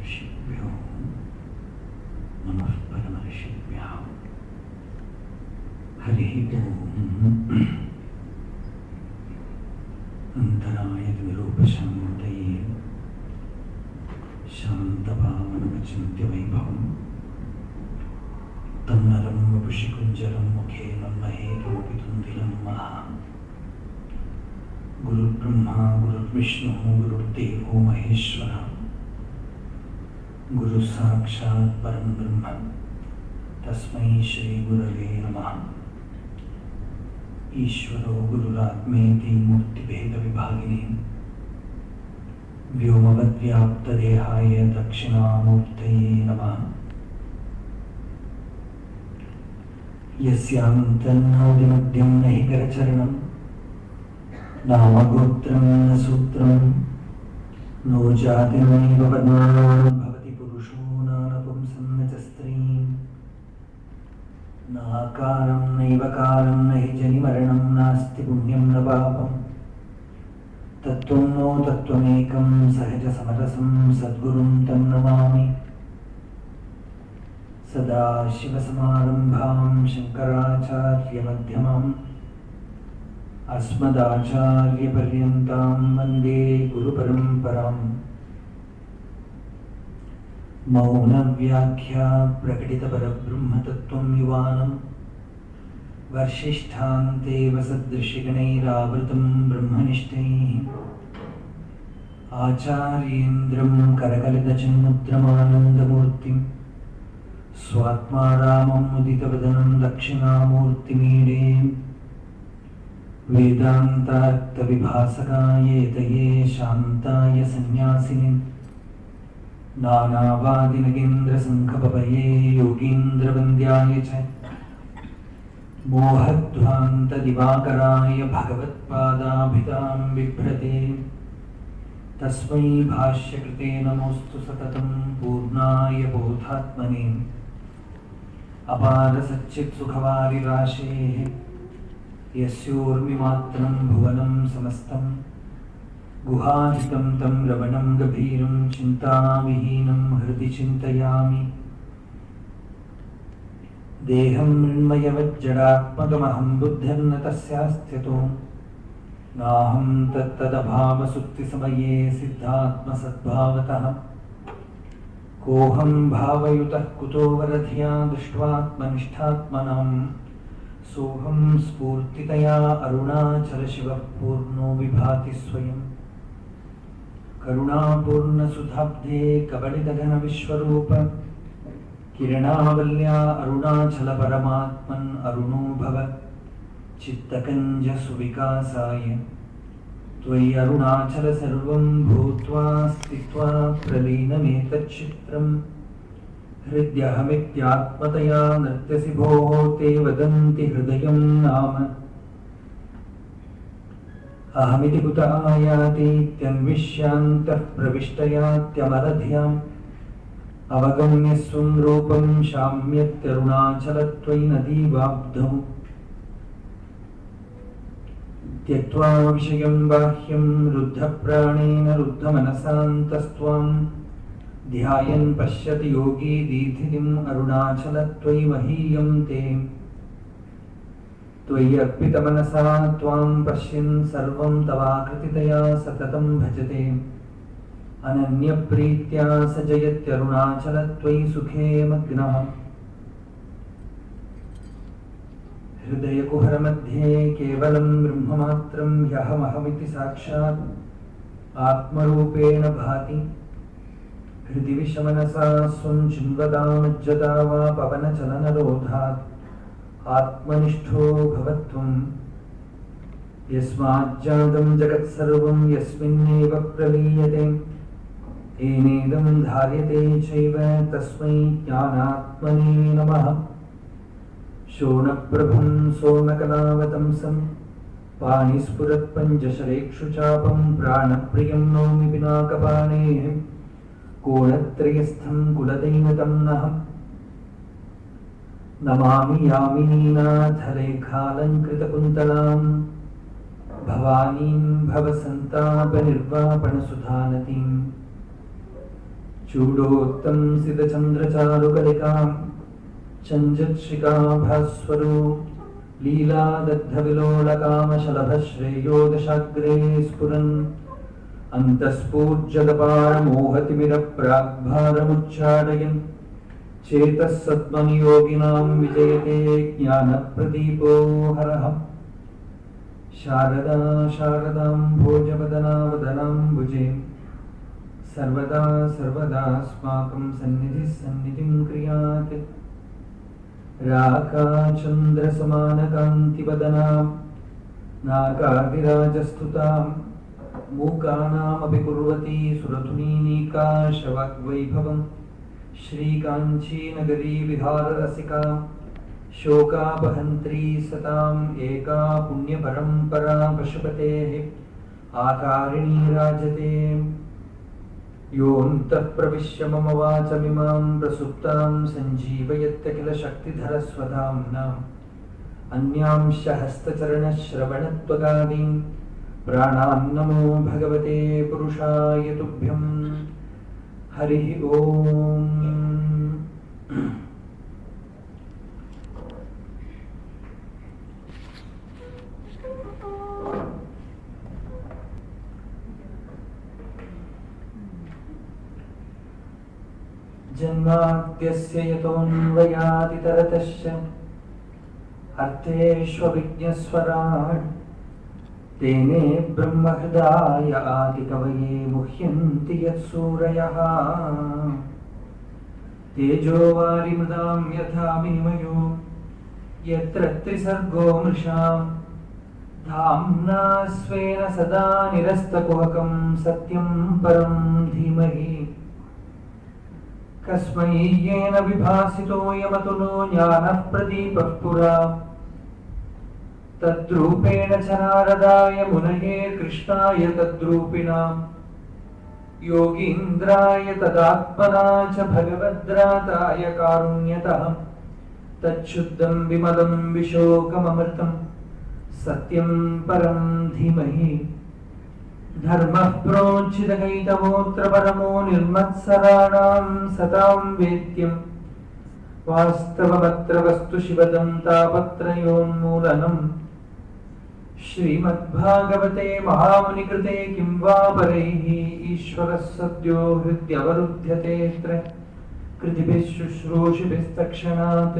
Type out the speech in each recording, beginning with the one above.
ऋषिभ्यो नमः परमर्षिभ्यः हरिः ओम् अन्तराय विरूपशान्तये शान्तभावनमचिन्त्यवैभवम् तन्नरं वपुषि कुञ्जरं मुखे मन्महे किमपितुन्दिलं महा गुरुर्ब्रह्मा गुरुर्विष्णुः गुरुर्देवो महेश्वरः गुरुः साक्षात् परं ब्रह्म तस्मै श्रीगुरवे नमः ईश्वरो गुरुरात्मेति मूर्तिभेदविभागिने व्योमवद्व्याप्तदेहाय दक्षिणामूर्तये नमः यस्यान्तन्नादिमद्यं न हि करचरणं नामगोत्रं न सूत्रं नो जातिर्नैव वर्णो भवति पुरुषो नानपुंसं न च स्त्रीं नाकारं नैव कालं न हि जनिमरणं नास्ति पुण्यं न पापम् तत्त्वं नो तत्त्वमेकं सहजसमरसं सद्गुरुं तं नमामि सदाशिवसमारम्भां शङ्कराचार्यमध्यमाम् अस्मदाचार्यपर्यन्तां वन्दे गुरुपरम्पराम् मौनव्याख्या प्रकटितपरब्रह्मतत्त्वं युवानं वर्षिष्ठान्ते वसदृशिगणैरावृतं ब्रह्मनिष्ठैः आचार्येन्द्रं करकलितचिन्मुद्रमानन्दमूर्तिं स्वात्मा रामं मुदितवदनं दक्षिणामूर्तिमीडे वेदान्तार्थविभासकायेतये शान्ताय सन्न्यासिनि नानावादिनगेन्द्रसङ्घपवये योगीन्द्रवन्द्याय च मोहध्वान्तदिवाकराय भगवत्पादाभितां बिभ्रते तस्मै भाष्यकृते नमोऽस्तु सततं पूर्णाय बोधात्मने अपारसच्चित्सुखवारिराशेः यस्योर्मिमात्रं भुवनं समस्तं गुहाहितं तं रवणं गभीरं चिन्ताविहीनं हृदि चिन्तयामि देहं मृण्मयवज्जडात्मकमहं बुद्धिर्न तस्यास्त्यतो नाहं तत्तदभावसुप्तिसमये सिद्धात्मसद्भावतः कोऽहं भावयुतः कुतो वरधिया दृष्ट्वात्मनिष्ठात्मनाम् सोऽहं स्फूर्तितया अरुणाचलशिवः पूर्णो विभाति स्वयं करुणापूर्णसुधाब्धे कबलितघनविश्वरूप किरणावल्या अरुणाचलपरमात्मन् अरुणो भव चित्तकञ्जसुविकासाय त्वयि अरुणाचल सर्वं भूत्वा स्थित्वा प्रलीनमेतच्चित्रम् हृद्यहमित्यात्मतया नृत्यसि भोः ते वदन्ति हृदयं नाम अहमिति कुत आयातीत्यन्विष्यान्तः प्रविष्टयात्यमरध्याम् अवगम्य स्वं रूपं शाम्यत्यरुणाचलत्वयि नदीवाब्धौ त्यक्त्वा विषयं बाह्यं रुद्धप्राणेन रुद्धमनसान्तस्त्वां ध्यायन् पश्यति योगी दीधितिम् अरुणाचलत्वयि महीयं ते त्वयि अर्पितमनसा त्वां पश्यन् सर्वं तवाकृतितया सततं भजते अनन्यप्रीत्या स जयत्यरुणाचलत्वयि सुखे मग्नः हृदयकुहरमध्ये केवलं ब्रह्ममात्रं ह्यहमहमिति साक्षात् आत्मरूपेण भाति हृदि विषमनसा स्वं चिन्वदामज्जता वा पवनचलनरोधात् आत्मनिष्ठो भवत्वम् यस्माज्जातं जगत्सर्वं यस्मिन्नेव प्रलीयते तेनेदं धार्यते चैव तस्मै ज्ञानात्मने नमः शोणप्रभं सोमकलावतंसं पाणिस्फुरत्पञ्चशरेक्षुचापं प्राणप्रियं नौमि पिनाकपाणेः कोणत्रयस्थं कुलदैवतं नः नमामि यामिनीनाथलेखालङ्कृतकुन्तलाम् भवानीं भवसन्तापनिर्वापणसुधानतीं चूडोत्तं सितचन्द्रचारुकलिकां चञ्जत्शिखाभास्वरो लीलादग्धविलोलकामशलभश्रेयो दशाग्रे स्फुरन् अन्तःस्फूर्जगपारमोहतिमिरप्राग्भारमुच्चाटयन् चेतः सद्मनियोगिनां विजयते ज्ञानप्रदीपो हरः शारदा शारदां भोजवदनावदनाम्बुजे सर्वदा सर्वदास्माकं सन्निधिः सन्निधिं क्रियात् राकाचन्द्रसमानकान्तिवदनां नागाभिराजस्तुतां मूकानामपि कुर्वती सुरधुनीनीकाशवाग्वैभवं श्रीकाञ्चीनगरी विहाररसिका शोकापहन्त्री सताम् एका पुण्यपरम्परा पशुपतेः आकारिणी राजते योऽन्तः प्रविश्य मम वाचमिमां प्रसुप्तां सञ्जीवयत्यखिलशक्तिधरस्वधाम्नाम् अन्यांश हस्तचरणश्रवणत्वगादीं प्राणान्नमो भगवते पुरुषाय तुभ्यं हरिः ॐ जन्माद्यस्य यतोऽन्वयादितरतश्च अर्थेष्वभिज्ञस्वराट् तेने ब्रह्महृदाय आदिकवये मुह्यन्ति यत्सूरयः तेजोवारिमृदां यथा विनिमयो यत्र त्रिसर्गो मृषां धाम्ना स्वेन सदा निरस्तकुहकं सत्यं परं धीमहि कस्मै येन विभासितोऽयमतुलो ज्ञानः प्रदीपः पुरा तद्रूपेण च नारदाय मुनये कृष्णाय तद्रूपिणाम् योगीन्द्राय तदात्मना च भगवद्राताय कारुण्यतः तच्छुद्धं विमलं विशोकममृतं सत्यं परं धीमहि धर्मः प्रोज्झितकैतवोऽत्र परमो निर्मत्सराणां सतां वेद्यम् वास्तवमत्र वस्तु शिवदं तापत्रयोन्मूलनम् श्रीमद्भागवते महामुनिकृते किं वा परैः ईश्वरः सद्यो हृद्यवरुध्यतेऽत्र कृतिभिः शुश्रूषिभिस्तक्षणात्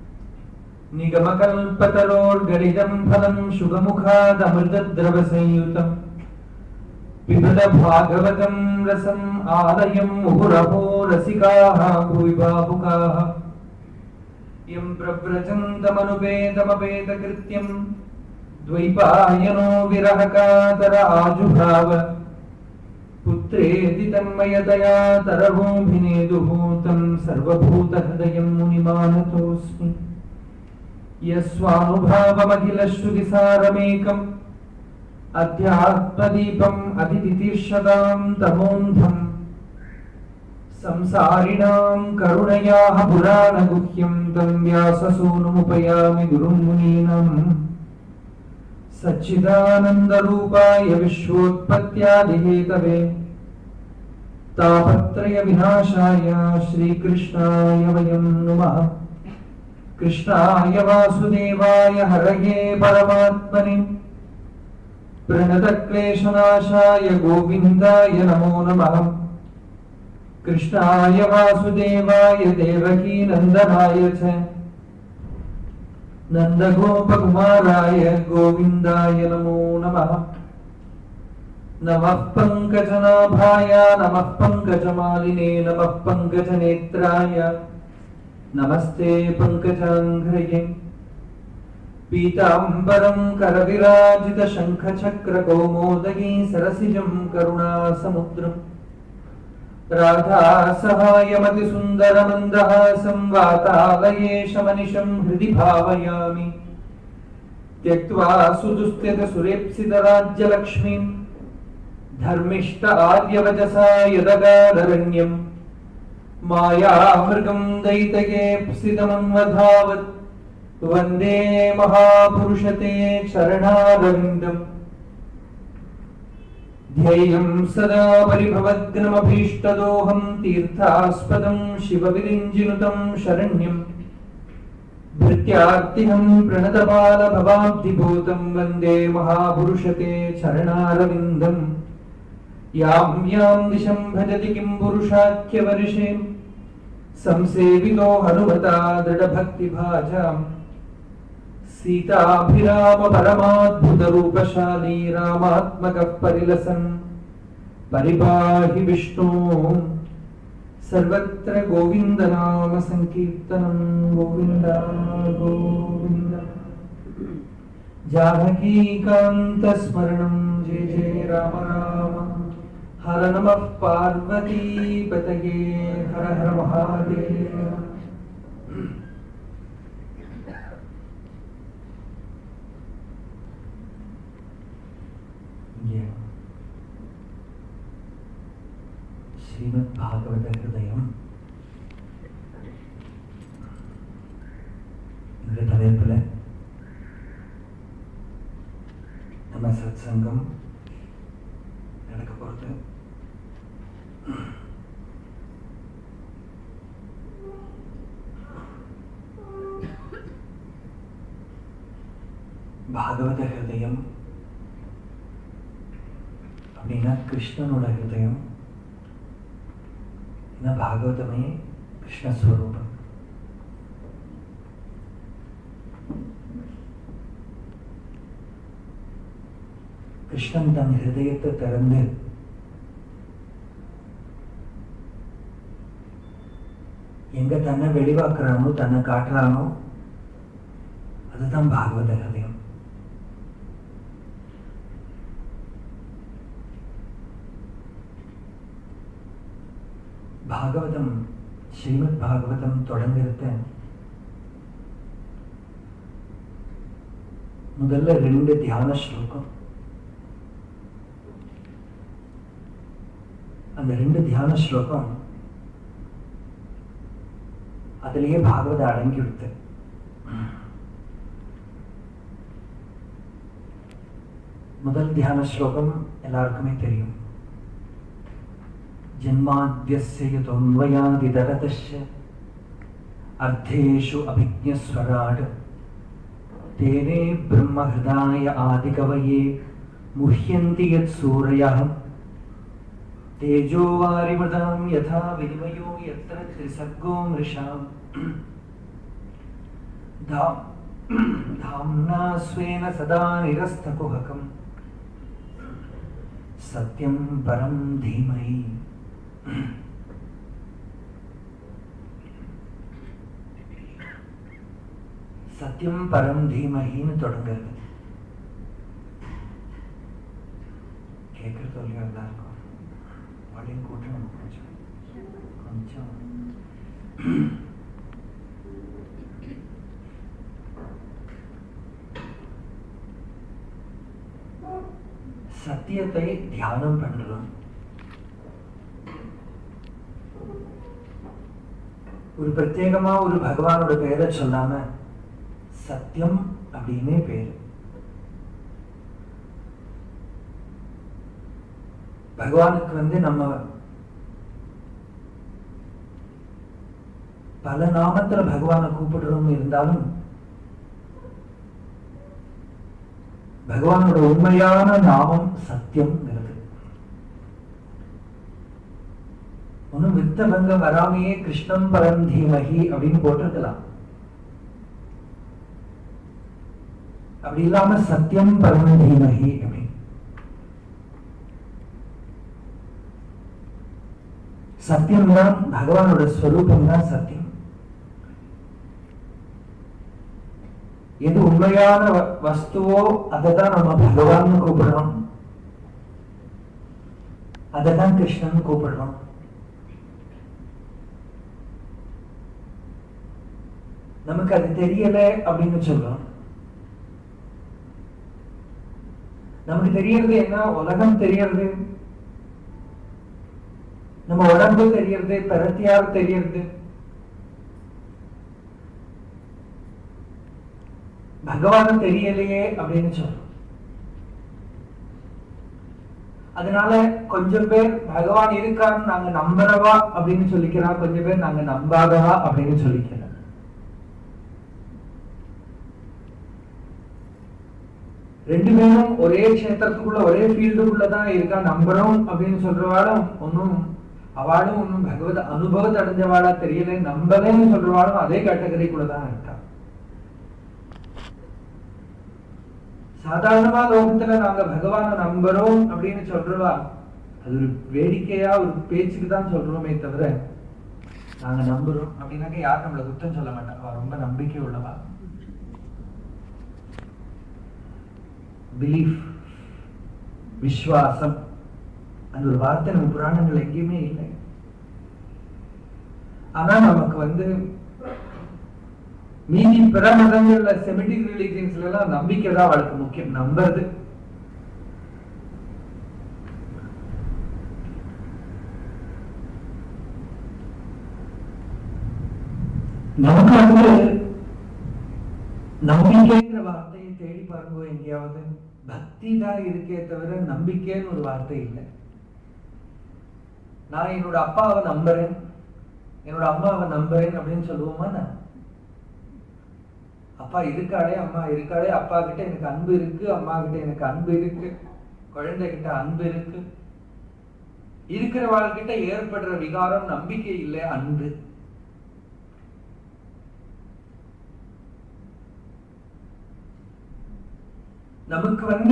निगमकल्पतरोर्गलितं फलं शुभमुखादमृतद्रवसंयुतम् पिबद भागवतं रसम् आलयं मुहुरहो रसिकाः भुवि बाहुकाः यं प्रव्रजन्तमनुपेतमपेतकृत्यं द्वैपायनो विरहकातर आजुभाव पुत्रेति तन्मयतया तरवोऽभिनेदुः तं सर्वभूतहृदयं मुनिमानतोऽस्मि यस्वानुभावमखिलश्रुतिसारमेकम् अध्यात्मदीपम् अतितितिर्षदां तमोन्धम् संसारिणां करुणयाः पुराणगुह्यं तं व्याससूनुमुपयामि गुरुं मुनीनाम् सच्चिदानन्दरूपाय विश्वोत्पत्त्यादिहेतवे तापत्रयविनाशाय श्रीकृष्णाय वयं नुमः कृष्णाय वासुदेवाय हरये परमात्मने प्रणतक्लेशनाशाय गोविन्दाय नमो नमः कृष्णाय वासुदेवाय देवकीनन्दनाय च नन्दगोपकुमाराय गोविन्दाय नमो नमः नमः पङ्कजनाभाय नमः पङ्कजमालिने नमः पङ्कजनेत्राय नमस्ते पङ्कजाङ्घ्रये पीताम्बरं करविराजितशङ्खचक्रकौमोदगी सरसिजं करुणासमुद्रम् राधासहायमतिसुन्दरमन्दहासं वातालये शमनिशं हृदि भावयामि त्यक्त्वा सुदुस्त्यतसुरेप्सितराज्यलक्ष्मीं धर्मिष्ठ आर्यवचसा यदगादरण्यम् मायामृगं दैतयेप्सितमन्वधावत् वन्दे महापुरुषते चरणारविन्दम् ध्येयं सदा परिभवग्नमभीष्टदोहं तीर्थास्पदं शिवविरिञ्जिनुतं शरण्यम् भृत्यार्तिहं प्रणतबालभवाब्धिभूतं वन्दे महापुरुषते चरणारविन्दम् यां यां दिशं भजति किं पुरुषाख्यवर्षे संसेवितो हनुमता दृढभक्तिभाजाम् सीताभिराम परमाद्भुतरूपशाली रामात्मकः परिलसन् परिपाहि विष्णु सर्वत्र गोविन्दनाम सङ्कीर्तनं गोविन्द गोविन्द जानकीकान्तस्मरणं जय जय राम राम हर नमः पार्वतीपतये हर हर महादेव இங்கே ஸ்ரீமத் பாகவத ஹிருதயம் என்ற தலைப்பில் நம்ம சத் சங்கம் நடக்க போகிறது பாகவத ஹிருதயம் அப்படின்னா கிருஷ்ணனோட ஹிருதயம் ஏன்னா பாகவதமே கிருஷ்ணஸ்வரூபம் கிருஷ்ணன் தன் ஹிருதயத்தை திறந்து எங்க தன்னை வெளிவாக்குறானோ தன்னை காட்டுறானோ அதுதான் பாகவத ஹிருதயம் பாகவதம் ஸ்ரீமத் பாகவதம் தொடங்குறத முதல்ல ரெண்டு தியான ஸ்லோகம் அந்த ரெண்டு தியான ஸ்லோகம் அதுலயே பாகவத அடங்கி விடுத்து முதல் தியான ஸ்லோகம் எல்லாருக்குமே தெரியும் जन्माद्यस्य यतोऽन्वयादितरतश्च अर्थेषु अभिज्ञस्वराट् तेने ब्रह्महृदाय आदिकवये मुह्यन्ति यत्सूरयः तेजो वारिमृदां यथा विनिमयो यत्र त्रिसर्गो मृषाम् धाम् धाम्ना स्वेन सदा निरस्तकुहकम् सत्यं परं धीमहि சத்தியம் பரம் தீமகின்னு தொடங்குறது கேட்கறது இல்லையா எல்லாருக்கும் அப்படின்னு கூட்டணும் கொஞ்சம் கொஞ்சம் சத்தியத்தை தியானம் பண்றோம் ஒரு பிரத்யேகமா ஒரு பகவானோட பெயரை சொல்லாம சத்தியம் அப்படின்னே பேரு பகவானுக்கு வந்து நம்ம பல நாமத்துல பகவானை கூப்பிடுறோம் இருந்தாலும் பகவானோட உண்மையான நாமம் சத்தியம்ங்கிறது ஒன்றும் வித்த பங்கம் வராமையே கிருஷ்ணம் பரம் தீமகி அப்படின்னு போட்டிருக்கலாம் அப்படி இல்லாம சத்தியம் பரம் தீமகி அப்படின்னு சத்தியம் தான் பகவானோட ஸ்வரூபம் தான் சத்தியம் எது உண்மையான வ- வஸ்துவோ அதை தான் நம்ம பகவான் கூப்பிடுறோம் அதை தான் கிருஷ்ணன் கூப்பிடுறோம் நமக்கு அது தெரியல அப்படின்னு சொல்றோம் நமக்கு தெரியறது என்ன உலகம் தெரியறது நம்ம உடம்பு தெரியறது பிரத்தியார் தெரியறது பகவான் தெரியலையே அப்படின்னு சொல்றோம் அதனால கொஞ்சம் பேர் பகவான் இருக்காருன்னு நாங்க நம்புறவா அப்படின்னு சொல்லிக்கிறா கொஞ்சம் பேர் நாங்க நம்பாதவா அப்படின்னு சொல்லிக்கிறோம் ரெண்டு பேரும் ஒரே கஷேத்திரத்துக்குள்ள ஒரே ஃபீல்டுக்குள்ள தான் இருக்கா நம்புறோம் அப்படின்னு சொல்றவாளும் ஒன்னும் அவளும் ஒன்னும் பகவத் அனுபவத்தை அடைஞ்சவாளா தெரியல நம்பலேன்னு சொல்றவாளும் அதே கேட்டகரிக்குள்ள தான் இருக்கா சாதாரணமா லோகத்துல நாங்க பகவானை நம்புறோம் அப்படின்னு சொல்றவா அது ஒரு வேடிக்கையா ஒரு பேச்சுக்கு தான் சொல்றோமே தவிர நாங்க நம்புறோம் அப்படின்னாக்க யார் நம்மள குத்தம் சொல்ல மாட்டாங்க ரொம்ப நம்பிக்கை உள்ளவா பிலீஃப் விஸ்வாசம் அந்த ஒரு வார்த்தை நம்ம புராணங்கள் எங்கேயுமே இல்லை ஆனா நமக்கு வந்து மீதி பிற மதங்கள்ல செமிட்டிக் ரிலீஜியன்ஸ்ல எல்லாம் நம்பிக்கை தான் அவளுக்கு முக்கியம் நம்புறது நமக்கு வந்து நம்பிக்கைங்கிற வார்த்தையை தேடி பாருங்க எங்கேயாவது பக்தி தான் இருக்கே தவிர நம்பிக்கைன்னு ஒரு வார்த்தை இல்லை நான் என்னோட அப்பாவை நம்புறேன் என்னோட அம்மாவை நம்புறேன் அப்படின்னு சொல்லுவோமா நான் அப்பா இருக்காளே அம்மா இருக்காளே அப்பா கிட்ட எனக்கு அன்பு இருக்கு அம்மா கிட்ட எனக்கு அன்பு இருக்கு குழந்தை கிட்ட அன்பு இருக்கு இருக்கிறவாள்கிட்ட ஏற்படுற விகாரம் நம்பிக்கை இல்லை அன்பு நமக்கு வந்து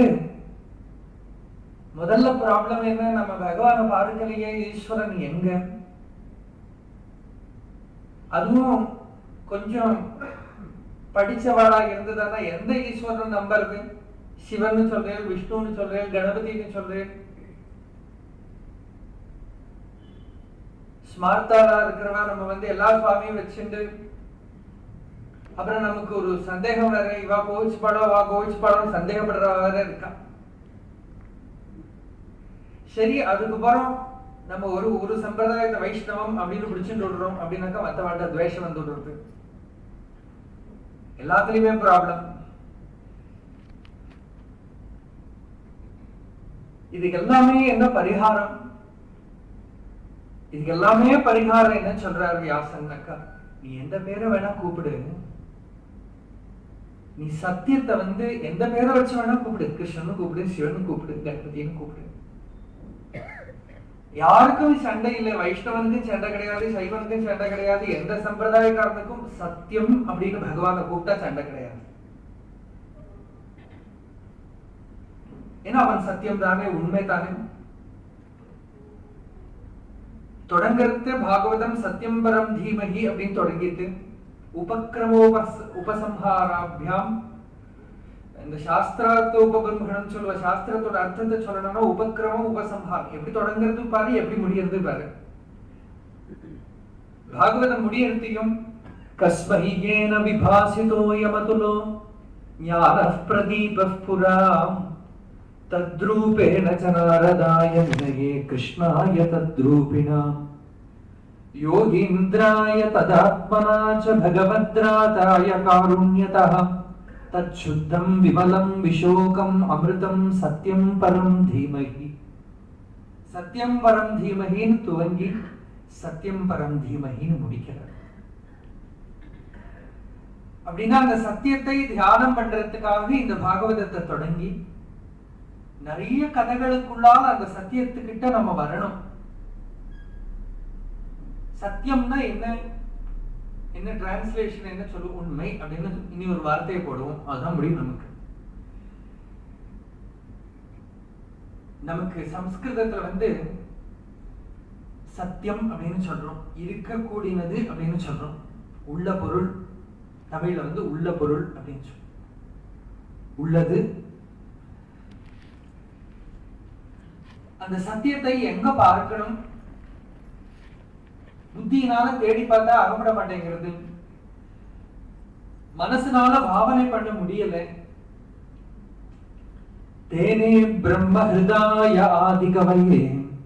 முதல்ல ப்ராப்ளம் என்ன நம்ம பகவானை பார்க்கலையே ஈஸ்வரன் எங்க அதுவும் கொஞ்சம் படிச்சவாளா இருந்ததானா எந்த ஈஸ்வரன் நம்புறது சிவன் சொல்றேன் விஷ்ணுன்னு சொல்றேன் கணபதினு சொல்றேன் ஸ்மார்த்தாரா இருக்கிறவா நம்ம வந்து எல்லா சுவாமியும் வச்சுண்டு அப்புறம் நமக்கு ஒரு சந்தேகம் வேற இவா கோவிச்சு படம் வா கோவிச்சு படம் சந்தேகப்படுறவா வேற இருக்கா சரி அதுக்கப்புறம் நம்ம ஒரு ஒரு சம்பிரதாயத்தை வைஷ்ணவம் அப்படின்னு பிடிச்சுட்டு விடுறோம் அப்படின்னாக்கா மற்றவாழ்கிட்ட துவேஷம் வந்து விடுறது எல்லாத்துலயுமே ப்ராப்ளம் இதுக்கு எல்லாமே என்ன பரிகாரம் இதுக்கு எல்லாமே பரிகாரம் என்ன சொல்றாரு வியாசன்னாக்கா நீ எந்த பேரை வேணா கூப்பிடு நீ சத்தியத்தை வந்து எந்த பேரை வச்சு வேணா கூப்பிடு கிருஷ்ணன் கூப்பிடு சிவன் கூப்பிடு கணபதினு கூப்பிடு யாருக்கும் சண்டை இல்லை வைஷ்ணவனுக்கும் சண்டை கிடையாது சைவனுக்கும் சண்டை கிடையாது எந்த சம்பிரதாயக்காரனுக்கும் சத்தியம் அப்படின்னு பகவானை கூப்பிட்டா சண்டை கிடையாது ஏன்னா அவன் சத்தியம் தானே உண்மை தானே தொடங்கிறது பாகவதம் சத்தியம் பரம் தீமகி அப்படின்னு தொடங்கிட்டு உபக்கிரமோபஸ் உபசம்ஹாராபியாம் இந்த சாஸ்திரார்த்த உபபிரம்மணம் சொல்லுவ சாஸ்திரத்தோட அர்த்தத்தை சொல்லணும்னா உபக்கிரமம் உபசம்ஹாரம் எப்படி தொடங்குறது பாரு எப்படி முடியறது பாரு பாகவதம் முடியறதையும் கஸ்மஹிகேன விபாசிதோயமதுலோ ஞான பிரதீப புராம் तद्रूपेण च नारदाय विनये कृष्णाय तद्रूपिणा योगीन्द्राय तदात्मना च भगवद्राताय कारुण्यतः तच्छुद्धं विमलं विशोकम् अमृतं सत्यं परं धीमहि சத்தியம் பரம் தீமகின்னு துவங்கி சத்தியம் பரம் தீமகின்னு முடிக்கிறார் அப்படின்னா அந்த சத்தியத்தை தியானம் பண்றதுக்காக இந்த பாகவதத்தை தொடங்கி நிறைய கதைகளுக்குள்ளால அந்த சத்தியத்துக்கிட்ட நம்ம வரணும் சத்தியம்னா என்ன என்ன டிரான்ஸ்லேஷன் என்ன சொல்லுவோம் உண்மை அப்படின்னு இனி ஒரு வார்த்தையை போடுவோம் அதுதான் முடியும் நமக்கு நமக்கு சம்ஸ்கிருதத்துல வந்து சத்தியம் அப்படின்னு சொல்றோம் இருக்கக்கூடியது அப்படின்னு சொல்றோம் உள்ள பொருள் தமிழ்ல வந்து உள்ள பொருள் அப்படின்னு சொல்றோம் உள்ளது அந்த சத்தியத்தை எங்க பார்க்கணும் புத்தியினால தேடி பார்த்தா அகப்பட மாட்டேங்கிறது மனசுனால பாவனை பண்ண முடியல தேனே பிரம்ம ஹிருதாய ஆதிகவையே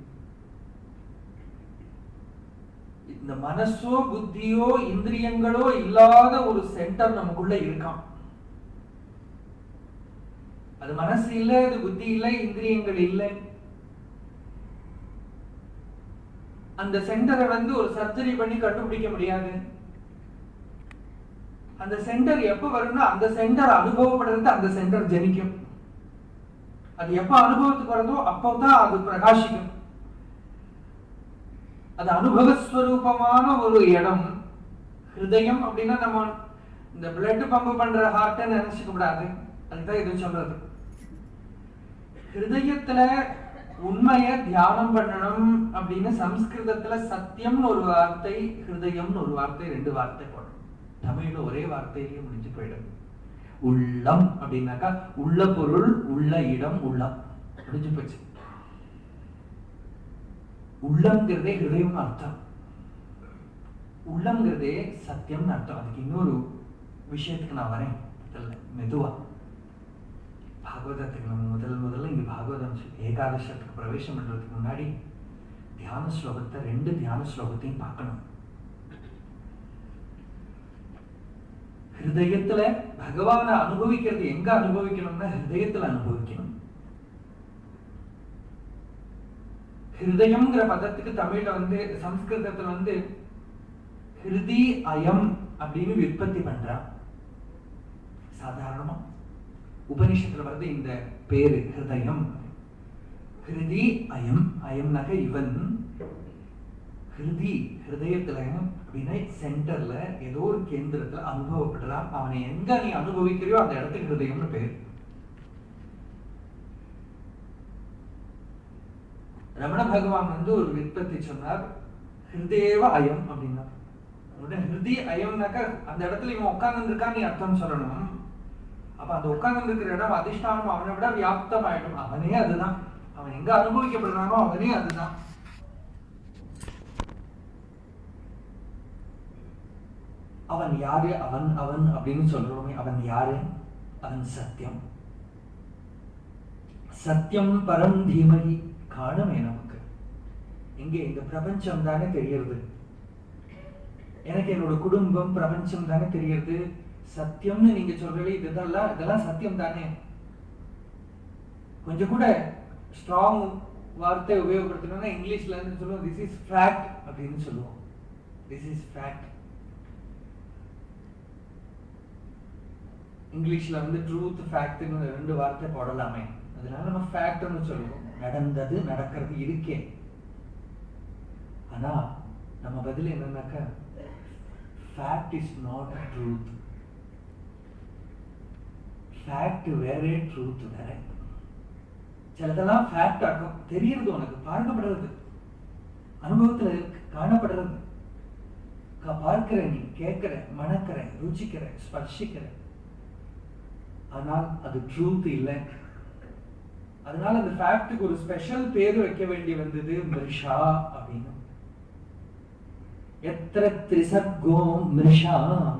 இந்த மனசோ புத்தியோ இந்திரியங்களோ இல்லாத ஒரு சென்டர் நமக்குள்ள இருக்கான் அது மனசு இல்லை அது புத்தி இல்லை இந்திரியங்கள் இல்லை அந்த சென்டரை வந்து ஒரு சர்ஜரி பண்ணி கண்டுபிடிக்க முடியாது அந்த சென்டர் எப்ப வரும்னா அந்த சென்டர் அனுபவப்படுறது அந்த சென்டர் ஜனிக்கும் அது எப்ப அனுபவத்துக்கு வருதோ அப்போதான் அது பிரகாசிக்கும் அது அனுபவஸ்வரூபமான ஒரு இடம் ஹிருதயம் அப்படின்னா நம்ம இந்த பிளட் பம்ப் பண்ற ஹார்ட்டை நினைச்சுக்க கூடாது அதுதான் இது சொல்றது ஹிருதயத்துல உண்மைய தியானம் பண்ணணும் அப்படின்னு சம்ஸ்கிருதத்துல சத்தியம்னு ஒரு வார்த்தை ஹிருதயம்னு ஒரு வார்த்தை ரெண்டு வார்த்தை போடும் தமிழ்ல ஒரே வார்த்தையிலேயே முடிஞ்சு போயிடும் உள்ளம் அப்படின்னாக்கா உள்ள பொருள் உள்ள இடம் உள்ளம் முடிஞ்சு போச்சு உள்ளம்ங்கிறதே ஹிருதயம் அர்த்தம் உள்ளம்ங்கிறதே சத்தியம்னு அர்த்தம் அதுக்கு இன்னொரு விஷயத்துக்கு நான் வரேன் முதல்ல மெதுவா பாகவதத்துக்கு நம்ம முதல் முதல்ல இங்க பாகவதம் சொல்லி ஏகாதசத்துக்கு பிரவேசம் பண்றதுக்கு முன்னாடி தியான ஸ்லோகத்தை ரெண்டு தியான ஸ்லோகத்தையும் பார்க்கணும் ஹிருதயத்துல பகவானை அனுபவிக்கிறது எங்க அனுபவிக்கணும்னா ஹிருதயத்துல அனுபவிக்கணும் ஹிருதயம்ங்கிற பதத்துக்கு தமிழ்ல வந்து சம்ஸ்கிருதத்துல வந்து ஹிருதி அயம் அப்படின்னு விற்பத்தி பண்றா சாதாரணமா உபனிஷத்துல வருது இந்த பேரு ஹிருதயம் ஹிருதி அயம் அயம்னாக்க இவன் ஹிருதி ஹிருதயத்துல அப்படின்னா சென்டர்ல ஏதோ ஒரு கேந்திரத்துல அனுபவப்படுறான் அவனை எங்க நீ அனுபவிக்கிறியோ அந்த இடத்துக்கு ஹிருதயம்னு பேர் ரமண பகவான் வந்து ஒரு விற்பத்தி சொன்னார் ஹிருதேவ அயம் அப்படின்னார் உடனே ஹிருதி அயம்னாக்கா அந்த இடத்துல இவன் உட்கார்ந்து இருக்கான் நீ அர்த்தம் சொல்லணும் அப்ப அந்த உட்கார்ந்து இருக்கிற இடம் அதிஷ்டானம் அவனை விட வியாப்தம் ஆயிடும் அவனே அதுதான் அவன் எங்க அனுபவிக்கப்படுறானோ அவனே அதுதான் அவன் யாரு அவன் அவன் அப்படின்னு சொல்றோமே அவன் யாரு அவன் சத்தியம் சத்தியம் பரம் தீமகி காணுமே நமக்கு எங்கே இந்த பிரபஞ்சம் தானே தெரியறது எனக்கு என்னோட குடும்பம் பிரபஞ்சம் தானே தெரியறது சத்தியம்னு நீங்க சொல்றீங்க இதெல்லாம் இதெல்லாம் சத்தியம் தானே கொஞ்சம் கூட ஸ்ட்ராங் வார்த்தை உபயோகப்படுத்தணும்னா இங்கிலீஷ்ல இருந்து சொல்லுவோம் திஸ் இஸ் ஃபேக்ட் அப்படின்னு சொல்லுவோம் திஸ் இஸ் ஃபேக்ட் இங்கிலீஷ்ல வந்து ட்ரூத் ஃபேக்ட்னு ரெண்டு வார்த்தை போடலாமே அதனால நம்ம ஃபேக்ட்னு சொல்லுவோம் நடந்தது நடக்கிறது இருக்கே ஆனா நம்ம பதில் என்னன்னாக்கா fact is not truth fact வேறே ட்ரூத் வேற சிலதெல்லாம் ஃபேக்ட் ஆகும் தெரியறது உனக்கு பார்க்கப்படுறது அனுபவத்துல இருக்கு காணப்படுறது க- பார்க்கிற நீ கேட்கிற மணக்கிற ருச்சிக்கிற ஸ்பர்ஷிக்கிற ஆனால் அது ட்ரூத் இல்லை அதனால அந்த ஃபேக்டுக்கு ஒரு ஸ்பெஷல் பேர் வைக்க வேண்டி வந்தது மிருஷா அப்படின்னு எத்திர திரிசர்கோ மிருஷா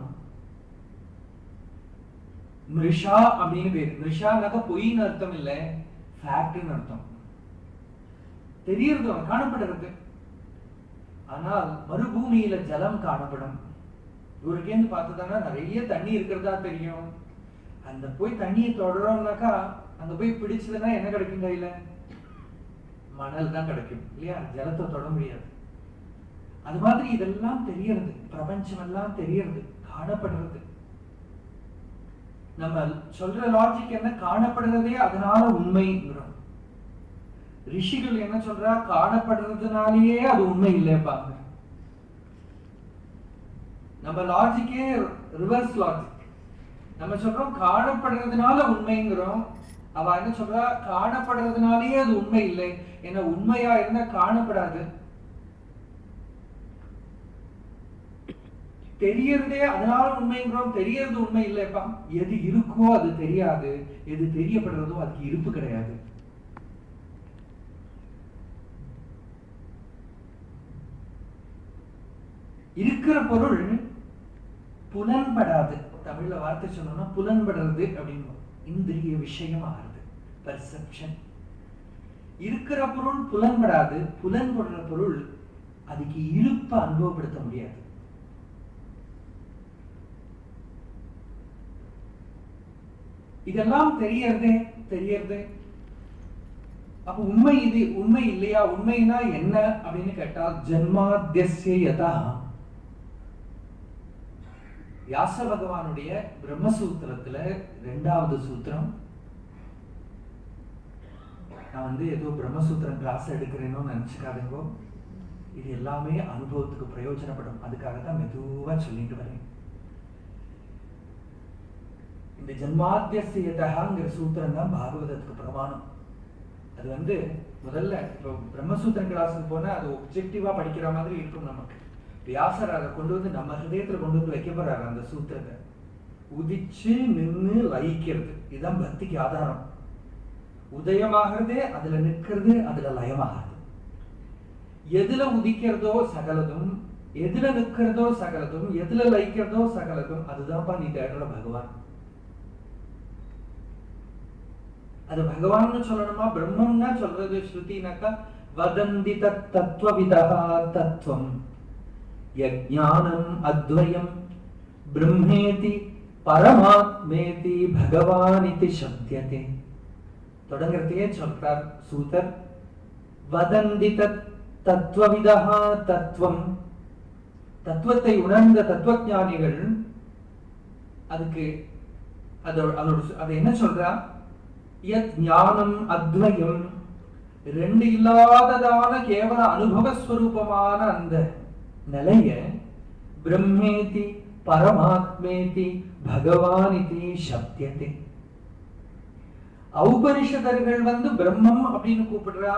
மிருஷா அப்படின்னு பேர் மிருஷானாக்க பொய்ன்னு அர்த்தம் இல்ல ஃபேக்ட்னு அர்த்தம் தெரியறது அவன் காணப்படுறது ஆனால் மறுபூமியில ஜலம் காணப்படும் இவருக்கேந்து பார்த்ததானா நிறைய தண்ணி இருக்கிறதா தெரியும் அந்த போய் தண்ணியை தொடரோம்னாக்கா அங்க போய் பிடிச்சதுன்னா என்ன கிடைக்கும் கையில மணல் தான் கிடைக்கும் இல்லையா ஜலத்தை தொட முடியாது அது மாதிரி இதெல்லாம் தெரியறது பிரபஞ்சம் எல்லாம் தெரியறது காணப்படுறது நம்ம சொல்ற லாஜிக் என்ன காணப்படுறதே அதனால உண்மைங்கிறோம் ரிஷிகள் என்ன சொல்றா காணப்படுறதுனாலயே அது உண்மை இல்லைப்பாங்க நம்ம லாஜிக்கே ரிவர்ஸ் லாஜிக் நம்ம சொல்றோம் காணப்படுறதுனால உண்மைங்கிறோம் அவ என்ன சொல்றா காணப்படுறதுனாலயே அது உண்மை இல்லை ஏன்னா உண்மையா இருந்தா காணப்படாது தெரியறதே அதனால உண்மைங்கிறோம் தெரியறது உண்மை இல்லைப்பா எது இருக்கோ அது தெரியாது எது தெரியப்படுறதோ அதுக்கு இருப்பு கிடையாது இருக்கிற பொருள் புலன்படாது தமிழ்ல வார்த்தை சொன்னோம்னா புலன்படுறது அப்படின்னு இந்திரிய விஷயம் ஆகிறது பர்செப்ஷன் இருக்கிற பொருள் புலன்படாது புலன்படுற பொருள் அதுக்கு இருப்பை அனுபவப்படுத்த முடியாது இதெல்லாம் தெரியறதே தெரியறதே அப்ப உண்மை இது உண்மை இல்லையா உண்மைனா என்ன அப்படின்னு கேட்டால் ஜென்மாத்தியஸ்ய யதா வியாச பகவானுடைய பிரம்மசூத்திரத்துல ரெண்டாவது சூத்திரம் நான் வந்து ஏதோ பிரம்மசூத்திரம் கிளாஸ் எடுக்கிறேனோ நினைச்சுக்காதீங்கோ இது எல்லாமே அனுபவத்துக்கு பிரயோஜனப்படும் அதுக்காக தான் மெதுவா சொல்லிட்டு வரேன் இந்த ஜென்மாத்தியசியதகாங்கிற சூத்திரம் தான் பாகவதத்துக்கு பிரமாணம் அது வந்து முதல்ல இப்போ பிரம்மசூத்திரம் கிளாஸுக்கு போனா அது ஒப்ஜெக்டிவா படிக்கிற மாதிரி இருக்கும் நமக்கு வியாசர் அதை கொண்டு வந்து நம்ம ஹிருதயத்துல கொண்டு வந்து வைக்க போறாரு அந்த சூத்திரத்தை உதிச்சு நின்னு லயிக்கிறது இதுதான் பக்திக்கு ஆதாரம் உதயமாகிறது அதுல நிற்கிறது அதுல லயமாகிறது எதுல உதிக்கிறதோ சகலதும் எதுல நிற்கிறதோ சகலதும் எதுல லயிக்கிறதோ சகலதும் அதுதான்ப்பா நீ தேடுற பகவான் அது பகவான் சொல்லணுமா பிரம்மம்னா சொல்றது ஸ்ருதினாக்கா வதந்தி தத் தத்துவவிதா தத்துவம் யஜானம் அத்வயம் பிரம்மேதி பரமாத்மேதி பகவான் இது சப்தியதே தொடங்குறதையே சொல்றார் சூதர் வதந்தி தத் தத்துவவிதா தத்துவம் தத்துவத்தை உணர்ந்த தத்துவஞானிகள் அதுக்கு அதோட அதோட சு- அது என்ன சொல்றா யத் ஞானம் அத்வயம் ரெண்டு இல்லாததான கேவல அனுபவஸ்வரூபமான அந்த நிலைய பிரம்மேதி பரமாத்மேதி பகவான் இது சப்தியதே ஔபனிஷதர்கள் வந்து பிரம்மம் அப்படின்னு கூப்பிடுறா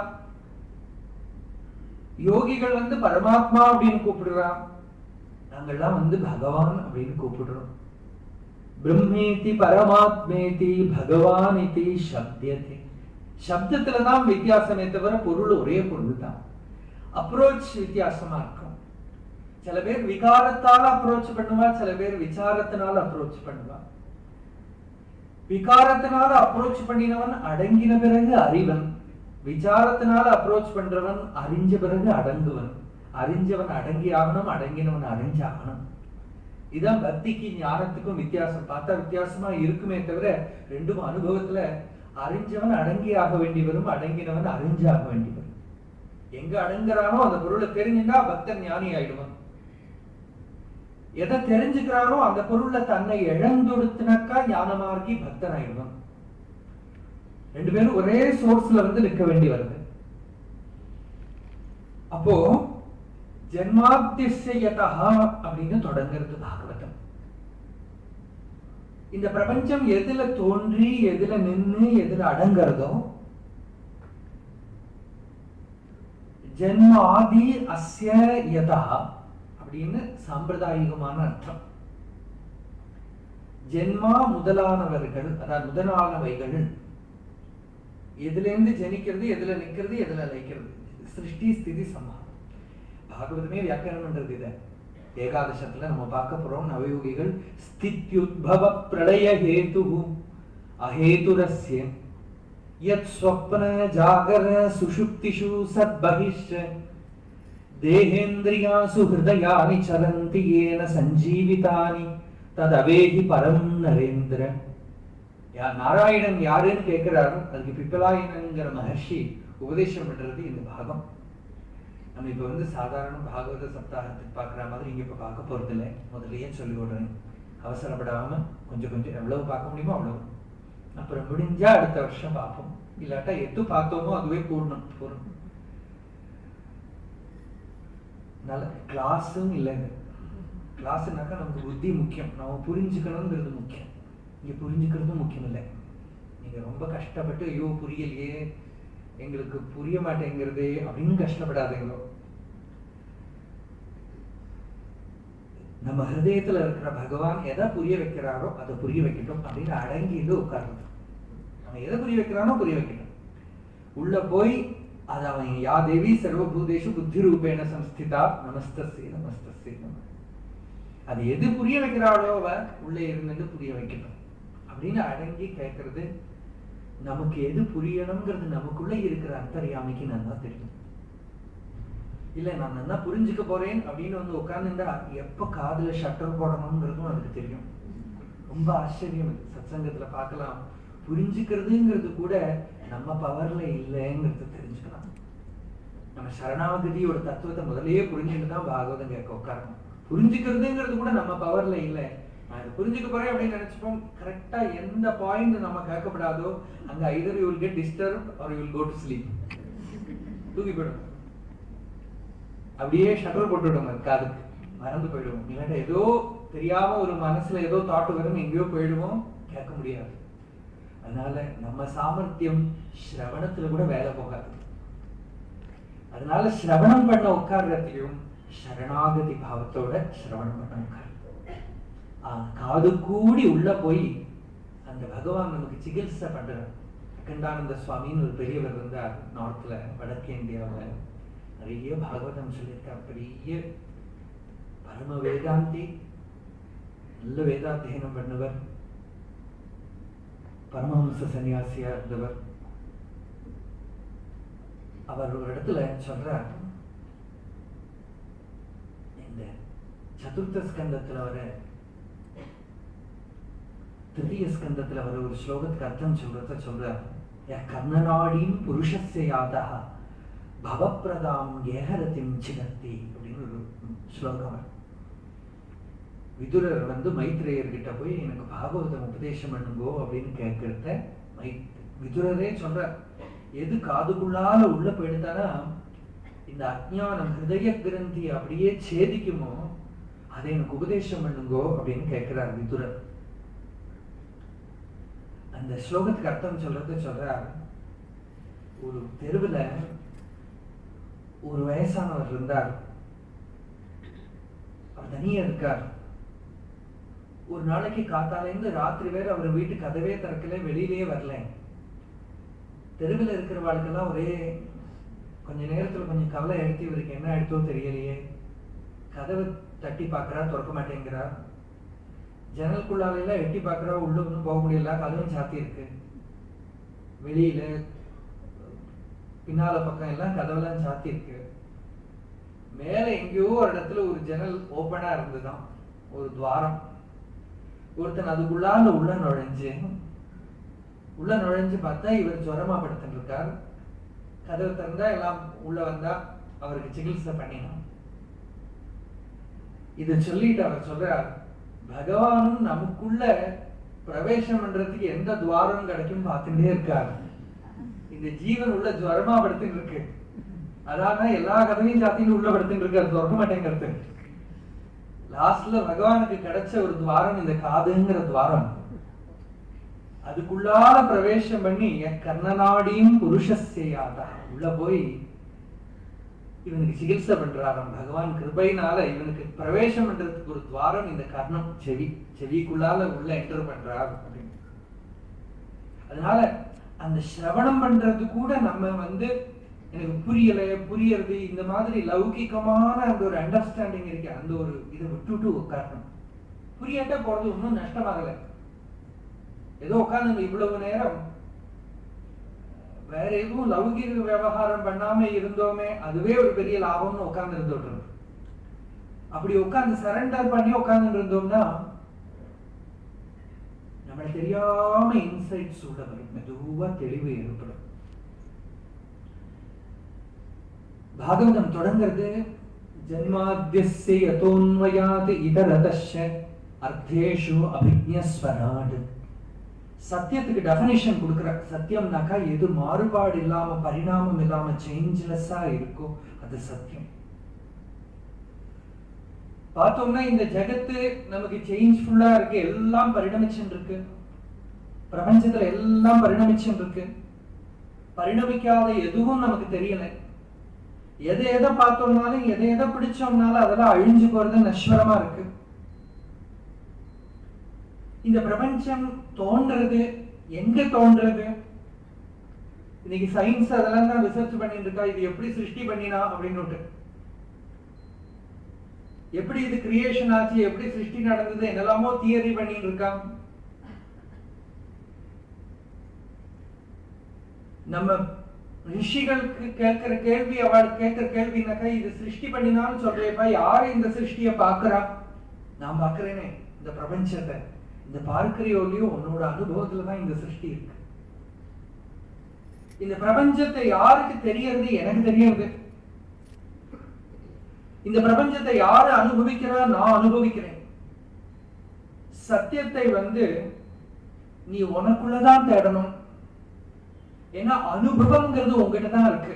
யோகிகள் வந்து பரமாத்மா அப்படின்னு கூப்பிடுறா நாங்கள்லாம் வந்து பகவான் அப்படின்னு கூப்பிடுறோம் பிரம்மேதி பரமாத்மேதி பகவான் இது சப்தியதே சப்தத்துல தான் வித்தியாசமே தவிர பொருள் ஒரே பொருள் தான் அப்ரோச் வித்தியாசமா இருக்கும் சில பேர் விகாரத்தால அப்ரோச் பண்ணுவா சில பேர் விசாரத்தினால அப்ரோச் பண்ணுவா விகாரத்தினால அப்ரோச் பண்ணினவன் அடங்கின பிறகு அறிவன் விசாரத்தினால அப்ரோச் பண்றவன் அறிஞ்ச பிறகு அடங்குவன் அறிஞ்சவன் அடங்கி ஆகணும் அடங்கினவன் அறிஞ்சாகணும் இதான் பக்திக்கு ஞானத்துக்கும் வித்தியாசம் பார்த்தா வித்தியாசமா இருக்குமே தவிர ரெண்டும் அனுபவத்துல அறிஞ்சவன் அடங்கி ஆக வேண்டி வரும் அடங்கினவன் அறிஞ்சாக வேண்டி வரும் எங்க அடங்குறானோ அந்த பொருளை தெரிஞ்சுட்டா பக்தன் ஞானி ஆயிடுவான் எதை தெரிஞ்சுக்கிறானோ அந்த பொருள்ல தன்னை இழந்தொடுத்தினாக்கா ஞானமாகி பக்தன் ஆயிடுவான் ரெண்டு பேரும் ஒரே சோர்ஸ்ல வந்து நிற்க வேண்டி வருது அப்போ ஜென்மாத்தியதா அப்படின்னு தொடங்குறது பாகவதம் இந்த பிரபஞ்சம் எதுல தோன்றி எதுல நின்னு எதுல அடங்குறதோ ஜென்ம ஆதி அஸ்ய யதா அப்படின்னு சாம்பிரதாயிகமான அர்த்தம் ஜென்மா முதலானவர்கள் அதாவது முதலானவைகள் எதுல இருந்து ஜனிக்கிறது எதுல நிக்கிறது எதுல லயிக்கிறது சிருஷ்டி ஸ்திதி சம்ஹாரம் பாகவதமே வியாக்கியானம் பண்றது இத ஏகாதசத்துல நம்ம பார்க்க போறோம் நவயோகிகள் ஸ்தித்யுத்பவ பிரளய ஹேது அஹேதுரஸ்ய யத் ஸ்வப்ன ஜாகர சுஷுப்திஷு சத்பகிஷ்ட தேகேந்திரியாசு ஹிருதயானி சலந்தி ஏன சஞ்சீவிதானி ததவேகி பரம் நரேந்திர யா நாராயணன் யாருன்னு கேட்கிறாரு அதுக்கு பிப்பலாயனங்கிற மகர்ஷி உபதேசம் பண்றது இந்த பாகம் நம்ம இப்ப வந்து சாதாரண பாகவத சப்தாகத்துக்கு பார்க்குற மாதிரி இங்க இப்ப பார்க்க போறது இல்லை முதல்லயே சொல்லி விடுறேன் அவசரப்படாம கொஞ்சம் கொஞ்சம் எவ்வளவு பார்க்க முடியுமோ அவ்வளவு அப்புறம் முடிஞ்சா அடுத்த வருஷம் பார்ப்போம் இல்லாட்டா எது பார்த்தோமோ அதுவே கூடணும் போறோம் நல்ல கிளாஸும் இல்லைங்க கிளாஸ்னாக்கா நமக்கு புத்தி முக்கியம் நம்ம புரிஞ்சுக்கணுங்கிறது முக்கியம் இங்க புரிஞ்சுக்கிறதும் முக்கியம் இல்லை நீங்க ரொம்ப கஷ்டப்பட்டு ஐயோ புரியலையே எங்களுக்கு புரிய மாட்டேங்கிறதே அப்படின்னு கஷ்டப்படாதீங்களோ நம்ம ஹிருதயத்துல இருக்கிற பகவான் எதை புரிய வைக்கிறாரோ அதை புரிய வைக்கட்டும் அப்படின்னு அடங்கிட்டு உட்கார்றது அவன் எதை புரிய வைக்கிறானோ புரிய வைக்கட்டும் உள்ள போய் அது அவன் யா தேவி சர்வபூதேஷு புத்தி ரூபேண சம்ஸ்திதா நமஸ்தஸ்யே நமஸ்தஸ்யே நம அது எது புரிய வைக்கிறாளோ அவ உள்ளே இருந்துட்டு புரிய வைக்கணும் அப்படின்னு அடங்கி கேட்கறது நமக்கு எது புரியணுங்கிறது நமக்குள்ள இருக்கிற அந்தர்யாமிக்கு நல்லா தெரியும் இல்ல நான் நல்லா புரிஞ்சுக்க போறேன் அப்படின்னு வந்து உட்கார்ந்துட்டா எப்ப காதுல ஷட்டர் போடணுங்கிறதும் அதுக்கு தெரியும் ரொம்ப ஆச்சரியம் இது சத்சங்கத்துல பார்க்கலாம் புரிஞ்சுக்கிறதுங்கிறது கூட நம்ம பவர்ல இல்லைங்கிறத தெரிஞ்சுக்கலாம் நம்ம சரணாகதியோட தத்துவத்தை முதல்லயே புரிஞ்சுட்டு தான் பாகவதம் கேட்க உட்காரணும் புரிஞ்சுக்கிறதுங்கிறது கூட நம்ம பவர்ல இல்லை நான் இதை புரிஞ்சுக்க போறேன் அப்படின்னு நினைச்சுப்போம் கரெக்டா எந்த பாயிண்ட் நம்ம கேட்கப்படாதோ அங்க either you will get disturb or you will go to sleep தூக்கி போயிடும் அப்படியே ஷட்டர் போட்டு விடுவோம் காதுக்கு மறந்து போயிடுவோம் இல்லாட்டா ஏதோ தெரியாம ஒரு மனசுல ஏதோ தாட் வரும் எங்கேயோ போயிடுவோம் கேட்க முடியாது அதனால நம்ம சாமர்த்தியம் ஸ்ரவணத்துல கூட வேலை போகாது அதனால ஸ்ரவணம் பண்ண உட்கார்றதையும் சரணாகதி பாவத்தோட ஸ்ரவணம் பண்ண உட்காரு ஆஹ் காது கூடி உள்ள போய் அந்த பகவான் நமக்கு சிகிச்சை பண்றார் அகண்டானந்த சுவாமின்னு ஒரு பெரியவர் இருந்தார் நார்த்ல வடக்கு இந்தியாவுல நிறைய பாகவதம் சொல்லியிருக்கார் பெரிய பரம வேதாந்தி நல்ல வேதாத்தியனம் பண்ணவர் பரமஹம்ச சன்னியாசியா இருந்தவர் அவர் ஒரு இடத்துல சொல்றார் இந்த சதுர்த்த ஸ்கந்தத்துல வர திருத்திய ஸ்கந்தத்துல வர ஒரு ஸ்லோகத்துக்கு அர்த்தம் சொல்றத சொல்றார் ய கர்ணநாடின் புருஷஸ்ய யாதா பவப்பிரதாம் ஏகரத்தின் சிகத்தி அப்படின்னு ஒரு ஸ்லோகம் வரும். விதுரர் வந்து மைத்ரேயர்கிட்ட போய் எனக்கு பாகவதம் உபதேசம் பண்ணுங்கோ அப்படின்னு கேட்கறத மை விதுரரே சொல்றார் எது காதுக்குள்ளால உள்ள போயிடுதானா இந்த அஜ்ஞானம் ஹிருதய கிரந்தி அப்படியே சேதிக்குமோ அதை எனக்கு உபதேசம் பண்ணுங்கோ அப்படின்னு கேட்கிறார் விதுரர் அந்த ஸ்லோகத்துக்கு அர்த்தம் சொல்றது சொல்றார் ஒரு தெருவுல ஒரு வயசானவர் இருந்தார் அவர் தனியா இருக்கார் ஒரு நாளைக்கு காத்தால இருந்து ராத்திரி வேற அவர் வீட்டு கதவே திறக்கல வெளியிலேயே வரல தெருவில் இருக்கிறவாளுக்கெல்லாம் ஒரே கொஞ்ச நேரத்துல கொஞ்சம் கவலை எடுத்து இவருக்கு என்ன எடுத்தோ தெரியலையே கதவை தட்டி பார்க்கறா திறக்க மாட்டேங்கிறா ஜன்னலுக்குள்ளால எல்லாம் எட்டி பார்க்கறா உள்ள ஒன்றும் போக முடியல கதவும் சாத்தி இருக்கு வெளியில பின்னால பக்கம் எல்லாம் கதவெல்லாம் சாத்தி இருக்கு மேல எங்கேயோ ஒரு இடத்துல ஒரு ஜன்னல் ஓப்பனா இருந்துதான் ஒரு துவாரம் ஒருத்தன் அதுக்குள்ளால உள்ள நுழைஞ்சு உள்ள நுழைஞ்சு பார்த்தா இவர் ஜுரமா படுத்துட்டு இருக்கார் கதவு திறந்தா எல்லாம் உள்ள வந்தா அவருக்கு சிகிச்சை பண்ணினான் இத சொல்லிட்டு அவர் சொல்றார் பகவானும் நமக்குள்ள பிரவேசம் பண்றதுக்கு எந்த துவாரம் கிடைக்கும் பார்த்துட்டே இருக்கார் இந்த ஜீவன் உள்ள ஜுவரமா படுத்துட்டு இருக்கு அதான் எல்லா கதையும் சாத்தின்னு உள்ள படுத்துட்டு இருக்காரு திறக்க மாட்டேங்கிறது லாஸ்ட்ல பகவானுக்கு கிடைச்ச ஒரு துவாரம் இந்த காதுங்கிற துவாரம் அதுக்குள்ளால பிரவேசம் பண்ணி என் கர்ணநாடியும் புருஷஸ்யாதா உள்ள போய் இவனுக்கு சிகிச்சை பண்றாராம் பகவான் கிருபையினால இவனுக்கு பிரவேசம் பண்றதுக்கு ஒரு துவாரம் இந்த கர்ணம் செவி செவிக்குள்ளால உள்ள என்டர் பண்றார் அப்படின்னு அதனால அந்த சிரவணம் பண்றது கூட நம்ம வந்து எனக்கு புரியல புரியறது இந்த மாதிரி லௌகிகமான அந்த ஒரு அண்டர்ஸ்டாண்டிங் இருக்கு அந்த ஒரு இதை விட்டுட்டு உட்காரணும் புரியாட்டா போறது ஒன்றும் நஷ்டமாகல ஏதோ உட்காந்து இவ்வளவு நேரம் வேற எதுவும் லௌகிக விவகாரம் பண்ணாம இருந்தோமே அதுவே ஒரு பெரிய லாபம்னு உட்கார்ந்து இருந்துட்டு அப்படி உட்கார்ந்து சரண்டர் பண்ணி உட்கார்ந்து இருந்தோம்னா நம்மளுக்கு தெரியாம இன்சைட்ஸ் உள்ள வரும் மெதுவா தெளிவு ஏற்படும் பாகவதம் தொடங்கிறது ஜன்மாத்தியஸ்ய யதோன்வயாத் இதரதஷ அர்த்தேஷு அபிஜஸ்வராட் சத்தியத்துக்கு டெஃபினிஷன் கொடுக்குற சத்தியம்னாக்கா எது மாறுபாடு இல்லாம பரிணாமம் இல்லாம சேஞ்ச்லெஸ்ஸா இருக்கோ அது சத்தியம் பார்த்தோம்னா இந்த ஜெகத்து நமக்கு சேஞ்ச்ஃபுல்லா இருக்கு எல்லாம் பரிணமிச்சுட்டு இருக்கு பிரபஞ்சத்துல எல்லாம் பரிணமிச்சுட்டு இருக்கு பரிணமிக்காத எதுவும் நமக்கு தெரியல எதை எதை பார்த்தோம்னாலும் எதை எதை பிடிச்சோம்னாலும் அதெல்லாம் அழிஞ்சு போறது நஸ்வரமா இருக்கு இந்த பிரபஞ்சம் தோன்றது எங்க தோன்றது இன்னைக்கு சயின்ஸ் அதெல்லாம் தான் ரிசர்ச் பண்ணிட்டு இருக்கா இது எப்படி சிருஷ்டி பண்ணினா அப்படின்னு எப்படி இது கிரியேஷன் ஆச்சு எப்படி சிருஷ்டி நடந்தது என்னெல்லாமோ தியரி பண்ணிட்டு இருக்கான் நம்ம ரிஷிகளுக்கு கேட்கிற கேள்வி அவள் கேட்கிற கேள்வினாக்கா இது சிருஷ்டி பண்ணினாலும் சொல்றேப்பா யாரு இந்த சிருஷ்டிய பாக்குறா நான் பாக்குறேனே இந்த பிரபஞ்சத்தை இந்த பார்க்கிறியோலையோ உன்னோட அனுபவத்துல தான் இந்த சிருஷ்டி இருக்கு இந்த பிரபஞ்சத்தை யாருக்கு தெரியறது எனக்கு தெரியறது இந்த பிரபஞ்சத்தை யாரு அனுபவிக்கிறா நான் அனுபவிக்கிறேன் சத்தியத்தை வந்து நீ உனக்குள்ளதான் தேடணும் ஏன்னா அனுபவம்ங்கிறது உங்ககிட்ட தான் இருக்கு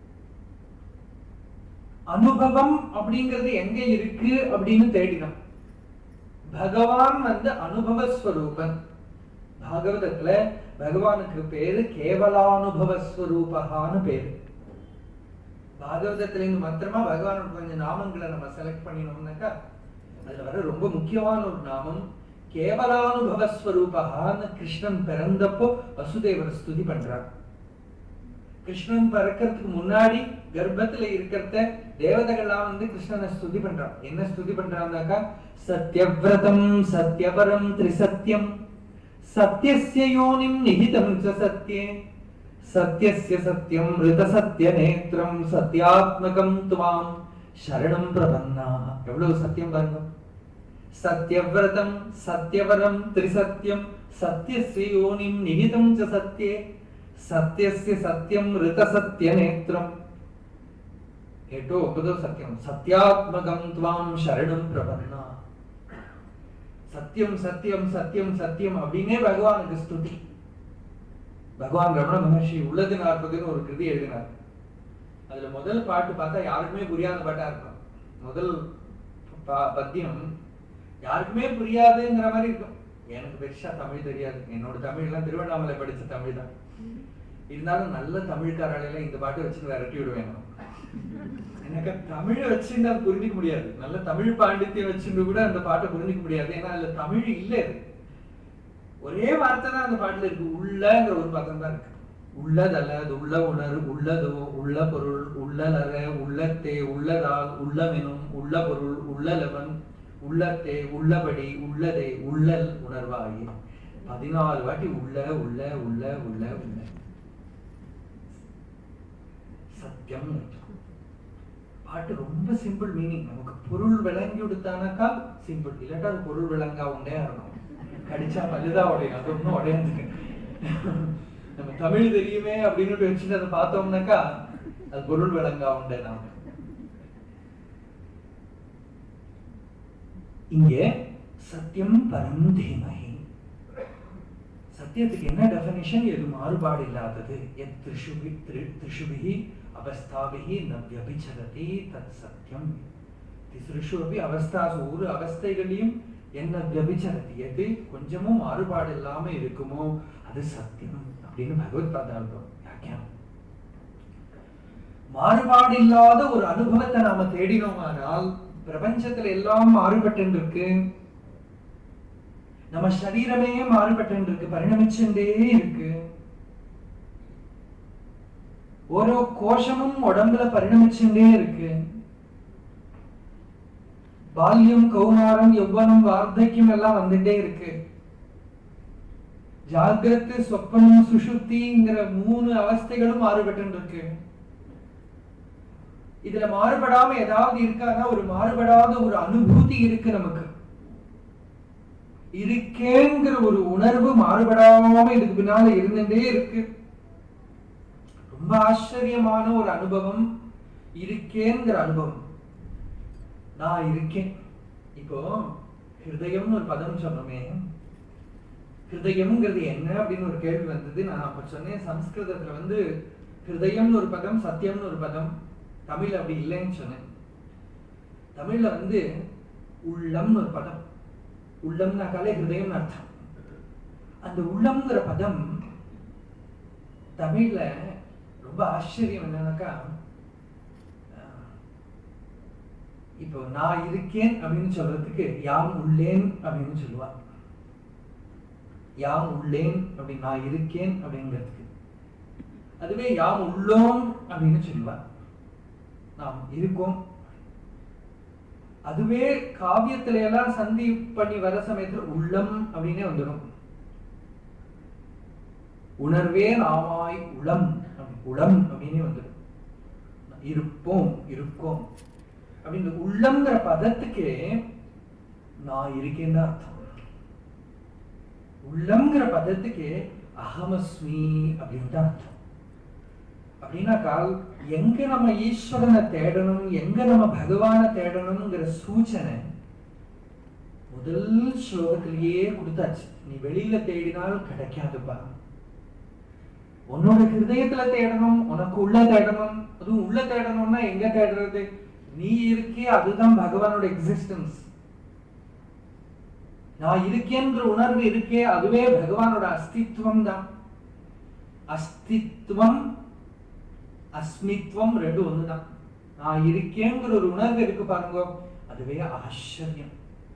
அனுபவம் அப்படிங்கிறது எங்க இருக்கு அப்படின்னு தேடினோம் பகவான் வந்து அனுபவ ஸ்வரூபன் பாகவதத்துல பகவானுக்கு பேரு கேவலானுபவ ஸ்வரூபகான்னு பேரு பாகவதத்துல இருந்து மாத்திரமா பகவானுக்கு கொஞ்சம் நாமங்களை நம்ம செலக்ட் பண்ணினோம்னாக்கா அதுல வர ரொம்ப முக்கியமான ஒரு நாமம் கேவலானுபவ ஸ்வரூபகான்னு கிருஷ்ணன் பிறந்தப்போ வசுதேவரை ஸ்துதி பண்றார் கிருஷ்ணன் பிறக்கிறதுக்கு முன்னாடி கர்ப்பத்துல இருக்கிறத தேவதைகள்லாம் வந்து கிருஷ்ணனை ஸ்துதி பண்றான் என்ன ஸ்துதி பண்றாங்கனாக்கா சத்யவிரதம் சத்யபரம் திரிசத்யம் சத்யஸ்ய யோனிம் நிஹிதம் ச சத்யே சத்யஸ்ய சத்யம் ரித சத்ய நேத்திரம் சத்யாத்மகம் துவாம் சரணம் பிரபன்னா எவ்வளவு சத்தியம் பாருங்க சத்யவிரதம் சத்யவரம் திரிசத்யம் சத்யஸ்ய யோனிம் நிஹிதம் ச சத்யே சத்யஸ்ய சத்யம் ரித சத்ய நேத்திரம் எட்டோ ஒன்பதோ சத்தியம் சத்யாத்மகம் துவாம் சரணம் பிரபன்னா சத்தியம் சத்தியம் சத்தியம் சத்தியம் அப்படின்னே பகவானுக்கு ஸ்துதி பகவான் ரமண மகர்ஷி உள்ளது நாற்பதுன்னு ஒரு கிருதி எழுதினார் அதுல முதல் பாட்டு பார்த்தா யாருக்குமே புரியாத பாட்டா இருக்கும் முதல் ப- பத்தியம் யாருக்குமே புரியாதுங்கிற மாதிரி இருக்கும் எனக்கு பெருசா தமிழ் தெரியாது என்னோட தமிழ் எல்லாம் திருவண்ணாமலை படிச்ச தமிழ் தான் இருந்தாலும் நல்ல தமிழ்காராலையில இந்த பாட்டு வச்சு விரட்டி விடுவேன் நான். எனக்கு தமிழ் வச்சு நான் புரிஞ்சிக்க முடியாது நல்ல தமிழ் பாண்டித்யம் வச்சுட்டு கூட அந்த பாட்டை புரிஞ்சிக்க முடியாது ஏன்னா அதுல தமிழ் இல்ல இது ஒரே வார்த்தை தான் அந்த பாட்டுல இருக்கு உள்ளங்கிற ஒரு பதம் தான் இருக்கு உள்ளதல்ல அது உள்ள உணர் உள்ளதோ உள்ள பொருள் உள்ளலற உள்ளத்தே உள்ளதால் உள்ளமெனும் உள்ள பொருள் உள்ளலவன் உள்ளத்தே உள்ளபடி உள்ளதே உள்ளல் உணர்வாயே பதினாலு வாட்டி உள்ள உள்ள உள்ள உள்ள உள்ள சத்தியம் பாட்டு ரொம்ப சிம்பிள் மீனிங் நமக்கு பொருள் விளங்கி கொடுத்தானாக்கா சிம்பிள் இல்லாட்டா அது பொருள் விளங்கா உண்டே இருக்கும் கடிச்சா பல்லுதான் உடையும் அது ஒன்றும் உடையாது நம்ம தமிழ் தெரியுமே அப்படின்னு வச்சுட்டு அதை பார்த்தோம்னாக்கா அது பொருள் விளங்கா உண்டே நாம இங்கே சத்தியம் பரம் தீமகி சத்தியத்துக்கு என்ன டெஃபினிஷன் எது மாறுபாடு இல்லாதது எத் திரிஷுபி திரு திரிஷுபிஹி அவஸ்தாபிஹி ந வியபிச்சரதி தத் சத்தியம் திசுஷு அபி அவஸ்தாசு ஒரு அவஸ்தைகளையும் என்ன வியபிச்சரதி எது கொஞ்சமும் மாறுபாடு இல்லாம இருக்குமோ அது சத்தியம் அப்படின்னு பகவத் பாதார்த்தம் வியாக்கியானம் மாறுபாடு இல்லாத ஒரு அனுபவத்தை நாம தேடினோமானால் பிரபஞ்சத்துல எல்லாம் மாறுபட்டு இருக்கு நம்ம சரீரமே மாறுபட்டு இருக்கு பரிணமிச்சுட்டே இருக்கு ஓரோ கோஷமும் உடம்புல பரிணமிச்சுட்டே இருக்கு பால்யம் கௌமாரம் யௌவனம் வார்த்தக்கியம் எல்லாம் வந்துட்டே இருக்கு ஜாகிரத்து சொப்பனம் சுஷுப்திங்கிற மூணு அவஸ்தைகளும் மாறுபட்டு இருக்கு இதுல மாறுபடாம ஏதாவது இருக்கான்னா ஒரு மாறுபடாத ஒரு அனுபூதி இருக்கு நமக்கு இருக்கேங்கிற ஒரு உணர்வு மாறுபடாம இதுக்கு பின்னால இருந்துட்டே இருக்கு ரொம்ப ஆச்சரியமான ஒரு அனுபவம் இருக்கேங்கிற அனுபவம் நான் இருக்கேன் இப்போ ஹிருதயம்னு ஒரு பதம் சொன்னோமே ஹிருதயம்ங்கிறது என்ன அப்படின்னு ஒரு கேள்வி வந்தது நான் அப்ப சொன்னேன் சம்ஸ்கிருதத்துல வந்து ஹிருதயம்னு ஒரு பதம் சத்தியம்னு ஒரு பதம் தமிழ் அப்படி இல்லைன்னு சொன்னேன் தமிழ்ல வந்து உள்ளம்னு ஒரு பதம் உள்ளம்னாக்காலே ஹிருதயம்னு அர்த்தம் அந்த உள்ளம்ங்கிற பதம் தமிழ்ல ரொம்ப ஆச்சரியம் என்னன்னாக்கா அஹ், இப்போ நான் இருக்கேன் அப்படின்னு சொல்றதுக்கு யாம் உள்ளேன் அப்படின்னு சொல்லுவா யாம் உள்ளேன் அப்படி நான் இருக்கேன் அப்படிங்கிறதுக்கு அதுவே யாம் உள்ளோம் அப்படின்னு சொல்லுவா நாம் இருக்கோம் அதுவே காவியத்துல எல்லாம் சந்தி பண்ணி வர சமயத்துல உள்ளம் அப்படின்னே வந்துடும் உணர்வே நாமாய் உளம் அப்படி உளம் அப்படின்னே வந்துடும் இருப்போம் இருக்கோம் அப்படி இந்த உள்ளம்ங்கிற பதத்துக்கு நான் இருக்கேன்னு தான் அர்த்தம் உள்ளம்ங்கிற பதத்துக்கு அகமஸ்மி அப்படின்னு தான் அர்த்தம் அப்படின்னாக்கா எங்க நம்ம ஈஸ்வரனை தேடணும் எங்க நம்ம பகவானை தேடணுங்கிற சூச்சனை முதல் ஸ்லோகத்திலேயே கொடுத்தாச்சு நீ வெளியில தேடினால் கிடைக்காதுப்பா உன்னோட ஹிருதயத்துல தேடணும் உனக்கு உள்ள தேடணும் அதுவும் உள்ள தேடணும்னா எங்க தேடுறது நீ இருக்கே அதுதான் பகவானோட எக்ஸிஸ்டன்ஸ் நான் இருக்கேன்ற உணர்வு இருக்கே அதுவே பகவானோட அஸ்தித்வம் தான் அஸ்தித்வம் அஸ்மித்வம் ரெண்டு ஒண்ணுதான் நான் இருக்கேங்கிற ஒரு உணர்வு இருக்கு பாருங்க அதுவே ஆச்சரியம்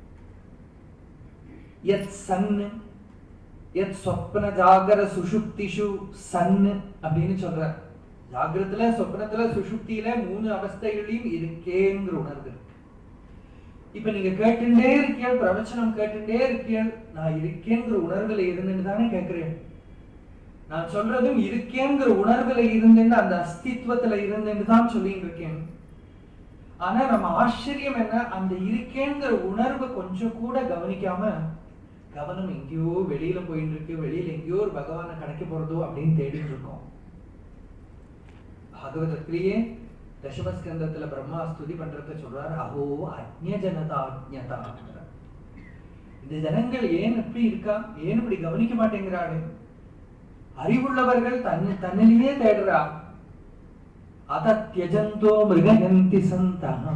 யத் சன்னு யத் சொப்ன ஜாகர சுஷுப்திஷு சன்னு அப்படின்னு சொல்ற ஜாகிரத்துல சொப்னத்துல சுஷுப்தியில மூணு அவஸ்தைகளையும் இருக்கேங்கிற உணர்வு இருக்கு இப்ப நீங்க கேட்டுட்டே இருக்கீள் பிரவச்சனம் கேட்டுட்டே இருக்கீள் நான் இருக்கேங்கிற உணர்வுல இருந்துன்னு தானே கேட்கிறேன் நான் சொல்றதும் இருக்கேங்கிற உணர்வுல இருந்துன்னு அந்த அஸ்தித்வத்துல இருந்துன்னு தான் சொல்லிட்டு இருக்கேன் ஆனா நம்ம ஆச்சரியம் என்ன அந்த இருக்கேங்கிற உணர்வை கொஞ்சம் கூட கவனிக்காம கவனம் எங்கேயோ வெளியில போயிட்டு இருக்கு வெளியில எங்கேயோ ஒரு பகவானை கிடைக்க போறதோ அப்படின்னு தேடிட்டு இருக்கோம் பாகவதத்திலேயே தசமஸ்கந்தத்துல பிரம்மா ஸ்துதி பண்றத சொல்றாரு அஹோ அஜ்ஞ ஜனதா அஜ்ஞதா இந்த ஜனங்கள் ஏன் இப்படி இருக்கா ஏன் இப்படி கவனிக்க மாட்டேங்கிறாரு அறிவுள்ளவர்கள் தன் தன்னிலேயே தேடுறா அத தியஜந்தோ மிருகயந்தி சந்தா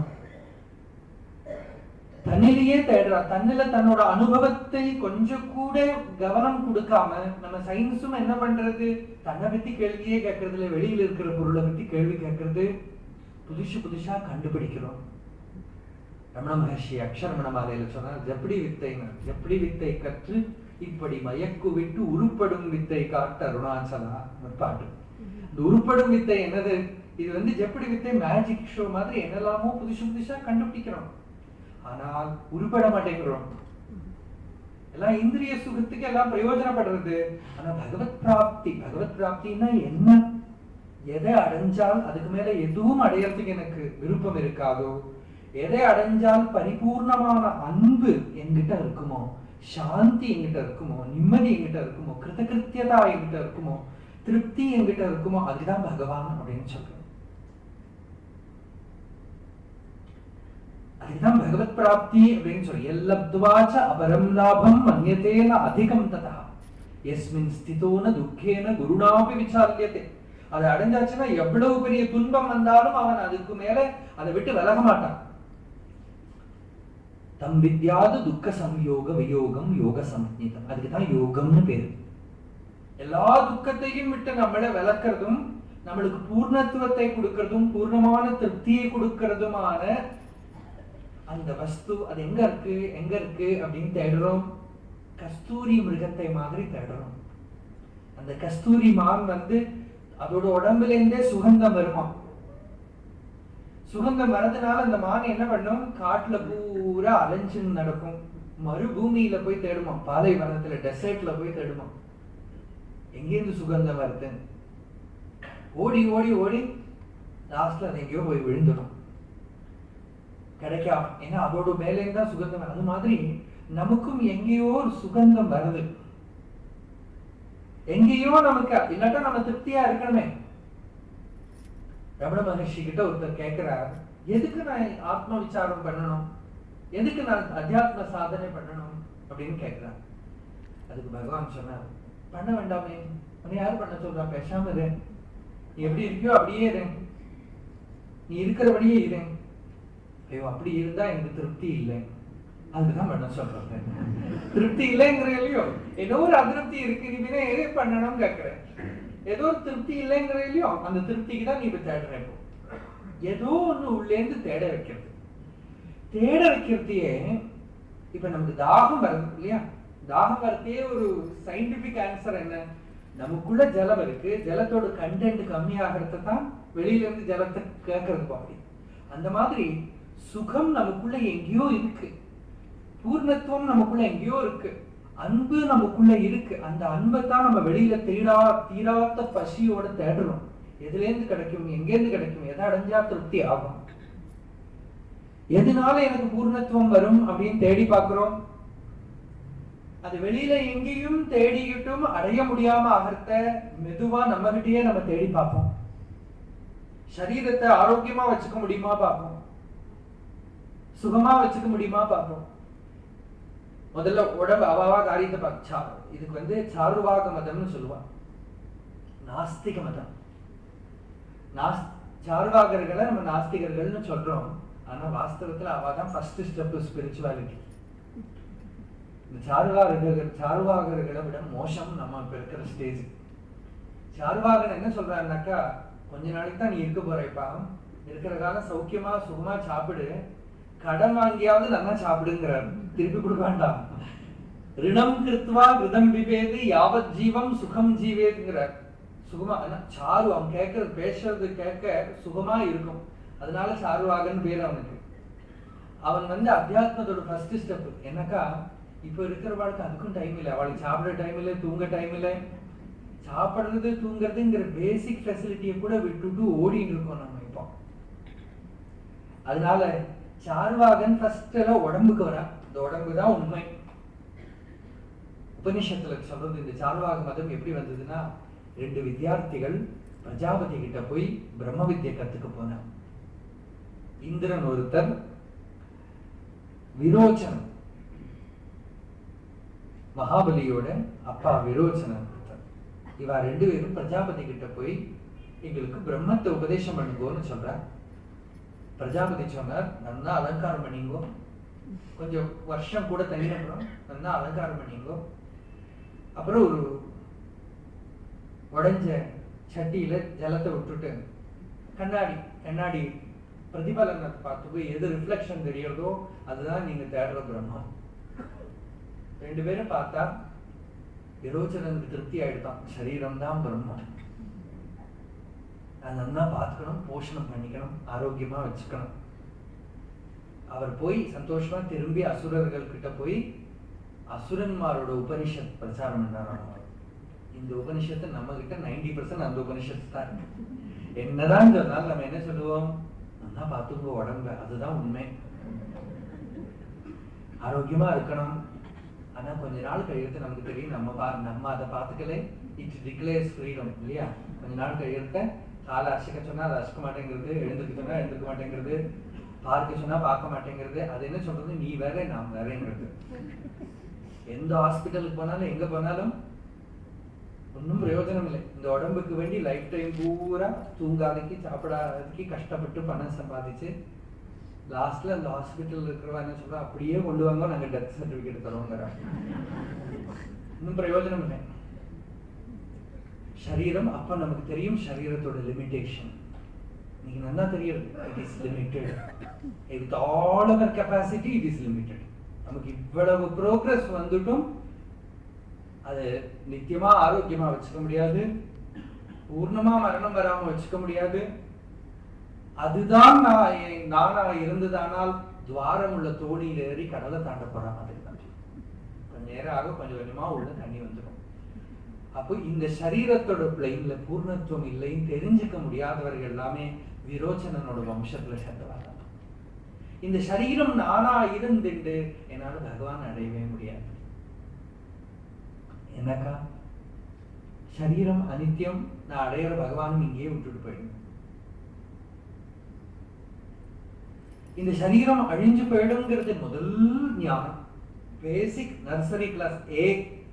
தன்னிலேயே தேடுறா தன்னில தன்னோட அனுபவத்தை கொஞ்சம் கூட கவனம் கொடுக்காம நம்ம சயின்ஸும் என்ன பண்றது தன்னை பத்தி கேள்வியே கேட்கறதுல வெளியில இருக்கிற பொருளை பத்தி கேள்வி கேட்கறது புதுசு புதுசா கண்டுபிடிக்கிறோம் ரமண மகர்ஷி அக்ஷரமண மாலையில சொன்னார் ஜப்படி வித்தைன்னு ஜப்படி வித்தை கற்று இப்படி மயக்கு விட்டு உருப்படும் வித்தை காட்ட அருணாச்சலா ஒரு பாட்டு இந்த உருப்படும் வித்தை என்னது இது வந்து ஜப்படி வித்தை மேஜிக் ஷோ மாதிரி என்னெல்லாமோ புதுசு புதுசா கண்டுபிடிக்கிறோம் ஆனால் உருப்பட மாட்டேங்கிறோம் எல்லாம் இந்திரிய சுகத்துக்கு எல்லாம் பிரயோஜனப்படுறது ஆனா பகவத் பிராப்தி பகவத் பிராப்தின்னா என்ன எதை அடைஞ்சால் அதுக்கு மேல எதுவும் அடையறதுக்கு எனக்கு விருப்பம் இருக்காதோ எதை அடைஞ்சால் பரிபூர்ணமான அன்பு என்கிட்ட இருக்குமோ சாந்தி என்கிட்ட இருக்குமோ நிம்மதி என்கிட்ட இருக்குமோ கிருதகிருத்தியதா என்கிட்ட இருக்குமோ திருப்தி என்கிட்ட இருக்குமோ அதுதான் பகவான் அப்படின்னு சொல்றேன் அதுதான் பகவத் பிராப்தி அப்படின்னு சொல்லி எல்லப்துவாச்ச அபரம் லாபம் மன்யத்தேன அதிகம் ததா எஸ்மின் ஸ்திதோன துக்கேன குருணாபி விசாரியத்தை அதை அடைஞ்சாச்சுன்னா எவ்வளவு பெரிய துன்பம் வந்தாலும் அவன் அதுக்கு மேல அதை விட்டு விலக மாட்டான் தம் வித்யாது துக்க சம்யோக வியோகம் யோக சம்ஹிதம் அதுக்கு தான் யோகம்னு பேரு எல்லா துக்கத்தையும் விட்டு நம்மளை விளக்குறதும் நம்மளுக்கு பூர்ணத்துவத்தை கொடுக்கறதும் பூர்ணமான திருப்தியை கொடுக்கறதுமான அந்த வஸ்து அது எங்க இருக்கு எங்க இருக்கு அப்படின்னு தேடுறோம் கஸ்தூரி மிருகத்தை மாதிரி தேடுறோம் அந்த கஸ்தூரி மான் வந்து அதோட உடம்புல இருந்தே சுகந்தம் வருமா சுகந்தம் வரதுனால அந்த மான் என்ன பண்ணும் காட்டுல பூரா அலைஞ்சுன்னு நடக்கும் மறுபூமியில போய் தேடுமா பாலைவனத்துல டெசர்ட்ல போய் தேடுமா எங்கேருந்து சுகந்தம் வருது ஓடி ஓடி ஓடி லாஸ்ட்ல அது எங்கேயோ போய் விழுந்துடும் கிடைக்காம ஏன்னா அதோட மேலேருந்து தான் சுகந்தம் அது மாதிரி நமக்கும் எங்கேயோ ஒரு சுகந்தம் வருது எங்கேயோ நமக்கு இல்லாட்டா நம்ம திருப்தியா இருக்கணுமே ரமண மகர்ஷி கிட்ட ஒருத்தர் கேட்கிறார் எதுக்கு நான் ஆத்ம விசாரம் பண்ணணும் எதுக்கு நான் அத்தியாத்ம சாதனை பண்ணணும் அப்படின்னு கேட்கிறார் அதுக்கு பகவான் சொன்னார் பண்ண வேண்டாமே உன்னை யார் பண்ண சொல்றா பேசாம இரு நீ எப்படி இருக்கியோ அப்படியே இரு நீ இருக்கிறபடியே இரு ஐயோ அப்படி இருந்தா எனக்கு திருப்தி இல்லை அதுதான் பண்ண சொல்றேன் திருப்தி இல்லைங்கிற இல்லையோ ஏதோ ஒரு அதிருப்தி இருக்கு நீ பின்ன எது பண்ணணும்னு கேட்கிறேன் ஏதோ ஒரு திருப்தி இல்லைங்கிற இல்லையோ அந்த திருப்திக்கு தான் நீ இப்ப தேடுற இப்போ ஏதோ ஒண்ணு உள்ளேந்து தேட வைக்கிறது தேட வைக்கிறதையே இப்ப நமக்கு தாகம் வருது இல்லையா தாகம் வரதே ஒரு சயின்டிபிக் ஆன்சர் என்ன நமக்குள்ள ஜலம் இருக்கு ஜலத்தோட கண்டென்ட் கம்மியாகிறது தான் வெளியில இருந்து ஜலத்தை கேட்கறது பாப்பி அந்த மாதிரி சுகம் நமக்குள்ள எங்கேயோ இருக்கு பூர்ணத்துவம் நமக்குள்ள எங்கேயோ இருக்கு அன்பு நமக்குள்ள இருக்கு அந்த அன்பை தான் நம்ம வெளியில தேடா தீராத்த பசியோட தேடுறோம் எதுல இருந்து கிடைக்கும் எங்கேருந்து கிடைக்கும் எதை அடைஞ்சா திருப்தி ஆகும் எதனால எனக்கு பூர்ணத்துவம் வரும் அப்படின்னு தேடி பார்க்கிறோம் அது வெளியில எங்கேயும் தேடிக்கிட்டும் அடைய முடியாம அகர்த்த மெதுவா நம்ம கிட்டயே நம்ம தேடி பார்ப்போம் சரீரத்தை ஆரோக்கியமா வச்சுக்க முடியுமா பார்ப்போம் சுகமா வச்சுக்க முடியுமா பார்ப்போம் முதல்ல உடம்பு அவாவா காரியத்தை பார்க்க சா- இதுக்கு வந்து சாருவாக மதம்னு சொல்லுவான் நாஸ்திக மதம் நாஸ் சார்வாகர்களை நம்ம நாஸ்திகர்கள்னு சொல்றோம் ஆனா வாஸ்தவத்துல அவ தான் ஃபர்ஸ்ட் ஸ்டெப் ஸ்பிரிச்சுவாலிட்டி இந்த சார்வாகர்கள் சார்வாகர்களை விட மோசம் நம்ம இப்ப இருக்கிற ஸ்டேஜ் சார்வாகன் என்ன சொல்றாருனாக்கா கொஞ்ச நாளைக்கு தான் நீ இருக்க போறப்பா இருக்கிற காலம் சௌக்கியமா சுகமா சாப்பிடு கடன் வாங்கியாவது நல்லா சாப்பிடுங்கிறார் திருப்பி கொடுக்க வேண்டாம் ரிணம் கிருத்வா விதம் விவேது யாவத் ஜீவம் சுகம் ஜீவேதுங்கிறார் சுகமா ஆனா சாரு அவன் கேட்கறது பேசுறது கேட்க சுகமா இருக்கும் அதனால சாருவாகன் பேர் அவனுக்கு அவன் வந்து அத்தியாத்மத்தோட ஃபர்ஸ்ட் ஸ்டெப் என்னக்கா இப்போ இருக்கிறவாளுக்கு அதுக்கும் டைம் இல்லை அவளுக்கு சாப்பிட டைம் இல்லை தூங்க டைம் இல்லை சாப்பிடுறது தூங்குறதுங்கிற பேசிக் ஃபெசிலிட்டியை கூட விட்டுட்டு ஓடிட்டு இருக்கோம் நம்ம இப்போ அதனால சார்வாகன் ஃபர்ஸ்ட் எல்லாம் உடம்புக்கு வரா இந்த உடம்பு தான் உண்மை உபனிஷத்துல சொல்றது இந்த சார்வாக மதம் எப்படி வந்ததுன்னா ரெண்டு வித்தியார்த்திகள் பிரஜாபதி கிட்ட போய் பிரம்ம வித்யை கத்துக்க போனான் இந்திரன் ஒருத்தர் விரோச்சனம் மகாபலியோட அப்பா விரோச்சனன் ஒருத்தர் இவா ரெண்டு பேரும் பிரஜாபதி கிட்ட போய் எங்களுக்கு பிரம்மத்தை உபதேசம் பண்ணுங்கோன்னு சொல்றார் பிரஜாபதி சொன்னார் நல்லா அலங்காரம் பண்ணிங்கோ கொஞ்சம் வருஷம் கூட தங்கின அப்புறம் நல்லா அலங்காரம் பண்ணிங்கோ அப்புறம் ஒரு உடைஞ்ச சட்டியில ஜலத்தை விட்டுட்டு கண்ணாடி கண்ணாடி பிரதிபலனை பார்த்து போய் எது ரிஃப்ளெக்ஷன் தெரியறதோ அதுதான் நீங்க தேடுற பிரம்மா ரெண்டு பேரும் பார்த்தா விரோச்சனனுக்கு திருப்தி ஆயிடுதான் சரீரம் தான் பிரம்மம் அதை நல்லா பார்த்துக்கணும் போஷணம் பண்ணிக்கணும் ஆரோக்கியமா வச்சுக்கணும் அவர் போய் சந்தோஷமா திரும்பி அசுரர்கள் கிட்ட போய் அசுரன்மாரோட உபனிஷத் பிரச்சாரம் பண்ணாராம் அவர். இந்த உபனிஷத்து நம்ம கிட்ட நைன்டி பர்சன்ட் அந்த உபனிஷத்து தான் இருக்கு என்னதான் சொன்னாலும் நம்ம என்ன சொல்லுவோம் நல்லா பார்த்துக்கோ உடம்ப அதுதான் உண்மை ஆரோக்கியமா இருக்கணும் ஆனா கொஞ்ச நாள் கழித்து நமக்கு தெரியும் நம்ம பா நம்ம அதை பார்த்துக்கலே இட் டிக்ளேர்ஸ் ஃப்ரீடம் இல்லையா கொஞ்ச நாள் கழித்த காலை அசைக்க சொன்னா அதை அசைக்க மாட்டேங்கிறது எழுந்துக்க சொன்னா எழுந்துக்க மாட்டேங்கிறது பார்க்க சொன்னா பார்க்க மாட்டேங்கிறது அது என்ன சொல்றது நீ வேற நான் வேறங்கிறது எந்த ஹாஸ்பிட்டலுக்கு போனாலும் எங்க போனாலும் ஒன்றும் பிரயோஜனம் இல்லை இந்த உடம்புக்கு வேண்டி லைஃப் டைம் பூரா தூங்காதைக்கு சாப்பிடாததுக்கு கஷ்டப்பட்டு பணம் சம்பாதிச்சு லாஸ்ட்ல அந்த ஹாஸ்பிட்டல் இருக்கிறவா என்ன சொல்றா அப்படியே கொண்டு வாங்க நாங்க டெத் சர்டிபிகேட் தரோங்கிறாங்க இன்னும் பிரயோஜனம் இல்லை சரீரம் அப்ப நமக்கு தெரியும் சரீரத்தோட லிமிடேஷன் நீங்க நல்லா தெரியும் it is limited with all our capacity it is limited நமக்கு இவ்வளவு ப்ரோக்ரஸ் வந்துட்டும் அது நித்தியமா ஆரோக்கியமா வச்சுக்க முடியாது பூர்ணமா மரணம் வராம வச்சுக்க முடியாது அதுதான் நான் எ- நானா இருந்ததானால் துவாரம் உள்ள தோணியில ஏறி கடலை தாண்ட போற மாதிரி தான் கொஞ்ச நேரம் ஆக கொஞ்சம் கொஞ்சமா உள்ள தண்ணி வந்துடும் அப்போ இந்த சரீரத்தோட பிளைன்ல பூர்ணத்துவம் இல்லைன்னு தெரிஞ்சுக்க முடியாதவர்கள் எல்லாமே விரோச்சனனோட வம்சத்துல சேர்ந்தவாங்க இந்த சரீரம் நானா இருந்துட்டு என்னால பகவான் அடையவே முடியாது என்னக்கா சரீரம் அனித்தியம் நான் அடையிற பகவானும் இங்கேயே விட்டுட்டு போயிடும் இந்த சரீரம் அழிஞ்சு போயிடுங்கிறது முதல் ஞானம் basic nursery class A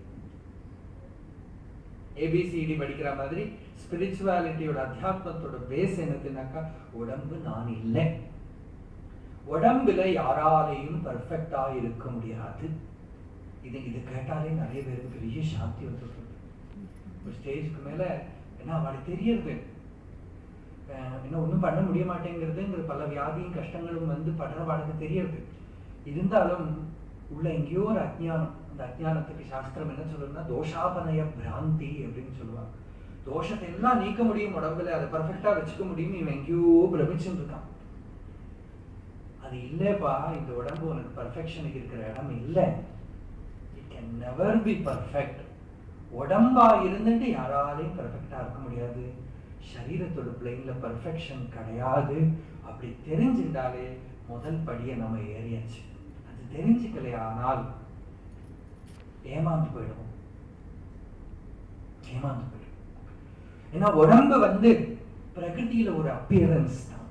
A B C D படிக்கிற மாதிரி ஸ்பிரிச்சுவாலிட்டியோட அத்தியாத்மத்தோட பேஸ் என்னதுனாக்கா உடம்பு நான் இல்லை உடம்புல யாராலையும் பர்ஃபெக்டா இருக்க முடியாது இது இது கேட்டாலே நிறைய பேருக்கு பெரிய சாந்தி வந்துருக்கு ஒரு ஸ்டேஜ்க்கு மேல என்ன அவளுக்கு தெரியறது அஹ் என்ன ஒண்ணும் பண்ண முடிய மாட்டேங்கிறதுங்கிற பல வியாதியும் கஷ்டங்களும் வந்து படுற வாழ்க்கை தெரியறது இருந்தாலும் உள்ள எங்கேயோ ஒரு அஜ்ஞானம் அந்த அஜ்ஞானத்துக்கு சாஸ்திரம் என்ன சொல்லுதுன்னா தோஷாபனய பிராந்தி அப்படின்னு சொல்லுவாங்க தோஷத்தை எல்லாம் நீக்க முடியும் உடம்புல அதை பர்ஃபெக்டா வச்சுக்க முடியும் இவன் எங்கேயோ பிரமிச்சுட்டு இருக்கான் அது இல்லப்பா இந்த உடம்பு உனக்கு பர்ஃபெக்ஷனுக்கு இருக்கிற இடம் இல்லை it can never be perfect உடம்பா இருந்துட்டு யாராலையும் பர்ஃபெக்டா இருக்க முடியாது சரீரத்தோட பிளைன்ல பர்ஃபெக்ஷன் கிடையாது அப்படி தெரிஞ்சுட்டாலே முதல் படியை நம்ம ஏறியாச்சு அது தெரிஞ்சுக்கலையானால் ஏமாந்து போயிடுவோம் ஏமாந்து போயிடும் ஏன்னா உடம்பு வந்து பிரகிருதியில ஒரு அப்பியரன்ஸ் தான்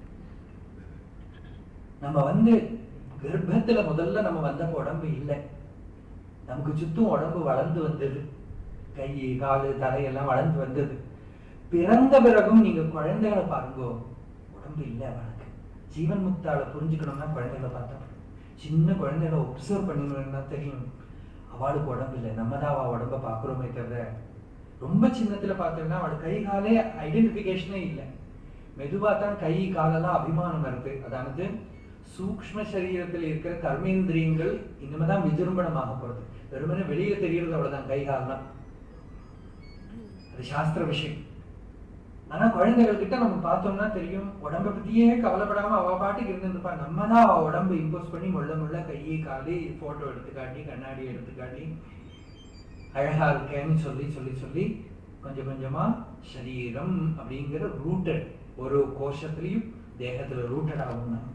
நம்ம வந்து கர்ப்பத்துல முதல்ல நம்ம வந்தப்ப உடம்பு இல்லை நமக்கு சுத்தும் உடம்பு வளர்ந்து வந்தது கை காலு தலையெல்லாம் வளர்ந்து வந்தது பிறந்த பிறகும் நீங்க குழந்தைகளை பாருங்க உடம்பு இல்லை அவனுக்கு ஜீவன் முக்தால புரிஞ்சுக்கணும்னா குழந்தைகளை பார்த்தா சின்ன குழந்தைகளை ஒப்சர்வ் பண்ணினா தெரியும் அவளுக்கு உடம்பு இல்லை நம்ம தான் அவள் உடம்ப பார்க்குறோமே தவிர ரொம்ப சின்னத்துல பார்த்தோம்னா அவள் கை காலே ஐடென்டிஃபிகேஷனே இல்லை மெதுவா தான் கை காலெல்லாம் அபிமானம் வருது அதாவது சூக்ஷ்ம சரீரத்தில் இருக்கிற கர்மேந்திரியங்கள் இனிமேதான் விஜృంభணமாக போறது வெறுமனே வெளியில தெரியறது அவ்வளவுதான் கை கால்லாம் அது சாஸ்திர விஷயம் ஆனா குழந்தைகள் கிட்ட நம்ம பார்த்தோம்னா தெரியும் உடம்ப பத்தியே கவலைப்படாம அவ பாட்டுக்கு இருந்திருப்பா நம்ம தான் அவ உடம்பு இம்போஸ் பண்ணி முள்ள முள்ள கையை காலி போட்டோ எடுத்து காட்டி கண்ணாடி எடுத்து காட்டி அழகா இருக்கேன்னு சொல்லி சொல்லி சொல்லி கொஞ்சம் கொஞ்சமா சரீரம் அப்படிங்கிற ரூட்டட் ஒரு கோஷத்திலையும் தேகத்துல ரூட்டட் ஆகும் நம்ம.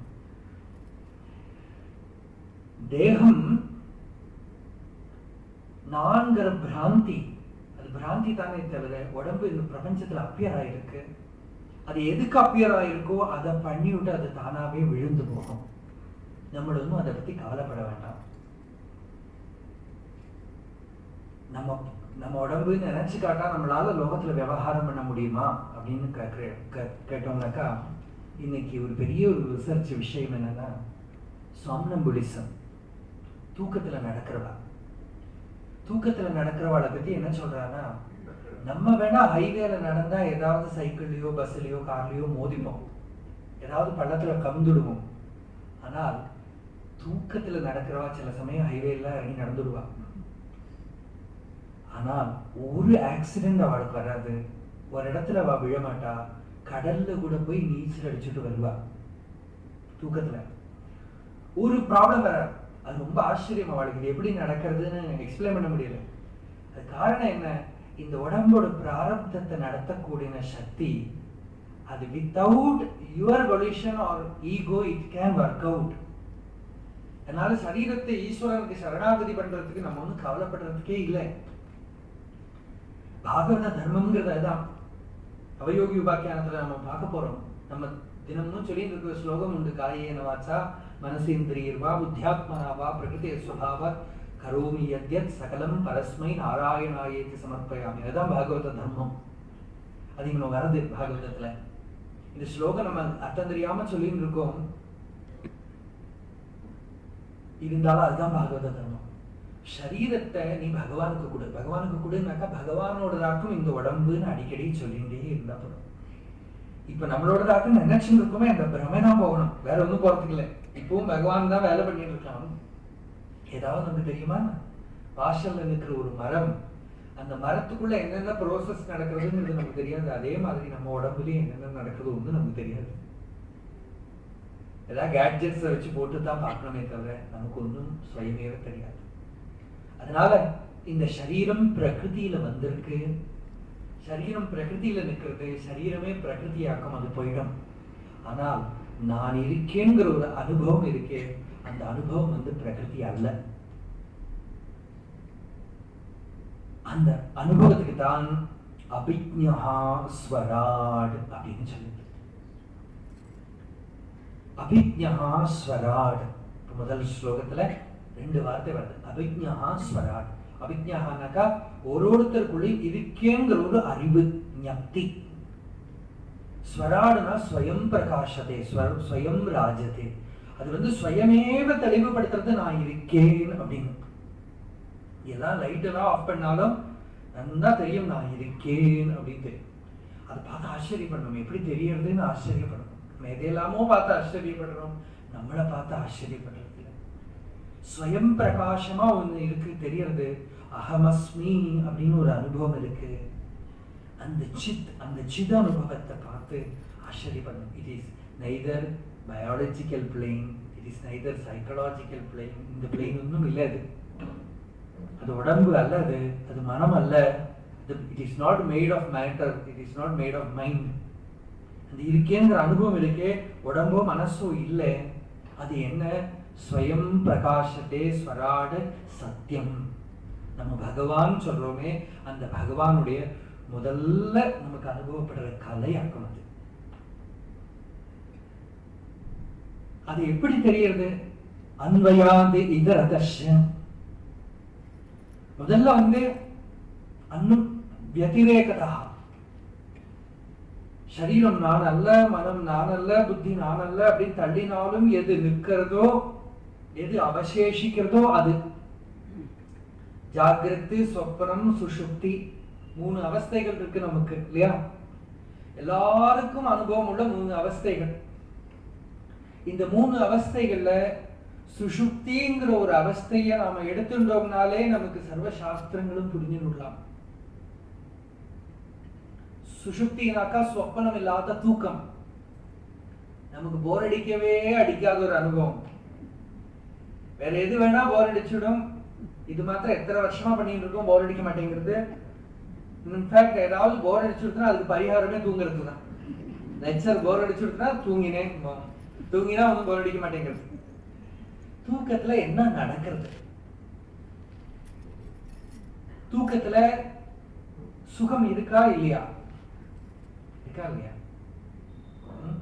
தேகம் நான்கிற பிராந்தி அது பிராந்தி தானே தவிர உடம்பு இந்த பிரபஞ்சத்துல அப்பியர் ஆயிருக்கு அது எதுக்கு அப்பியர் ஆயிருக்கோ அதை பண்ணி விட்டு அது தானாவே விழுந்து போகும் நம்மள ஒன்றும் அதை பத்தி கவலைப்பட வேண்டாம் நம்ம நம்ம உடம்பு நினைச்சு காட்டா நம்மளால லோகத்துல விவகாரம் பண்ண முடியுமா அப்படின்னு கேக்குற கே- கேட்டோம்னாக்கா இன்னைக்கு ஒரு பெரிய ஒரு ரிசர்ச் விஷயம் என்னன்னா சாம்னம்புலிசம் தூக்கத்துல நடக்கிறவா தூக்கத்துல நடக்கிறவாளை பத்தி என்ன சொல்றான்னா நம்ம வேணா ஹைவேல நடந்தா ஏதாவது சைக்கிள்லயோ பஸ்லயோ கார்லயோ மோதிப்போம் ஏதாவது பள்ளத்துல கவுந்துடுவோம் ஆனால் தூக்கத்துல நடக்கிறவா சில சமயம் ஹைவேல இறங்கி நடந்துடுவா ஆனால் ஒரு ஆக்சிடென்ட் அவளுக்கு வராது ஒரு இடத்துல அவ விழமாட்டா கடல்ல கூட போய் நீச்சல் அடிச்சுட்டு வருவா தூக்கத்துல ஒரு ப்ராப்ளம் வராது அது ரொம்ப ஆச்சரியம் அவளுக்கு இது எப்படி நடக்கிறதுன்னு எக்ஸ்பிளைன் பண்ண முடியல அது காரணம் என்ன இந்த உடம்போட பிராரப்தத்தை நடத்தக்கூடிய சக்தி அது without your volition or ego it can work out அதனால சரீரத்தை ஈஸ்வரனுக்கு சரணாகதி பண்றதுக்கு நம்ம ஒன்றும் கவலைப்படுறதுக்கே இல்லை பாகவத தர்மம்ங்கிறது அதுதான் அவயோகி உபாக்கியானத்துல நம்ம பார்க்க போறோம் நம்ம தினமும் சொல்லிட்டு இருக்கிற ஸ்லோகம் உண்டு காயேன வாச்சா மனசேந்திரியர்வா புத்தியாத்மனா வா பிரகிருதி சுபாவ கரோமி யத்யத் சகலம் பரஸ்மை நாராயணாயேத்தி சமர்ப்பயாமி அதுதான் பாகவத தர்மம் அது இங்க வருது பாகவதத்துல இந்த ஸ்லோகம் நம்ம அர்த்தம் தெரியாம சொல்லிட்டு இருக்கோம் இருந்தாலும் அதுதான் பாகவத தர்மம் சரீரத்தை நீ பகவானுக்கு கொடு பகவானுக்கு கொடுனாக்கா பகவானோடதாக்கும் இந்த உடம்புன்னு அடிக்கடி சொல்லிகிட்டே இருந்தா போதும் இப்ப நம்மளோடதாக்கும் நினைச்சுட்டு இருக்கோமே அந்த பிரமை தான் போகணும் வேற ஒண்ணும் போறதுக்கு இல்லை இப்பவும் பகவான் தான் வேலை பண்ணிட்டு இருக்கான் ஏதாவது நமக்கு தெரியுமா வாசல்ல இருக்கிற ஒரு மரம் அந்த மரத்துக்குள்ள என்னென்ன ப்ரோசஸ் நடக்கிறதுங்கிறது நமக்கு தெரியாது அதே மாதிரி நம்ம உடம்புலயும் என்னென்ன நடக்குது ஒன்று நமக்கு தெரியாது ஏதாவது கேட்ஜெட்ஸை வச்சு போட்டு தான் பார்க்கணுமே தவிர நமக்கு ஒன்றும் சுயமேவ தெரியாது அதனால இந்த சரீரம் பிரகிருதியில வந்திருக்கு சரீரம் பிரகிருதியில நிற்கிறது சரீரமே பிரகிருதியாக்கம் அது போயிடும் ஆனால் நான் இருக்கேங்கிற ஒரு அனுபவம் இருக்கே அந்த அனுபவம் வந்து பிரகிருதி அல்ல அந்த அனுபவத்துக்கு தான் அபிஜ்ஞா ஸ்வராட் அப்படின்னு சொல்லுது அபிஜ்ஞா ஸ்வராட் இப்ப முதல் ஸ்லோகத்துல ரெண்டு வார்த்தை வருது அபிஜ்ஞா ஸ்வராட் அபிஜ்ஞானாக்கா ஒரு ஒருத்தருக்குள்ளே இருக்கேங்கிற ஒரு அறிவு ஞப்தி ஸ்வராடுனா ஸ்வயம் பிரகாசதே ஸ்வர- ஸ்வயம் ராஜதே அது வந்து ஸ்வயமேவ தெளிவுபடுத்துறது நான் இருக்கேன் அப்படின்னு எல்லாம் லைட் எல்லாம் ஆஃப் பண்ணாலும் நல்லா தெரியும் நான் இருக்கேன் அப்படின்னு தெரியும் அதை பார்த்து ஆச்சரியப்படணும் எப்படி தெரியறதுன்னு ஆச்சரியப்படணும் நம்ம எதையெல்லாமோ பார்த்து ஆச்சரியப்படுறோம் நம்மளை பார்த்து ஆச்சரியப்படுறது இல்லை ஸ்வயம் பிரகாசமா ஒண்ணு இருக்கு தெரியறது அகமஸ்மி அப்படின்னு ஒரு அனுபவம் இருக்கு அந்த சித் அந்த சித் அனுபவத்தை பார்த்து ஆச்சரியப்படணும் it is neither biological plane it is neither psychological plane இந்த பிளேன் ஒன்றும் இல்லை அது அது உடம்பு அல்ல அது அது மனம் அல்ல it is not made of matter it is not made of mind அது இருக்கேங்கிற அனுபவம் இருக்கே உடம்போ மனசோ இல்லை அது என்ன ஸ்வயம் பிரகாசத்தே ஸ்வராடு சத்தியம் நம்ம பகவான் சொல்றோமே அந்த பகவானுடைய முதல்ல நமக்கு அனுபவப்படுற கலையாக்கும் அது அது எப்படி தெரியறது அன்வயாது இதர தர்ஷன் முதல்ல வந்து அன்னு வத்திரேகதா சரீரம் நான் அல்ல மனம் நான் அல்ல புத்தி நான் அல்ல அப்படின்னு தள்ளினாலும் எது நிற்கிறதோ எது அவசேஷிக்கிறதோ அது ஜாகிரத்து சொப்பனம் சுஷுப்தி மூணு அவஸ்தைகள் இருக்கு நமக்கு இல்லையா எல்லாருக்கும் அனுபவம் உள்ள மூணு அவஸ்தைகள் இந்த மூணு அவஸ்தைகள்ல சுஷுப்திங்கிற ஒரு அவஸ்தைய நாம எடுத்துட்டோம்னாலே நமக்கு சர்வ சாஸ்திரங்களும் புரிஞ்சு விடலாம் சுஷுப்தினாக்கா சொப்பனம் இல்லாத தூக்கம் நமக்கு போர் அடிக்கவே அடிக்காத ஒரு அனுபவம் வேற எது வேணா போர் அடிச்சிடும் இது மாத்திரம் எத்தனை வருஷமா பண்ணிட்டு இருக்கோம் போர் அடிக்க மாட்டேங்கிறது இன்ஃபேக்ட் ஏதாவது போர் அடிச்சுடுதுன்னா அதுக்கு பரிகாரமே தூங்குறது தான் நெச்சர் போர் அடிச்சுடுதுன்னா தூங்கினேன் தூங்கினா ஒன்றும் போர் அடிக்க மாட்டேங்கிறது தூக்கத்துல என்ன நடக்கிறது தூக்கத்துல சுகம் இருக்கா இல்லையா இருக்கா இல்லையா ம்?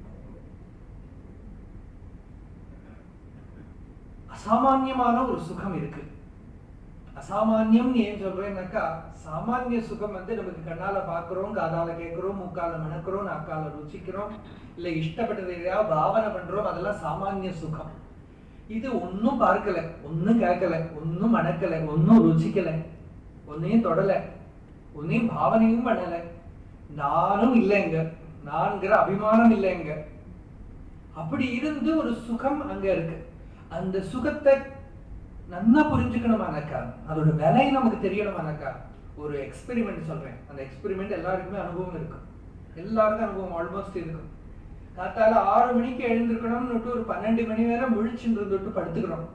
அசாமான்யமான ஒரு சுகம் இருக்கு அசாமான்யம் ஏன் சொல்றேன்னாக்கா சாமானிய சுகம் வந்து நமக்கு கண்ணால பாக்குறோம் காதால கேட்கிறோம் மூக்கால மணக்கிறோம் நாக்கால ருச்சிக்கிறோம் இல்ல இஷ்டப்பட்டதை எதையாவது பாவனை பண்றோம் அதெல்லாம் சாமானிய சுகம் இது ஒன்னும் பார்க்கல ஒன்னும் கேட்கல ஒன்னும் மணக்கல ஒன்னும் ருச்சிக்கல ஒன்னையும் தொடல ஒன்னையும் பாவனையும் பண்ணல நானும் இல்லைங்க நான்கிற அபிமானம் இல்லைங்க அப்படி இருந்து ஒரு சுகம் அங்க இருக்கு அந்த சுகத்தை நல்லா புரிஞ்சுக்கணுமானாக்கா அதோட விலை நமக்கு தெரியணுமானாக்கா ஒரு எக்ஸ்பெரிமெண்ட் சொல்றேன் அந்த எக்ஸ்பெரிமெண்ட் எல்லாருக்குமே அனுபவம் இருக்கும் எல்லாருக்கும் அனுபவம் ஆல்மோஸ்ட் இருக்கும் காத்தால ஆறு மணிக்கு எழுந்திருக்கணும்னு ஒரு பன்னெண்டு மணி நேரம் முழிச்சுட்டு இருந்துட்டு படுத்துக்கிறோம்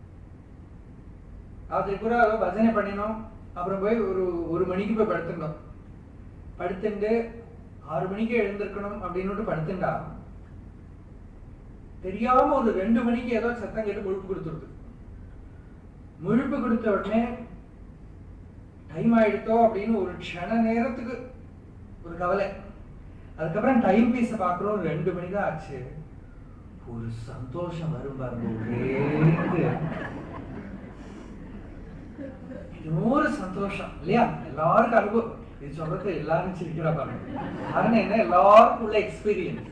அது கூட பஜனை பண்ணினோம் அப்புறம் போய் ஒரு ஒரு மணிக்கு போய் படுத்துட்டோம் படுத்துட்டு ஆறு மணிக்கு எழுந்திருக்கணும் அப்படின்னு படுத்துண்டா தெரியாம ஒரு ரெண்டு மணிக்கு ஏதோ சத்தம் கேட்டு முழுப்பு கொடுத்துருது முழுப்பு கொடுத்த உடனே டைம் ஆயிடுத்தோ அப்படின்னு ஒரு க்ஷண நேரத்துக்கு ஒரு கவலை அதுக்கப்புறம் டைம் பீஸ பாக்குறோம் ரெண்டு மணி தான் ஆச்சு ஒரு சந்தோஷம் வரும் பாருங்க ஒரே இது. இன்னொரு சந்தோஷம் இல்லையா எல்லாருக்கும் அனுபவம் இது சொல்றது எல்லாரும் சிரிக்கிறா பாருங்க காரணம் என்ன எல்லாருக்கும் உள்ள எக்ஸ்பீரியன்ஸ்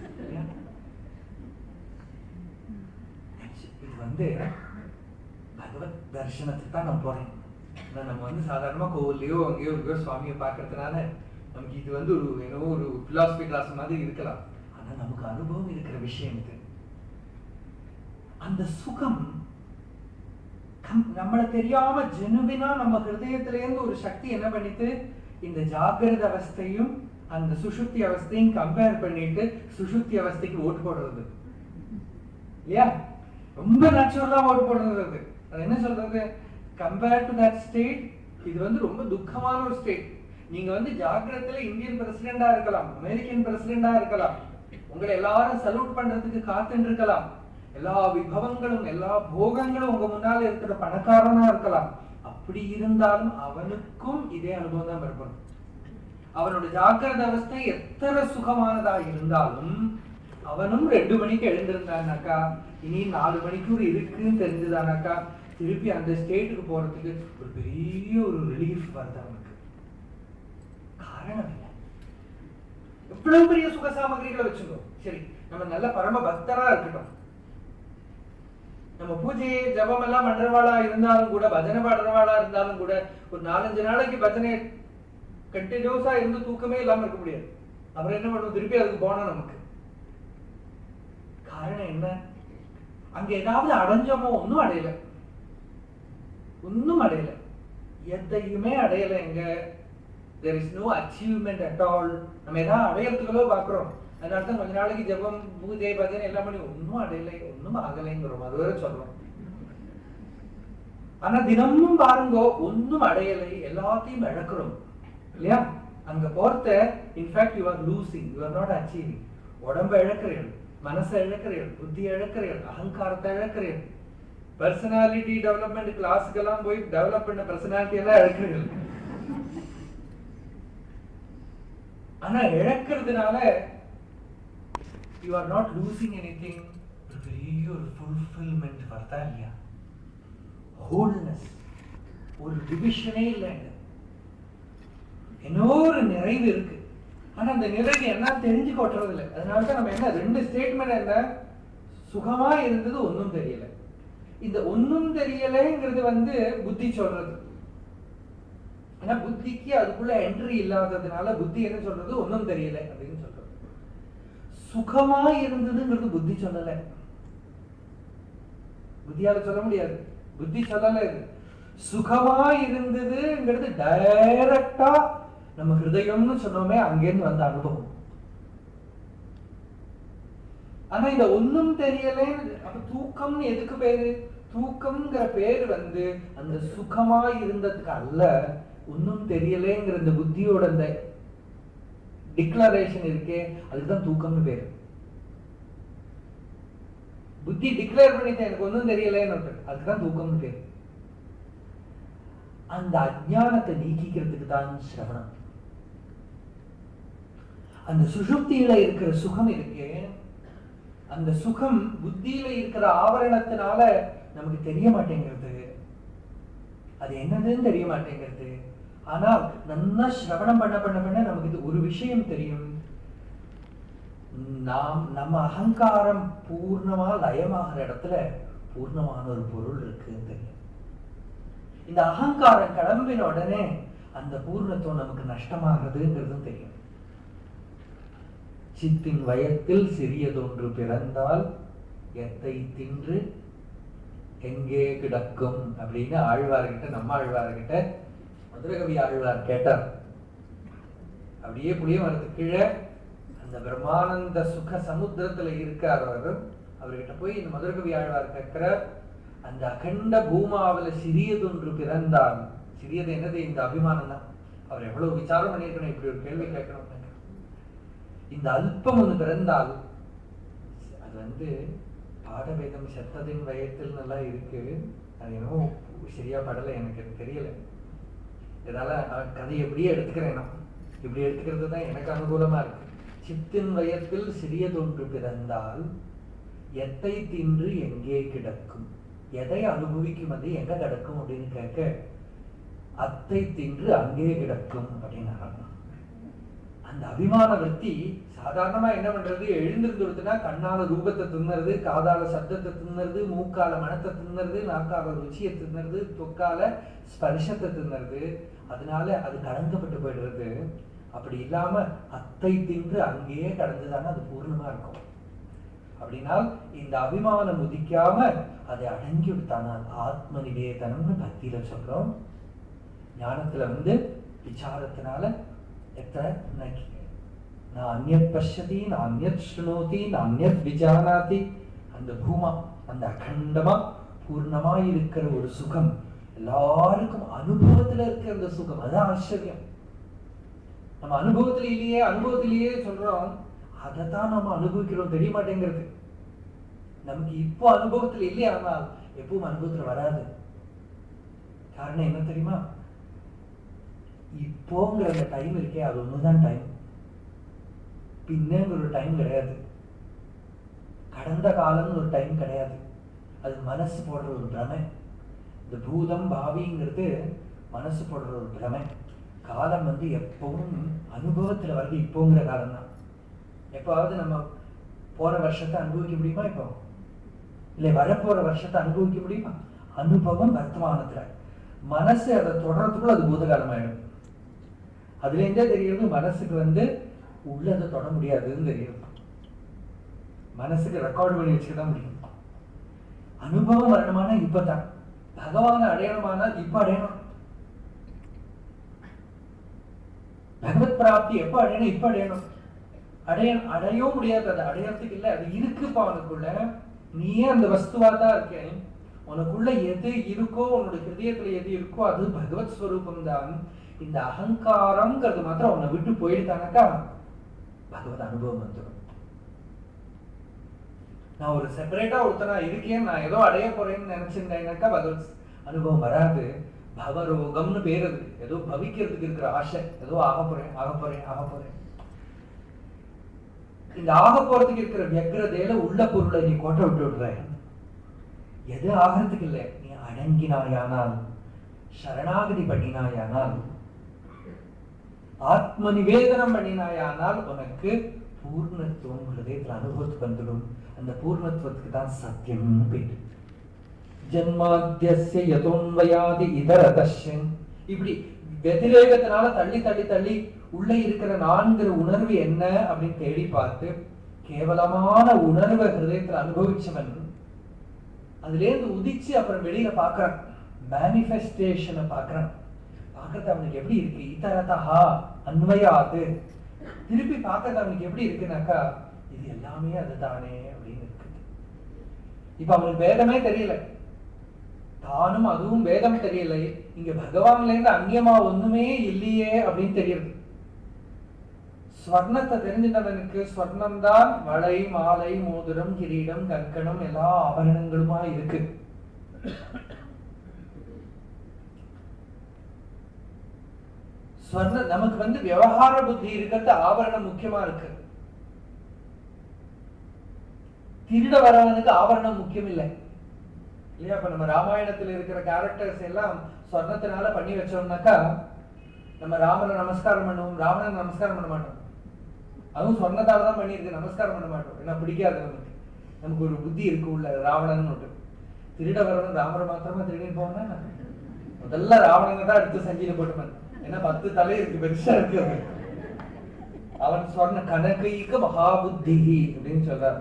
இது வந்து பகவத் தரிசனத்துக்கு தான் நான் போறேன் ஆனா நம்ம வந்து சாதாரணமா கோவில்லையோ அங்கேயோ எங்கேயோ சுவாமியை பார்க்கறதுனால நமக்கு இது வந்து ஒரு என்னவோ ஒரு பிலாசபி கிளாஸ் மாதிரி இருக்கலாம் ஆனா நமக்கு அனுபவம் இருக்கிற விஷயம் இது அந்த சுகம் கம்- நம்மள தெரியாம ஜெனுவினா நம்ம ஹிருதயத்துல இருந்து ஒரு சக்தி என்ன பண்ணிட்டு இந்த ஜாகிரத அவஸ்தையும் அந்த சுஷுப்தி அவஸ்தையும் கம்பேர் பண்ணிட்டு சுஷுப்தி அவஸ்தைக்கு ஓட்டு போடுறது இல்லையா ரொம்ப நேச்சுரலா ஓட்டு போடுறது அது அது என்ன சொல்றது கம்பேர் டு தட் ஸ்டேட் இது வந்து ரொம்ப துக்கமான ஒரு ஸ்டேட் நீங்க வந்து ஜாகிரத்துல இந்தியன் பிரசிடெண்டா இருக்கலாம் அமெரிக்கன் பிரசிடெண்டா இருக்கலாம் உங்களை எல்லாரும் சல்யூட் பண்றதுக்கு காத்துட்டு இருக்கலாம் எல்லா விபவங்களும் எல்லா போகங்களும் உங்க முன்னால இருக்கிற பணக்காரனா இருக்கலாம் அப்படி இருந்தாலும் அவனுக்கும் இதே அனுபவம் தான் ஏற்படும் அவனோட ஜாக்கிரத அவஸ்தை எத்தனை சுகமானதா இருந்தாலும் அவனும் ரெண்டு மணிக்கு எழுந்திருந்தானாக்கா இனி நாலு மணிக்கூர் இருக்குன்னு தெரிஞ்சதானாக்கா திருப்பி அந்த ஸ்டேட்டுக்கு போறதுக்கு ஒரு பெரிய ஒரு ரிலீஃப் வருது அவனுக்கு காரணம் இல்லை எவ்வளவு பெரிய சுக சாமகிரிகளை வச்சுக்கோம் சரி நம்ம நல்ல பரம பக்தரா இருக்கட்டும் நம்ம பூஜை ஜபம் எல்லாம் பண்றவாளா இருந்தாலும் கூட பஜனை பாடுறவாளா இருந்தாலும் கூட ஒரு நாலஞ்சு நாளைக்கு பஜனை கண்டினியூஸா இருந்து தூக்கமே இல்லாம இருக்க முடியாது அப்புறம் என்ன பண்ணுவோம் திருப்பி அதுக்கு போனோம் நமக்கு காரணம் என்ன அங்க ஏதாவது அடைஞ்சோமோ ஒன்றும் அடையல ஒன்றும் அடையல எதையுமே அடையல எங்க there is no achievement at all நம்ம ஏதாவது அடையறதுக்குள்ளோ பாக்குறோம் அதனால தான் கொஞ்ச நாளைக்கு ஜெபம் பூஜை பஜனை எல்லாம் பண்ணி ஒன்றும் அடையலை ஒன்றும் ஆகலைங்கிறோம் அது வேற சொல்றோம் ஆனா தினமும் பாருங்க ஒன்றும் அடையலை எல்லாத்தையும் இழக்கிறோம் இல்லையா அங்க போறத in fact you are losing you are not achieving உடம்ப இழக்கிறீர்கள் மனசை இழக்கிறீர்கள் புத்தி இழக்கிறீர்கள் அகங்காரத்தை இழக்கிறீர்கள் பர்சனாலிட்டி டெவலப்மெண்ட் கிளாஸுக்கெல்லாம் போய் டெவலப் பண்ண பர்சனாலிட்டி எல்லாம் இழக்கிறீர்கள் ஆனா இழக்கிறதுனால you are not losing anything ஒரு பெரிய ஒரு ஃபுல்ஃபில்மெண்ட் வருதா இல்லையா ஹோல்னஸ் ஒரு டிவிஷனே இல்லைங்க என்னோ ஒரு நிறைவு இருக்கு ஆனா அந்த நிறைவு என்ன தெரிஞ்சு கொட்டுறது இல்லை அதனால தான் நம்ம என்ன ரெண்டு ஸ்டேட்மெண்ட் என்ன சுகமா இருந்தது ஒன்றும் தெரியல இந்த ஒன்றும் தெரியலைங்கிறது வந்து புத்தி சொல்றது ஏன்னா புத்திக்கு அதுக்குள்ள என்ட்ரி இல்லாததுனால புத்தி என்ன சொல்றது ஒன்றும் தெரியல அப்படின்னு சொல்றது சுகமா இருந்ததுங்கிறது புத்தி சொல்லல புத்தியால சொல்ல முடியாது புத்தி சொல்லல இது சுகமா இருந்ததுங்கிறது டைரக்டா நம்ம ஹிருதயம்னு சொன்னோமே அங்கேருந்து வந்த அனுபவம் ஆனா இந்த ஒண்ணும் தெரியலன்னு அப்ப தூக்கம்னு எதுக்கு பேரு தூக்கம்ங்கிற பேர் வந்து அந்த சுகமா இருந்ததுக்கு அல்ல ஒன்னும் தெரியலேங்கிற இந்த புத்தியோட அந்த டிக்ளரேஷன் இருக்கே அதுதான் தூக்கம்னு பேரு புத்தி டிக்ளேர் பண்ணிட்டேன் எனக்கு ஒன்றும் தெரியலன்னு அதுதான் தூக்கம்னு பேரு அந்த அஜானத்தை நீக்கிக்கிறதுக்கு தான் சிரவணம் அந்த சுஷுப்தியில இருக்கிற சுகம் இருக்கே அந்த சுகம் புத்தியில இருக்கிற ஆவரணத்தினால நமக்கு தெரிய மாட்டேங்கிறது அது என்னதுன்னு தெரிய மாட்டேங்கிறது ஆனால் நல்லா சிரவணம் பண்ண பண்ண பண்ண நமக்கு இது ஒரு விஷயம் தெரியும் நாம் நம்ம அகங்காரம் பூர்ணமா லயமாகிற இடத்துல பூர்ணமான ஒரு பொருள் இருக்குன்னு தெரியும் இந்த அகங்காரம் கிளம்பின உடனே அந்த பூர்ணத்துவம் நமக்கு நஷ்டமாகிறதுங்கிறதும் தெரியும் சித்தின் வயத்தில் சிறியதொன்று பிறந்தால் எத்தை தின்று எங்கே கிடக்கும் அப்படின்னு ஆழ்வார்கிட்ட நம்ம ஆழ்வார்கிட்ட மதுரகவி ஆழ்வார் கேட்டார் அப்படியே புளிய மரத்துக்கு கீழே அந்த பிரம்மானந்த சுக சமுத்திரத்துல இருக்கார் அவர் அவர்கிட்ட போய் இந்த மதுரகவி ஆழ்வார் கேட்கிறார் அந்த அகண்ட பூமாவில சிறியதொன்று பிறந்தால் சிறியது என்னது இந்த அபிமானம் தான் அவர் எவ்வளவு விசாரம் பண்ணியிருக்கணும் இப்படி ஒரு கேள்வி கேட்கணும் இந்த அல்பம் ஒன்று பிறந்தால் அது வந்து பாடவேதம் செத்ததின் வயத்தில் நல்லா இருக்கு அது என்னவோ சரியா படலை எனக்கு அது தெரியல இதனால அஹ், கதை எப்படியே எடுத்துக்கிறேன் நான் இப்படி எடுத்துக்கிறது தான் எனக்கு அனுகூலமா இருக்கு சித்தின் வயத்தில் சிறியதொன்று பிறந்தால் எத்தை தின்று எங்கே கிடக்கும் எதை அனுபவிக்கும் அது எங்க கிடக்கும் அப்படின்னு கேட்க அத்தை தின்று அங்கே கிடக்கும் அப்படின்னு அந்த அபிமான விருத்தி சாதாரணமா என்ன பண்றது எழுந்திருந்துடுதுன்னா கண்ணால ரூபத்தை தின்னுறது காதால சப்தத்தை தின்னுறது மூக்கால மனத்தை தின்னுறது நாக்கால ருச்சியை தின்னுறது தொக்கால ஸ்பர்ஷத்தை தின்னுறது அதனால அது கலங்கப்பட்டு போயிடுறது அப்படி இல்லாம அத்தை தின்று அங்கேயே கடந்துதானே அது பூர்ணமா இருக்கும் அப்படின்னா இந்த அபிமானம் உதிக்காம அதை அடங்கி விட்டானால் ஆத்ம நிவேதனம்னு பக்தியில சொல்றோம் ஞானத்துல வந்து விசாரத்தினால எத்தனை நக்கி நான் அந்யத் பஷ்யதி நான் அந்யத் ஸ்ருணோதி நான் அந்யத் விஜானாதி அந்த பூமா அந்த அகண்டமா பூர்ணமா இருக்கிற ஒரு சுகம் எல்லாருக்கும் அனுபவத்துல இருக்கிற அந்த சுகம் அதான் ஆச்சரியம் நம்ம அனுபவத்துல இல்லையே அனுபவத்திலேயே சொல்றோம் அதை தான் நம்ம அனுபவிக்கிறோம் தெரிய மாட்டேங்கிறது நமக்கு இப்போ அனுபவத்துல இல்லையே ஆனால் எப்பவும் அனுபவத்துல வராது காரணம் என்ன தெரியுமா இப்போங்கிற அந்த டைம் இருக்கே அது ஒண்ணுதான் டைம் பின்னங்கிற ஒரு டைம் கிடையாது கடந்த காலம்னு ஒரு டைம் கிடையாது அது மனசு போடுற ஒரு பிரமை இந்த பூதம் பாவிங்கிறது மனசு போடுற ஒரு பிரமை காலம் வந்து எப்பவும் அனுபவத்துல வருது இப்போங்கிற காலம் தான் எப்பாவது நம்ம போற வருஷத்தை அனுபவிக்க முடியுமா இப்போ இல்லை வரப்போற வருஷத்தை அனுபவிக்க முடியுமா அனுபவம் வர்த்தமானத்துல மனசு அதை தொடர்றதுக்குள்ள அது பூதகாலம் ஆயிடும் அதுல இருந்தே தெரியுது மனசுக்கு வந்து உள்ளதை தொட முடியாதுன்னு தெரியும் மனசுக்கு ரெக்கார்ட் பண்ணி வச்சுக்க தான் முடியும் அனுபவம் வரணுமானா இப்பதான் பகவானை அடையணுமானால் இப்ப அடையணும் பகவத் பிராப்தி எப்ப அடையணும் இப்ப அடையணும் அடைய அடையவும் முடியாது அது அடையறதுக்கு இல்ல அது இருக்குப்பா உனக்குள்ள நீயே அந்த வஸ்துவா தான் இருக்க உனக்குள்ள எது இருக்கோ உன்னோட ஹிருதயத்துல எது இருக்கோ அது பகவத் ஸ்வரூபம் தான் இந்த அகங்காரம்ங்கிறது மாத்திரம் உன்னை விட்டு போயிடுதானாக்கா பகவத் அனுபவம் வந்துடும் நான் ஒரு செப்பரேட்டா ஒருத்தனா இருக்கேன் நான் ஏதோ அடைய போறேன்னு நினைச்சிருந்தேன்னாக்கா பகவத் அனுபவம் வராது பவரோகம்னு பேர் அதுக்கு ஏதோ பவிக்கிறதுக்கு இருக்கிற ஆசை ஏதோ ஆக போறேன் ஆக போறேன் ஆக போறேன் இந்த ஆக போறதுக்கு இருக்கிற வியக்ரதையில உள்ள பொருளை நீ கோட்டை விட்டு விடுற எது ஆகிறதுக்கு இல்லை நீ அடங்கினாயானால் சரணாகதி பண்ணினாயானால் ஆத்ம நிவேதனம் பண்ணினாயானால் உனக்கு பூர்ணத்துவம் ஹிருதயத்தில் அனுபவத்துக்கு வந்துடும் அந்த பூர்ணத்துவத்துக்கு தான் சத்தியம்னு பேரு ஜன்மாத்தியஸ்ய யதோன்வயாதி இதரதஷ்யன் இப்படி வெதிரேகத்தினால தள்ளி தள்ளி தள்ளி உள்ள இருக்கிற நான்கிற உணர்வு என்ன அப்படின்னு தேடி பார்த்து கேவலமான உணர்வை ஹிருதயத்துல அனுபவிச்சவன் அதுலேருந்து உதிச்சு அப்புறம் வெளியில பார்க்கறான் மேனிஃபெஸ்டேஷனை பார்க்கறான் பார்க்கறது அவனுக்கு எப்படி இருக்கு இதரதா அன்வயாது திருப்பி பார்க்கறது அவனுக்கு எப்படி இருக்குனாக்கா இது எல்லாமே அதுதானே அப்படின்னு இருக்கு இப்ப அவனுக்கு வேதமே தெரியல தானும் அதுவும் வேதம் தெரியலை இங்க பகவான்ல இருந்து அந்நியமா ஒண்ணுமே இல்லையே அப்படின்னு தெரியுது ஸ்வர்ணத்தை தெரிஞ்சிட்டவனுக்கு ஸ்வர்ணம் தான் வளை மாலை மோதிரம் கிரீடம் கற்கணம் எல்லா ஆபரணங்களுமா இருக்கு ஸ்வர்ண நமக்கு வந்து விவகார புத்தி இருக்கிறது ஆபரணம் முக்கியமா இருக்கு திருட வரவனுக்கு ஆபரணம் முக்கியம் இல்லை இல்லையா இப்ப நம்ம ராமாயணத்துல இருக்கிற கேரக்டர்ஸ் எல்லாம் சொர்ணத்தினால பண்ணி வச்சோம்னாக்கா நம்ம ராமரை நமஸ்காரம் பண்ணுவோம் ராவணனை நமஸ்காரம் பண்ண மாட்டோம் அதுவும் சொர்ணத்தால தான் பண்ணியிருக்கு நமஸ்காரம் பண்ண மாட்டோம் ஏன்னா பிடிக்காது நமக்கு நமக்கு ஒரு புத்தி இருக்கு உள்ள ராவணன் ஒன்று திருட வரவன் ராமரை மாத்திரமா திருடின்னு போனா முதல்ல ராவணனை தான் எடுத்து சஞ்சியில போட்டுப்பான் ஏன்னா பத்து தலை இருக்கு பெருசா இருக்கு அவன். அவன் சொன்ன கனகைக மகாபுத்தி அப்படின்னு சொல்றாரு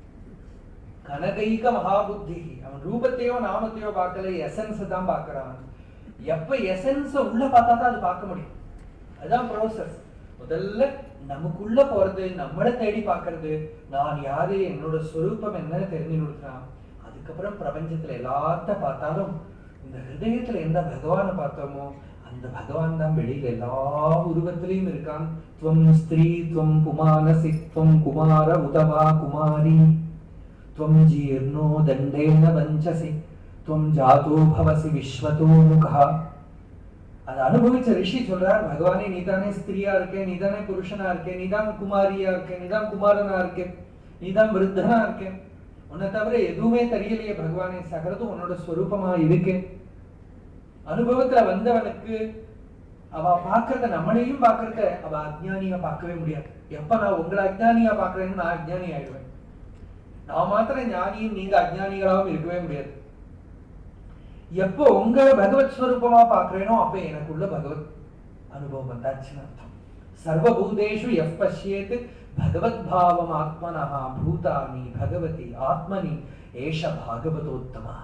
கனகைக மகாபுத்தி அவன் ரூபத்தையோ நாமத்தையோ பார்க்கல எசன்ஸ் தான் பார்க்கறான் எப்ப எசன்ஸ உள்ள பார்த்தா தான் அது பார்க்க முடியும் அதுதான் ப்ரோசஸ் முதல்ல நமக்குள்ள போறது நம்மளை தேடி பார்க்கிறது நான் யாரு என்னோட ஸ்வரூபம் என்ன தெரிஞ்சு கொடுக்குறான் அதுக்கப்புறம் பிரபஞ்சத்துல எல்லாத்த பார்த்தாலும் இந்த ஹிருதயத்துல எந்த பகவானை பார்த்தோமோ அந்த பகவான் தான் வெளியில எல்லா உருவத்திலையும் இருக்கான் துவம் ஸ்திரீ துவம் குமாரசி துவம் குமார உதவா குமாரி त्वं जीर्णो दण्डेन वञ्चसि त्वं जातो भवसि विश्वतो मुखः அதை அனுபவிச்ச ரிஷி சொல்றார் பகவானே நீதானே ஸ்திரியா இருக்கே நீதானே புருஷனா இருக்கே நீதான் குமாரியா இருக்கே நீதான் குமாரனா இருக்கே நீதான் விருத்தனா இருக்கே உன்னை தவிர எதுவுமே தெரியலையே பகவானே சகலதும் உன்னோட ஸ்வரூபமா இருக்கு அனுபவத்துல வந்தவனுக்கு அவ பாக்குறத நம்மளையும் பாக்குறத அவ அஜ்ஞானியா பார்க்கவே முடியாது எப்ப நான் உங்களை அஜ்ஞானியா பாக்குறேன்னு நான் அஜ்ஞானி ஆயிடுவேன் நான் மாத்திரம் ஞானியும் நீங்க அஜ்ஞானிகளாவும் இருக்கவே முடியாது எப்போ உங்க பகவத் ஸ்வரூபமா பாக்குறேனோ அப்ப எனக்குள்ள பகவத் அனுபவம் வந்தாச்சுன்னு அர்த்தம் சர்வபூதேஷு எஃப் பஷ்யேத் பகவத் பாவம் ஆத்மனஹா பூதானி பகவதி ஆத்மனி ஏஷ பாகவதோத்தமா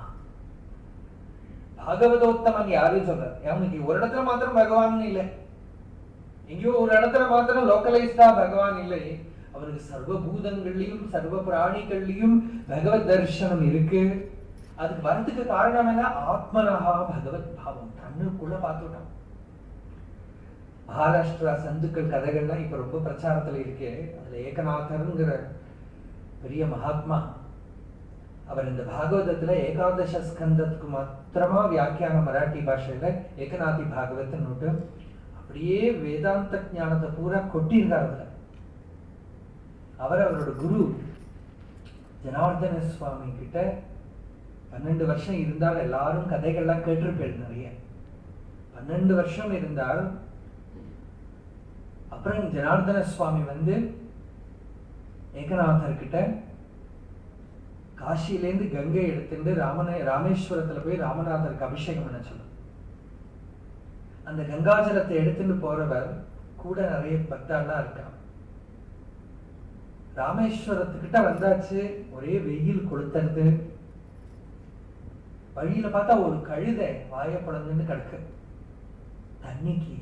பாகவதோத்தமன் யாரு சொல்றார் அவனுக்கு ஒரு இடத்துல மாத்திரம் பகவான் இல்லை எங்கேயோ ஒரு இடத்துல மாத்திரம் லோக்கலைஸ்டா பகவான் இல்லை அவனுக்கு சர்வபூதங்கள்லயும் சர்வ பிராணிகள்லயும் பகவத் தர்சனம் இருக்கு அதுக்கு வரதுக்கு காரணம் என்ன ஆத்மனஹா பகவத் பாவம் தன்னுக்குள்ள பார்த்துட்டான் மகாராஷ்டிரா சந்துக்கள் கதைகள்லாம் இப்ப ரொம்ப பிரச்சாரத்துல இருக்கே அதுல ஏகநாதருங்கிற பெரிய மகாத்மா அவர் இந்த பாகவதத்துல ஏகாதச ஸ்கந்தத்துக்கு மாத்திரமா வியாக்கியான மராட்டி பாஷையில ஏகநாதி பாகவத்னு அப்படியே வேதாந்த ஞானத்தை பூரா கொட்டியிருக்கார் அதுல அவர் அவரோட குரு ஜனார்தன சுவாமி கிட்ட பன்னெண்டு வருஷம் இருந்தால் எல்லாரும் கதைகள்லாம் கேட்டிருப்பேன் நிறைய பன்னெண்டு வருஷம் இருந்தால் அப்புறம் ஜனார்தன சுவாமி வந்து ஏகநாதர் கிட்ட காசியிலேருந்து கங்கை எடுத்துட்டு ராமன ராமேஸ்வரத்துல போய் ராமநாதருக்கு அபிஷேகம் பண்ண சொல்லு அந்த கங்காஜலத்தை எடுத்துட்டு போறவர் கூட நிறைய பக்தாலாம் இருக்கான் ராமேஸ்வரத்துக்கிட்ட வந்தாச்சு ஒரே வெயில் கொளுத்துறது வழியில பார்த்தா ஒரு கழுதை வாய பிளந்துன்னு கிடக்கு தண்ணிக்கு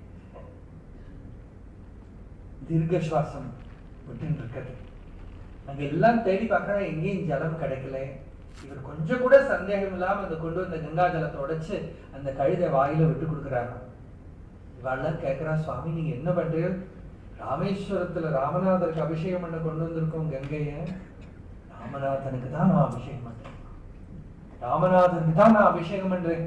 தீர்க்க சுவாசம் விட்டுன்னு இருக்குது அங்க எல்லாம் தேடி பார்க்கறா எங்கேயும் ஜலம் கிடைக்கல இவர் கொஞ்சம் கூட சந்தேகம் இல்லாம அந்த கொண்டு வந்த கங்கா ஜலத்தை உடைச்சு அந்த கழுதை வாயில விட்டு கொடுக்குறாங்க இவாள்லாம் கேட்கிறா சுவாமி நீங்க என்ன பண்றீங்க ராமேஸ்வரத்துல ராமநாதருக்கு அபிஷேகம் பண்ண கொண்டு வந்திருக்கோம் கங்கைய ராமநாதனுக்கு தான் நான் அபிஷேகம் பண்றேன் ராமநாதனுக்கு தான் நான் அபிஷேகம் பண்றேன்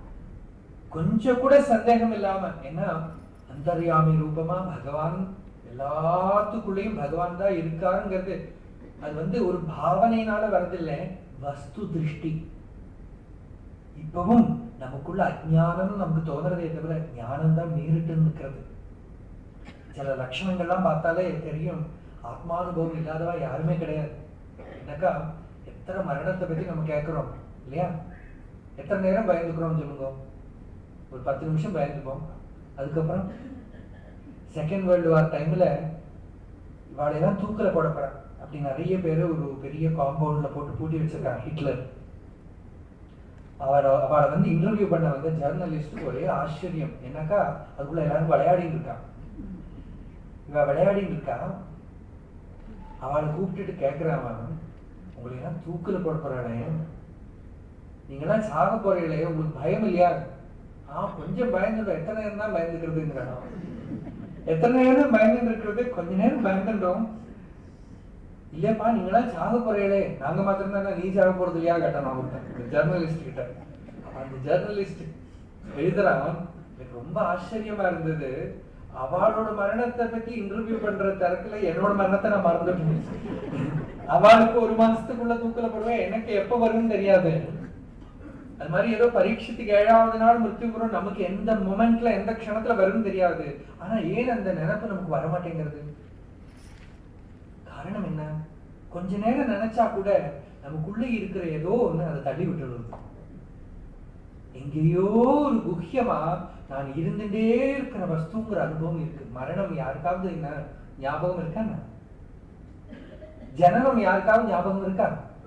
கொஞ்சம் கூட சந்தேகம் இல்லாம ஏன்னா அந்தர்யாமி ரூபமா பகவான் எல்லாத்துக்குள்ளேயும் பகவான் தான் இருக்காருங்கிறது அது வந்து ஒரு பாவனையினால வரதில்லை வஸ்து திருஷ்டி இப்பவும் நமக்குள்ள அஜ்ஞானம் நமக்கு தோணுறதே தவிர ஞானம் தான் மீறிட்டு நிற்கிறது சில லட்சணங்கள்லாம் பார்த்தாலே தெரியும் ஆத்மானுபவம் இல்லாதவா யாருமே கிடையாது என்னக்கா எத்தனை மரணத்தை பத்தி நம்ம கேட்கிறோம் இல்லையா எத்தனை நேரம் பயந்துக்கிறோம் சொல்லுங்க ஒரு பத்து நிமிஷம் பயந்துப்போம் அதுக்கப்புறம் செகண்ட் வேர்ல்டு வார் டைம்ல இவாளையெல்லாம் தூக்கல போட போறான் அப்படி நிறைய பேர் ஒரு பெரிய காம்பவுண்ட்ல போட்டு பூட்டி வச்சிருக்காங்க ஹிட்லர் அவளை அவளை வந்து இன்டர்வியூ பண்ண வந்த ஜேர்னலிஸ்ட் ஒரே ஆச்சரியம் என்னக்கா அதுக்குள்ள எல்லாரும் விளையாடிட்டு இருக்கான் இவ விளையாடிட்டு இருக்கா அவளை கூப்பிட்டுட்டு கேட்கிறான் அவன் உங்களை எல்லாம் தூக்குல போட போறாளே நீங்கெல்லாம் சாக போறீங்களே உங்களுக்கு பயம் இல்லையா ஆ கொஞ்சம் பயந்துடும் எத்தனை நேரம் தான் பயந்துக்கிறதுங்கிறான் எத்தனை நேரம் பயந்துட்டு இருக்கிறது கொஞ்ச நேரம் பயந்துட்டோம் இல்லையாப்பா நீங்களாம் சாக போறீங்களே நாங்க மாத்திரம் தான் நீ சாக போறது இல்லையா கேட்டான் அவன் ஜெர்னலிஸ்ட் கிட்ட அந்த ஜெர்னலிஸ்ட் எழுதுறான் எனக்கு ரொம்ப ஆச்சரியமா இருந்தது அவளோட மரணத்தை பத்தி இன்டர்வியூ பண்ற தரத்துல என்னோட மரணத்தை நான் மறந்துட்டேன் அவளுக்கு ஒரு மாசத்துக்குள்ள தூக்கல போடுவேன் எனக்கு எப்ப வரும்னு தெரியாது அது மாதிரி ஏதோ பரீட்சத்துக்கு ஏழாவது நாள் மிருத்யுபுரம் நமக்கு எந்த மொமெண்ட்ல எந்த க்ஷணத்துல வரும்னு தெரியாது ஆனா ஏன் அந்த நினைப்பு நமக்கு வர மாட்டேங்கிறது காரணம் என்ன கொஞ்ச நேரம் நினைச்சா கூட நமக்குள்ள இருக்கிற ஏதோ ஒண்ணு அதை தள்ளி விட்டுடுறது எங்கேயோ ஒரு குஹ்யமா நான் இருந்துட்டே இருக்கிற வஸ்துங்கிற அனுபவம் இருக்கு மரணம் யாருக்காவது என்ன ஞாபகம் இருக்கா என்ன? ஜனனம் யாருக்காவது ஞாபகம் இருக்கா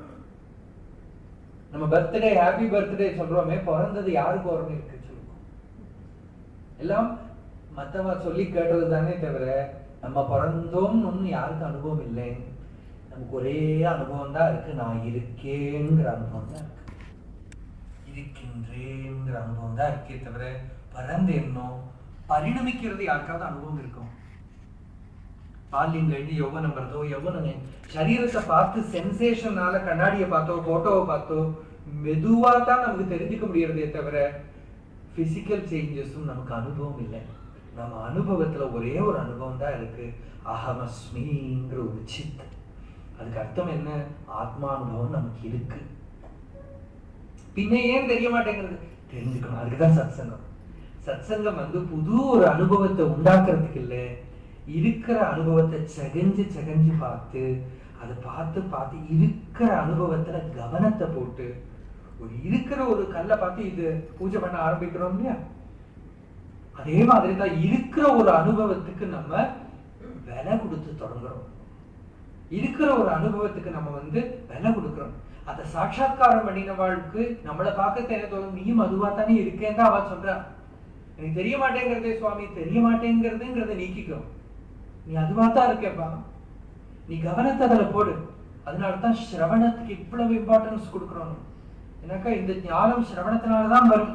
நம்ம பர்த்டே ஹாப்பி பர்த்டே சொல்றோமே பிறந்தது யாருக்கு வரணும் இருக்கு சொல்லுங்க எல்லாம் மத்தவ சொல்லி கேட்டது தானே தவிர நம்ம பிறந்தோம்னு ஒண்ணு யாருக்கு அனுபவம் இல்லை நமக்கு ஒரே அனுபவம் தான் இருக்கு நான் இருக்கேங்கிற அனுபவம் தான் இருக்கு இருக்கின்றேங்கிற அனுபவம் தான் இருக்கே தவிர பறந்தேன்னோ பரிணமிக்கிறது யாருக்காவது அனுபவம் இருக்கும் பால்யம் கழிஞ்சு யௌவனம் வருதோ யௌவனம் சரீரத்தை பார்த்து சென்சேஷனால கண்ணாடியை பார்த்தோ போட்டோவை பார்த்தோ மெதுவா தான் நமக்கு தெரிஞ்சுக்க முடியறதே தவிர பிசிக்கல் சேஞ்சஸும் நமக்கு அனுபவம் இல்லை நம்ம அனுபவத்துல ஒரே ஒரு அனுபவம் தான் இருக்கு அகமஸ்மிங்கிற ஒரு சித் அதுக்கு அர்த்தம் என்ன ஆத்மானுபவம் நமக்கு இருக்கு பின்ன ஏன் தெரிய மாட்டேங்கிறது தெரிஞ்சுக்கணும் அதுக்குதான் சத்சங்கம் சத்சங்கம் வந்து புது ஒரு அனுபவத்தை உண்டாக்குறதுக்கு இல்லை இருக்கிற அனுபவத்தை செகஞ்சு செகஞ்சு பார்த்து அதை பார்த்து பார்த்து இருக்கிற அனுபவத்துல கவனத்தை போட்டு ஒரு இருக்கிற ஒரு கல்லை பார்த்து இது பூஜை பண்ண ஆரம்பிக்கிறோம் இல்லையா அதே மாதிரி தான் இருக்கிற ஒரு அனுபவத்துக்கு நம்ம விலை கொடுத்து தொடங்குறோம் இருக்கிற ஒரு அனுபவத்துக்கு நம்ம வந்து விலை கொடுக்குறோம் அதை சாட்சாத்காரம் பண்ணினவாளுக்கு நம்மளை பார்க்க என்ன தோணும் நீயும் அதுவா தானே இருக்கேன்னு தான் அவ சொல்றா எனக்கு தெரிய மாட்டேங்கிறதே சுவாமி தெரிய மாட்டேங்கிறதுங்கிறத நீக்கிக்கும் நீ அதுவா தான் இருக்கேப்பா நீ கவனத்தை அதில் போடு அதனால தான் சிரவணத்துக்கு இவ்வளவு இம்பார்ட்டன்ஸ் கொடுக்குறோம் எனக்கா இந்த ஞானம் சிரவணத்தினால தான் வரும்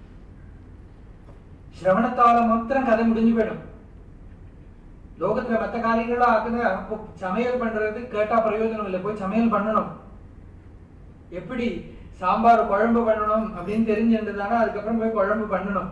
சிரவணத்தால மாத்திரம் கதை முடிஞ்சு போயிடும் லோகத்துல மத்த காரியங்களும் ஆக்குது அப்போ சமையல் பண்றது கேட்டா பிரயோஜனம் இல்லை போய் சமையல் பண்ணணும் எப்படி சாம்பார் குழம்பு பண்ணணும் அப்படின்னு தெரிஞ்சுன்றதானா அதுக்கப்புறம் போய் குழம்பு பண்ணணும்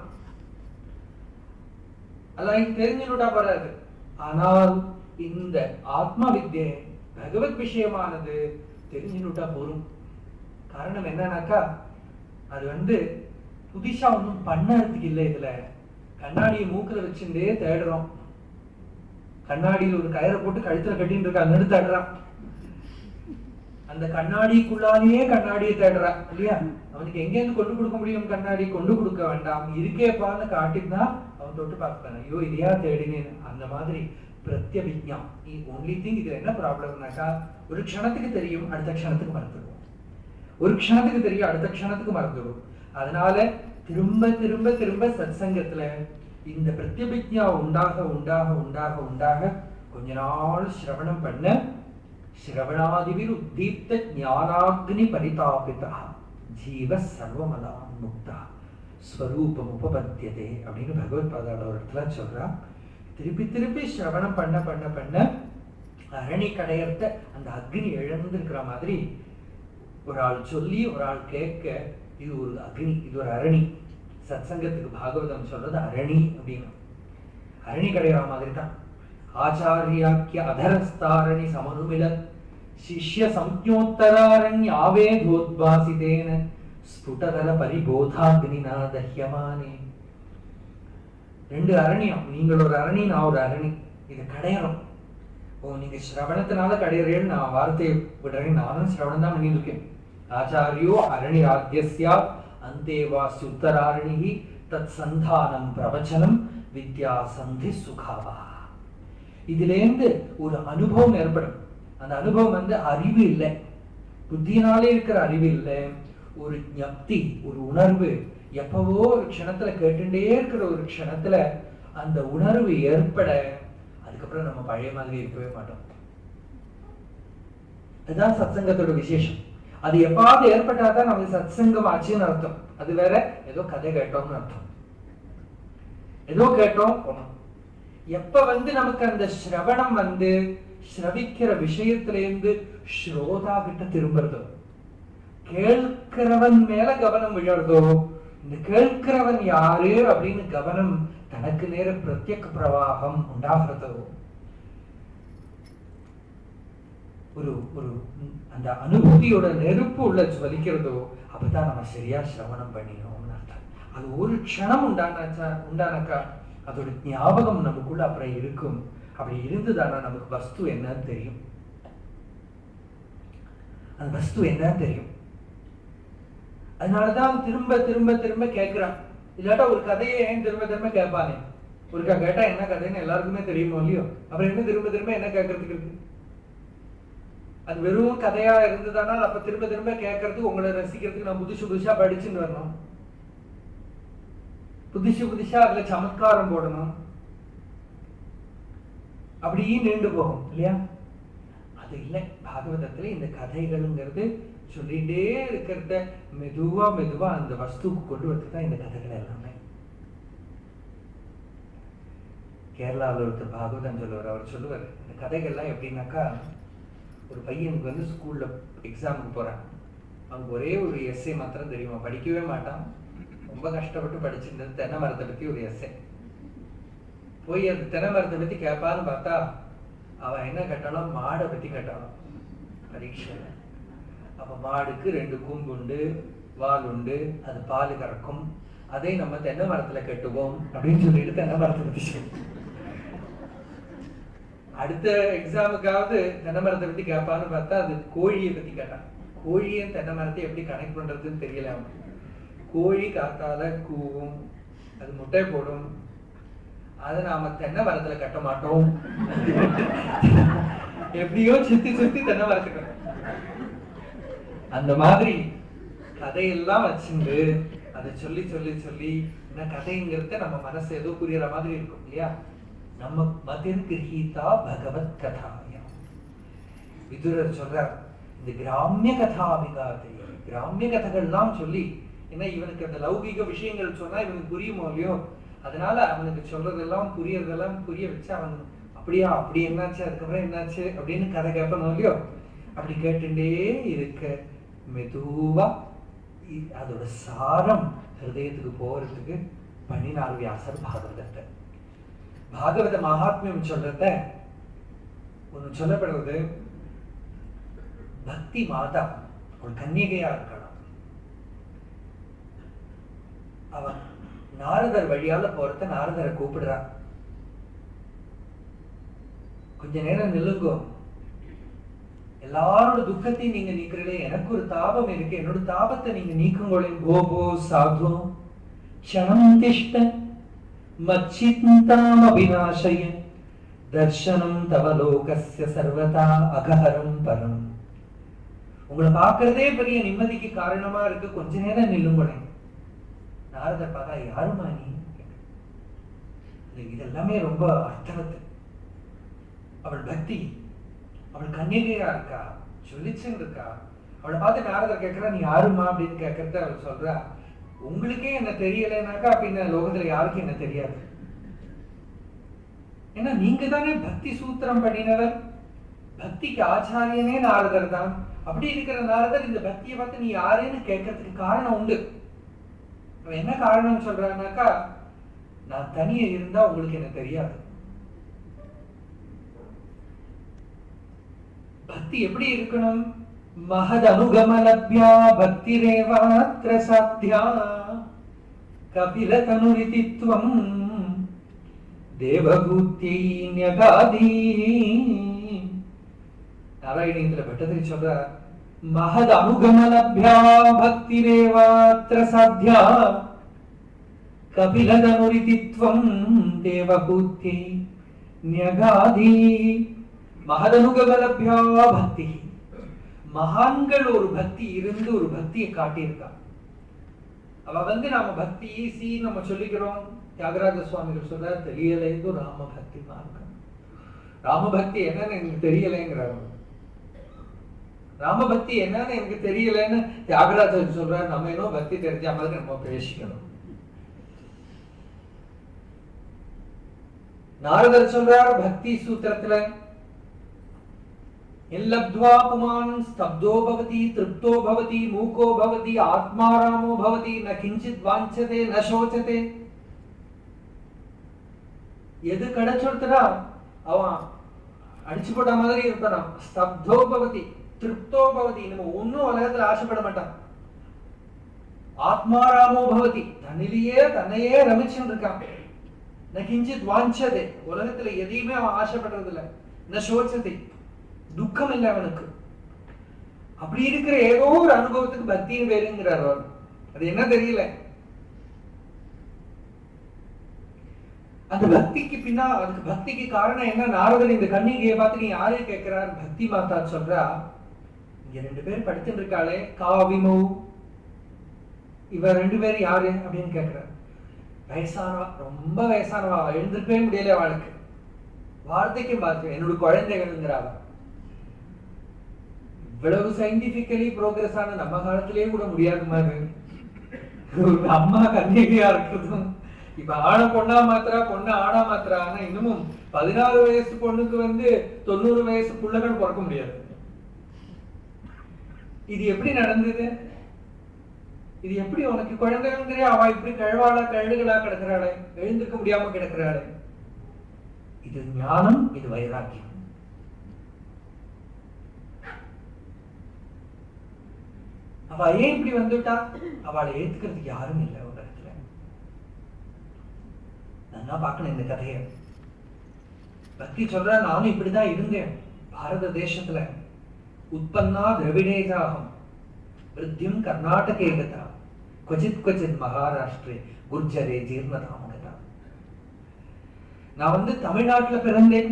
அதெல்லாம் தெரிஞ்சுட்டா போறாது ஆனால் இந்த ஆத்ம வித்யை பகவத் விஷயமானது தெரிஞ்சுட்டா போரும் காரணம் என்னன்னாக்கா அது வந்து புதுசா ஒன்றும் பண்ணறதுக்கு இல்லை இதுல கண்ணாடியை மூக்குல வச்சுட்டே தேடுறோம் கண்ணாடியில் ஒரு கயிறை போட்டு கழுத்துல கட்டிட்டு இருக்கா நெடு தேடுறான் அந்த கண்ணாடிக்குள்ளாலேயே கண்ணாடியை தேடுறா இல்லையா அவனுக்கு எங்கேருந்து கொண்டு கொடுக்க முடியும் கண்ணாடி கொண்டு கொடுக்க வேண்டாம் இருக்கேப்பான்னு காட்டினா அவன் தொட்டு பார்ப்பான் ஐயோ இதையா தேடினேன் அந்த மாதிரி பிரத்யபிஜம் ஒன்லி திங் இதுல என்ன ப்ராப்ளம்னாக்கா ஒரு க்ஷணத்துக்கு தெரியும் அடுத்த க்ஷணத்துக்கு மறந்துடும் ஒரு க்ஷணத்துக்கு தெரியும் அடுத்த க்ஷணத்துக்கு மறந்துடும் அதனால திரும்ப திரும்ப திரும்ப சத்சங்கத்துல இந்த பிரத்யபிஜா உண்டாக உண்டாக உண்டாக உண்டாக கொஞ்ச நாள் சிரவணம் பண்ண சிரவணாதிபிர் உத்தீப்த ஞானாக்னி பரிதாபிதா ஜீவ சர்வமலாம் முக்தா ஸ்வரூபம் உபபத்தியதே அப்படின்னு பகவத் பாதாட ஒரு இடத்துல சொல்றா திருப்பி திருப்பி சிரவணம் பண்ண பண்ண பண்ண அரணி கடையர்த்த அந்த அக்னி இழந்திருக்கிற மாதிரி ஒரு ஆள் சொல்லி ஒரு ஆள் கேட்க இது ஒரு அக்னி இது ஒரு அரணி சத்சங்கத்துக்கு பாகவதம் சொல்றது அரணி அப்படின்னு அரணி கடையிற மாதிரி தான் ஆச்சாரியாக்கிய அதரஸ்தாரணி சமனுமிலத் சிஷ்ய சம்யோத்தராரண்யாவேதோத்வாசிதேன ஸ்புடதர பரிபோதாக்னினா தஹ்யமானே ரெண்டு அரணியம் நீங்கள் ஒரு அரணி நான் ஒரு அரணி இது கடையணும் ஓ நீங்க சிரவணத்தினால கடையறேன்னு நான் வார்த்தையை விடுறேன் நானும் சிரவணம் தான் பண்ணிட்டு இருக்கேன் ஆச்சாரியோ அரணி ராத்தியஸ்யா அந்தே வாசி உத்தராரணி தத் சந்தானம் பிரவச்சனம் வித்யா சந்தி சுகாவா இதுலேருந்து ஒரு அனுபவம் ஏற்படும் அந்த அனுபவம் வந்து அறிவு இல்லை புத்தியினாலே இருக்கிற அறிவு இல்லை ஒரு ஞப்தி ஒரு உணர்வு எப்பவோ ஒரு க்ஷணத்துல கேட்டுட்டே இருக்கிற ஒரு க்ஷணத்துல அந்த உணர்வு ஏற்பட அதுக்கப்புறம் நம்ம பழைய மாதிரி இருக்கவே மாட்டோம் அதுதான் சத்சங்கத்தோட விசேஷம் அது எப்பாவது ஏற்பட்டாதான் நமக்கு சத்சங்கம் ஆச்சுன்னு அர்த்தம் அது வேற ஏதோ கதை கேட்டோம்னு அர்த்தம் ஏதோ கேட்டோம் போனோம் எப்ப வந்து நமக்கு அந்த சிரவணம் வந்து ஸ்ரவிக்கிற விஷயத்திலேருந்து ஸ்ரோதா கிட்ட திரும்புறதோ கேட்கிறவன் மேல கவனம் விழறதோ இந்த கேட்கிறவன் யாரு அப்படின்னு கவனம் தனக்கு நேர பிரத்யக் பிரவாகம் உண்டாகிறதோ ஒரு ஒரு அந்த அனுபூதியோட நெருப்பு உள்ள ஜுவலிக்கிறதோ அப்பதான் நம்ம சரியா சிரவணம் பண்ணினோம்னு அர்த்தம் அது ஒரு க்ஷணம் உண்டானாச்சா உண்டானாக்கா அதோட ஞாபகம் நமக்குள்ள அப்புறம் இருக்கும் அப்படி இருந்ததானா நமக்கு வஸ்து என்னன்னு தெரியும் அந்த வஸ்து என்னன்னு தெரியும் அதனாலதான் திரும்ப திரும்ப திரும்ப கேட்கிறான் இல்லாட்டா ஒரு கதையை ஏன் திரும்ப திரும்ப கேட்பானே ஒருக்கா கேட்டா என்ன கதைன்னு எல்லாருக்குமே தெரியுமோ இல்லையோ அப்புறம் என்ன திரும்ப திரும்ப என்ன கேட்கறதுக்கு இருக்கு அது வெறும் கதையா இருந்ததானால் அப்ப திரும்ப திரும்ப கேட்கறதுக்கு உங்களை ரசிக்கிறதுக்கு நான் புதுசு புதுசா படிச்சுன்னு வரணும் புதுசு புதுசா அதுல சமத்காரம் போடணும் அப்படியே நீண்டு போகும் இல்லையா அது இல்லை பாகவதத்துல இந்த கதைகள்ங்கிறது சொல்லிட்டே இருக்கிறத மெதுவா மெதுவா அந்த வஸ்துக்கு கொண்டு வரது தான் இந்த கதைகள் எல்லாமே கேரளாவில் ஒருத்தர் பாகவதம் சொல்லுவார் அவர் சொல்லுவார் இந்த கதைகள்லாம் எப்படின்னாக்கா ஒரு பையனுக்கு வந்து ஸ்கூல்ல எக்ஸாமுக்கு போறான் அவனுக்கு ஒரே ஒரு எஸ்ஏ மாத்திரம் தெரியுமா படிக்கவே மாட்டான் ரொம்ப கஷ்டப்பட்டு படிச்சிருந்தது தென்னை மரத்தை பத்தி ஒரு எஸ்ஏ போய் அந்த தென்னை மரத்தை பத்தி கேட்பான்னு பார்த்தா அவன் என்ன கேட்டாலும் மாடை பத்தி கேட்டாலும் பரீட்சையில அப்ப மாடுக்கு ரெண்டு கூம்பு உண்டு வால் உண்டு அது பால் கறக்கும் அதை நம்ம தென்னை மரத்துல கட்டுவோம் அப்படின்னு சொல்லிட்டு தென்னை மரத்தை பத்தி சொல்லு. அடுத்த எக்ஸாமுக்காவது தென்னை மரத்தை பத்தி கேட்பான்னு பார்த்தா அது கோழியை பத்தி கேட்டான் கோழியை தென்னை மரத்தை எப்படி கனெக்ட் பண்றதுன்னு தெரியல அவனுக்கு கோழி காத்தால கூவும் அது முட்டை போடும் அதை நாம தென்னை மரத்துல கட்ட மாட்டோம் எப்படியோ சுத்தி சுத்தி தென்னை மரத்துக்கு அந்த மாதிரி கதையெல்லாம் வச்சுண்டு அதை சொல்லி சொல்லி சொல்லி என்ன கதைங்கிறத நம்ம மனசு ஏதோ புரியற மாதிரி இருக்கும் இல்லையா நம்ம மதிர் கிரகீதா பகவத் கதாயம் விதுரர் சொல்றார் இந்த கிராமிய கதாபிகாதை கிராமிய கதைகள்லாம் சொல்லி ஏன்னா இவனுக்கு அந்த லௌகிக விஷயங்கள் சொன்னா இவனுக்கு புரியுமோ இல்லையோ அதனால அவனுக்கு சொல்றதெல்லாம் புரியறதெல்லாம் புரிய வச்சு அவன் அப்படியா அப்படி என்னாச்சு அதுக்கப்புறம் என்னாச்சு அப்படின்னு கதை கேட்பணும் இல்லையோ அப்படி கேட்டுட்டே இருக்க மெதுவா இ- அதோட சாரம் ஹிருதயத்துக்கு போறதுக்கு பண்ணினார் வியாசர் பாகவதத்தை பாகவத மகாத்மியம் சொல்றத ஒண்ணு சொல்லப்படுறது பக்தி மாதா ஒரு கன்னிகையா இருக்கணும் அவன் நாரதர் வழியால போறத நாரதரை கூப்பிடுறா கொஞ்ச நேரம் நில்லுங்கோ எல்லாரோட துக்கத்தையும் நீங்க நீக்கிறீங்களே எனக்கு ஒரு தாபம் இருக்கு என்னோட தாபத்தை நீங்க நீக்குங்களேன் கோபோ சாது க்ஷணம் திஷ்ட மச்சிந்தாம் அபிநாசய தர்ஷனம் தவ லோகஸ்ய சர்வதா அகஹரம் பரம் உங்களை பார்க்கறதே பெரிய நிம்மதிக்கு காரணமா இருக்கு கொஞ்ச நேரம் நில்லுங்களேன் நாரதர் பார்த்தா யாருமா நீ இது- இதெல்லாமே ரொம்ப அர்த்தவத்து அவள் பக்தி அவள் கன்னிகையா இருக்கா சொல்லிச்சுன்னு இருக்கா அவளை பார்த்து நாரதர் கேட்கிறா நீ யாருமா அப்படின்னு கேட்கறத அவள் சொல்றா உங்களுக்கே என்ன தெரியலைனாக்கா அப்படின்னா லோகத்துல யாருக்கும் என்ன தெரியாது ஏன்னா நீங்க தானே பக்தி சூத்திரம் பண்ணினவர் பக்திக்கு ஆச்சாரியனே நாரதர் தான் அப்படி இருக்கிற நாரதர் இந்த பக்தியை பார்த்து நீ யாருன்னு கேட்கறதுக்கு காரணம் உண்டு அவன் என்ன காரணம் சொல்றான்னாக்கா நான் தனியே இருந்தா உங்களுக்கு என்ன தெரியாது பக்தி எப்படி இருக்கணும் மகத் அனுகமலப்யா பக்திரேவாத்ர சாத்தியா கபில தனுரிதித்வம் தேவபூத்தியை ஞகாதி நாராயணீந்திர பட்டதிரி சொல்ற மகத் அனுகமலப்யா பக்திரேவாத்ர சாத்தியா கபிலதனுரிதித்வம் தேவபூத்தியை ஞகாதி மகதனுகமலப்யா பக்தி மகான்கள் ஒரு பக்தி இருந்து ஒரு பக்தியை காட்டியிருக்கா அவ வந்து நாம பக்தி ஈஸி நம்ம சொல்லிக்கிறோம் தியாகராஜ சுவாமிகள் சொல்ற தெரியலேது ராம பக்தி மார்க்கம் ராம பக்தி என்னன்னு எனக்கு தெரியலைங்கிறார் ராம பக்தி என்னன்னு எனக்கு தெரியலன்னு தியாகராஜர் சொல்றார் நம்ம என்ன பக்தி தெரிஞ்ச மாதிரி நம்ம பேசிக்கணும் நாரதர் சொல்றார் பக்தி சூத்திரத்துல எல்லப்த்வா புமான் ஸ்தப்தோ பவதி திருப்தோ பவதி மூகோ பவதி ஆத்மாராமோ பவதி ந கிஞ்சித் வாஞ்சதே ந சோச்சதே எது கிடைச்சொடுத்தடா அவன் அடிச்சு போட்ட மாதிரி இருப்பான் ஸ்தப்தோ பவதி திருப்தோ பவதி நம்ம ஒன்னும் உலகத்துல ஆசைப்பட மாட்டான் ஆத்மாராமோ பவதி தன்னிலேயே தன்னையே ரமிச்சுட்டு இருக்கான் ந கிஞ்சித் வாஞ்சதே உலகத்துல எதையுமே அவன் ஆசைப்படுறது இல்ல ந சோச்சதே துக்கம் இல்லை அவனுக்கு அப்படி இருக்கிற ஏதோ ஒரு அனுபவத்துக்கு பக்தின்னு பேருங்கிறார் அவர் அது என்ன தெரியல அந்த பக்திக்கு பின்னா அதுக்கு பக்திக்கு காரணம் என்ன நாரதர் இந்த கண்ணிகையை பார்த்து நீ யாரு கேட்கிறார் பக்தி மாதா சொல்றா இங்க ரெண்டு பேர் படிச்சுட்டு இருக்காளே காவிமௌ இவ ரெண்டு பேரும் யாரு அப்படின்னு கேட்கிறார் வயசானவா ரொம்ப வயசானவா எழுந்திருக்கவே முடியல அவளுக்கு வார்த்தைக்கு பார்த்து என்னோட குழந்தைகள்ங்கிறாவ இவ்வளவு சயின்டிபிக்கலி ப்ரோக்ரஸ் ஆன நம்ம காலத்திலேயே கூட முடியாது மாதிரி ஒரு அம்மா கன்னிகையா இருக்கிறதும் இப்ப ஆணை பொண்ணா மாத்திரா பொண்ணு ஆணா மாத்திரா ஆனா இன்னமும் பதினாறு வயசு பொண்ணுக்கு வந்து தொண்ணூறு வயசு பிள்ளைகள் பிறக்க முடியாது இது எப்படி நடந்தது இது எப்படி உனக்கு குழந்தைங்கிற அவ இப்படி கழுவாளா கழுகுகளா கிடக்குறாளே எழுந்திருக்க முடியாம கிடக்குறாளே இது ஞானம் இது வைராக்கியம் அவ ஏன் இப்படி வந்துட்டா அவளை ஏத்துக்கிறதுக்கு யாரும் இல்லை உலகத்துல நான் பார்க்கணும் இந்த கதையை பக்தி சொல்ற நானும் இப்படிதான் இருந்தேன் பாரத தேசத்துல உற்பன்னா திரவிடேஜாகம் விருத்தியும் கர்நாடகே கதா கொச்சித் கொச்சித் மகாராஷ்டிரே குர்ஜரே ஜீர்ணதாம் கதா நான் வந்து தமிழ்நாட்டுல பிறந்தேன்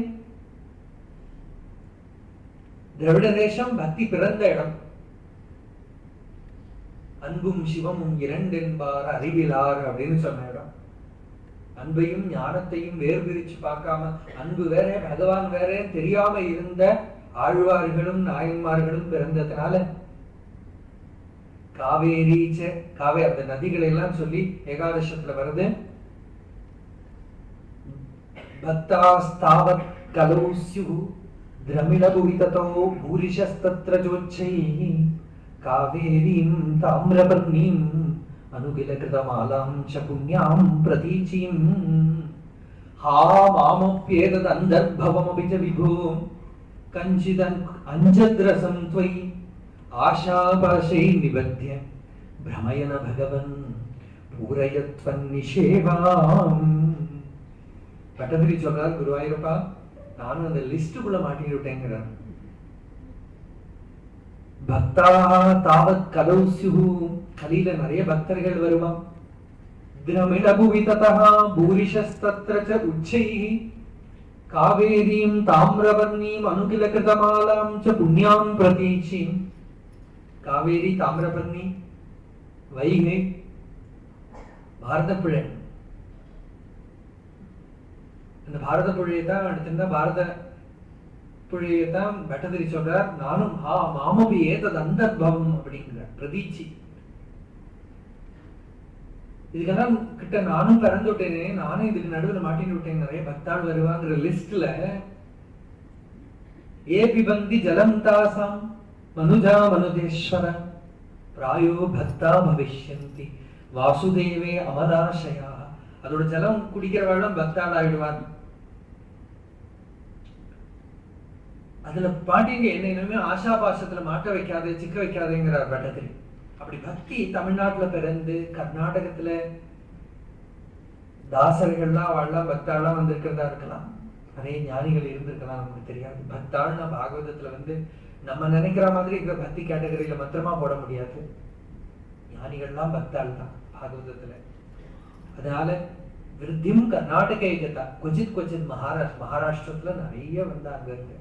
திராவிட தேசம் பக்தி பிறந்த இடம் அன்பும் சிவமும் இரண்டென்பார் அறிவிலார் அப்படின்னு சொன்ன இடம் அன்பையும் ஞானத்தையும் வேறு பிரிச்சு பார்க்காம அன்பு வேற பகவான் வேற தெரியாம இருந்த ஆழ்வார்களும் நாயன்மார்களும் பிறந்ததுனால காவேரி காவே அந்த நதிகளை எல்லாம் சொல்லி ஏகாதசத்துல வருது பக்தாஸ்தாவத் கலௌ ஸ்யு திரமிளபுவி ததோ பூரிஷஸ்தத்ர ஜோச்சைः காவேரீம் தாமிரபர்ணீம் அனுகிலகிருதமாலாம் ச புண்ணியாம் பிரதீச்சீம் ஹா மாமப்யேததந்தர்भवमपि च विभो कञ्चिदन् अञ्जद्रसं त्वयि आशापाशै निबध्य भ्रमयन भगवन् பூரயத்வன்னிஷேவாம் பட்டதிரி சொல்றார் குருவாயூரப்பா நானும் அந்த லிஸ்டுக்குள்ள மாட்டிக்கிட்டேங்கிறார் பக்தாக தாவத் கலௌ ஸ்யுஹு கலியில நிறைய பக்தர்கள் வருவான் திரமிளபுவி ததா பூரிஷஸ்தத்ர ச உச்சைः காவேரீம் தாமிரபர்ணீம் அனுகில கிருதமாலாம் ச புண்ணியாம் பிரதீச்சீம் காவேரி தாமிரபர்ணி வைகை பாரத புழை அந்த பாரத புழையை தான் அடுத்திருந்தா பாரத புழையை தான் பட்டதிரி சொல்றார் நானும் ஹா மாமபி ஏதது அந்தர்பவம் அப்படிங்கிறார் பிரதீச்சி இதுக்கெல்லாம் கிட்ட நானும் பிறந்து விட்டேனே நானும் இதுக்கு நடுவில் மாட்டின்னு விட்டேன் நிறைய பக்தாள் வருவாங்கிற லிஸ்ட்ல ஏ பிபந்தி ஜலம் தாசாம் மனுஜா மனுஜேஸ்வர பிராயோ பக்தா பவிஷ்யந்தி வாசுதேவே அமதாசயா அதோட ஜலம் குடிக்கிறவளும் பக்தாள் ஆயிடுவான் அதுல பாண்டிங்க என்ன இனிமே ஆஷாபாசத்துல மாட்ட வைக்காதே சிக்க வைக்காதேங்கிறார் பட்டத்திரி அப்படி பக்தி தமிழ்நாட்டுல பிறந்து கர்நாடகத்துல தாசர்கள்லாம் அவள்லாம் பக்தாள்லாம் வந்திருக்கிறதா இருக்கலாம் நிறைய ஞானிகள் இருந்திருக்கலாம் நமக்கு தெரியாது பக்தாள்னா பாகவதத்துல வந்து நம்ம நினைக்கிற மாதிரி இருக்கிற பக்தி கேட்டகரியில மாத்திரமா போட முடியாது ஞானிகள்லாம் பக்தாள் தான் பாகவதத்துல அதனால விருத்தியும் கர்நாடக ஏகதா கொச்சித் கொச்சித் மகாராஷ்டிர மகாராஷ்டிரத்துல நிறைய வந்து அங்க இருக்கு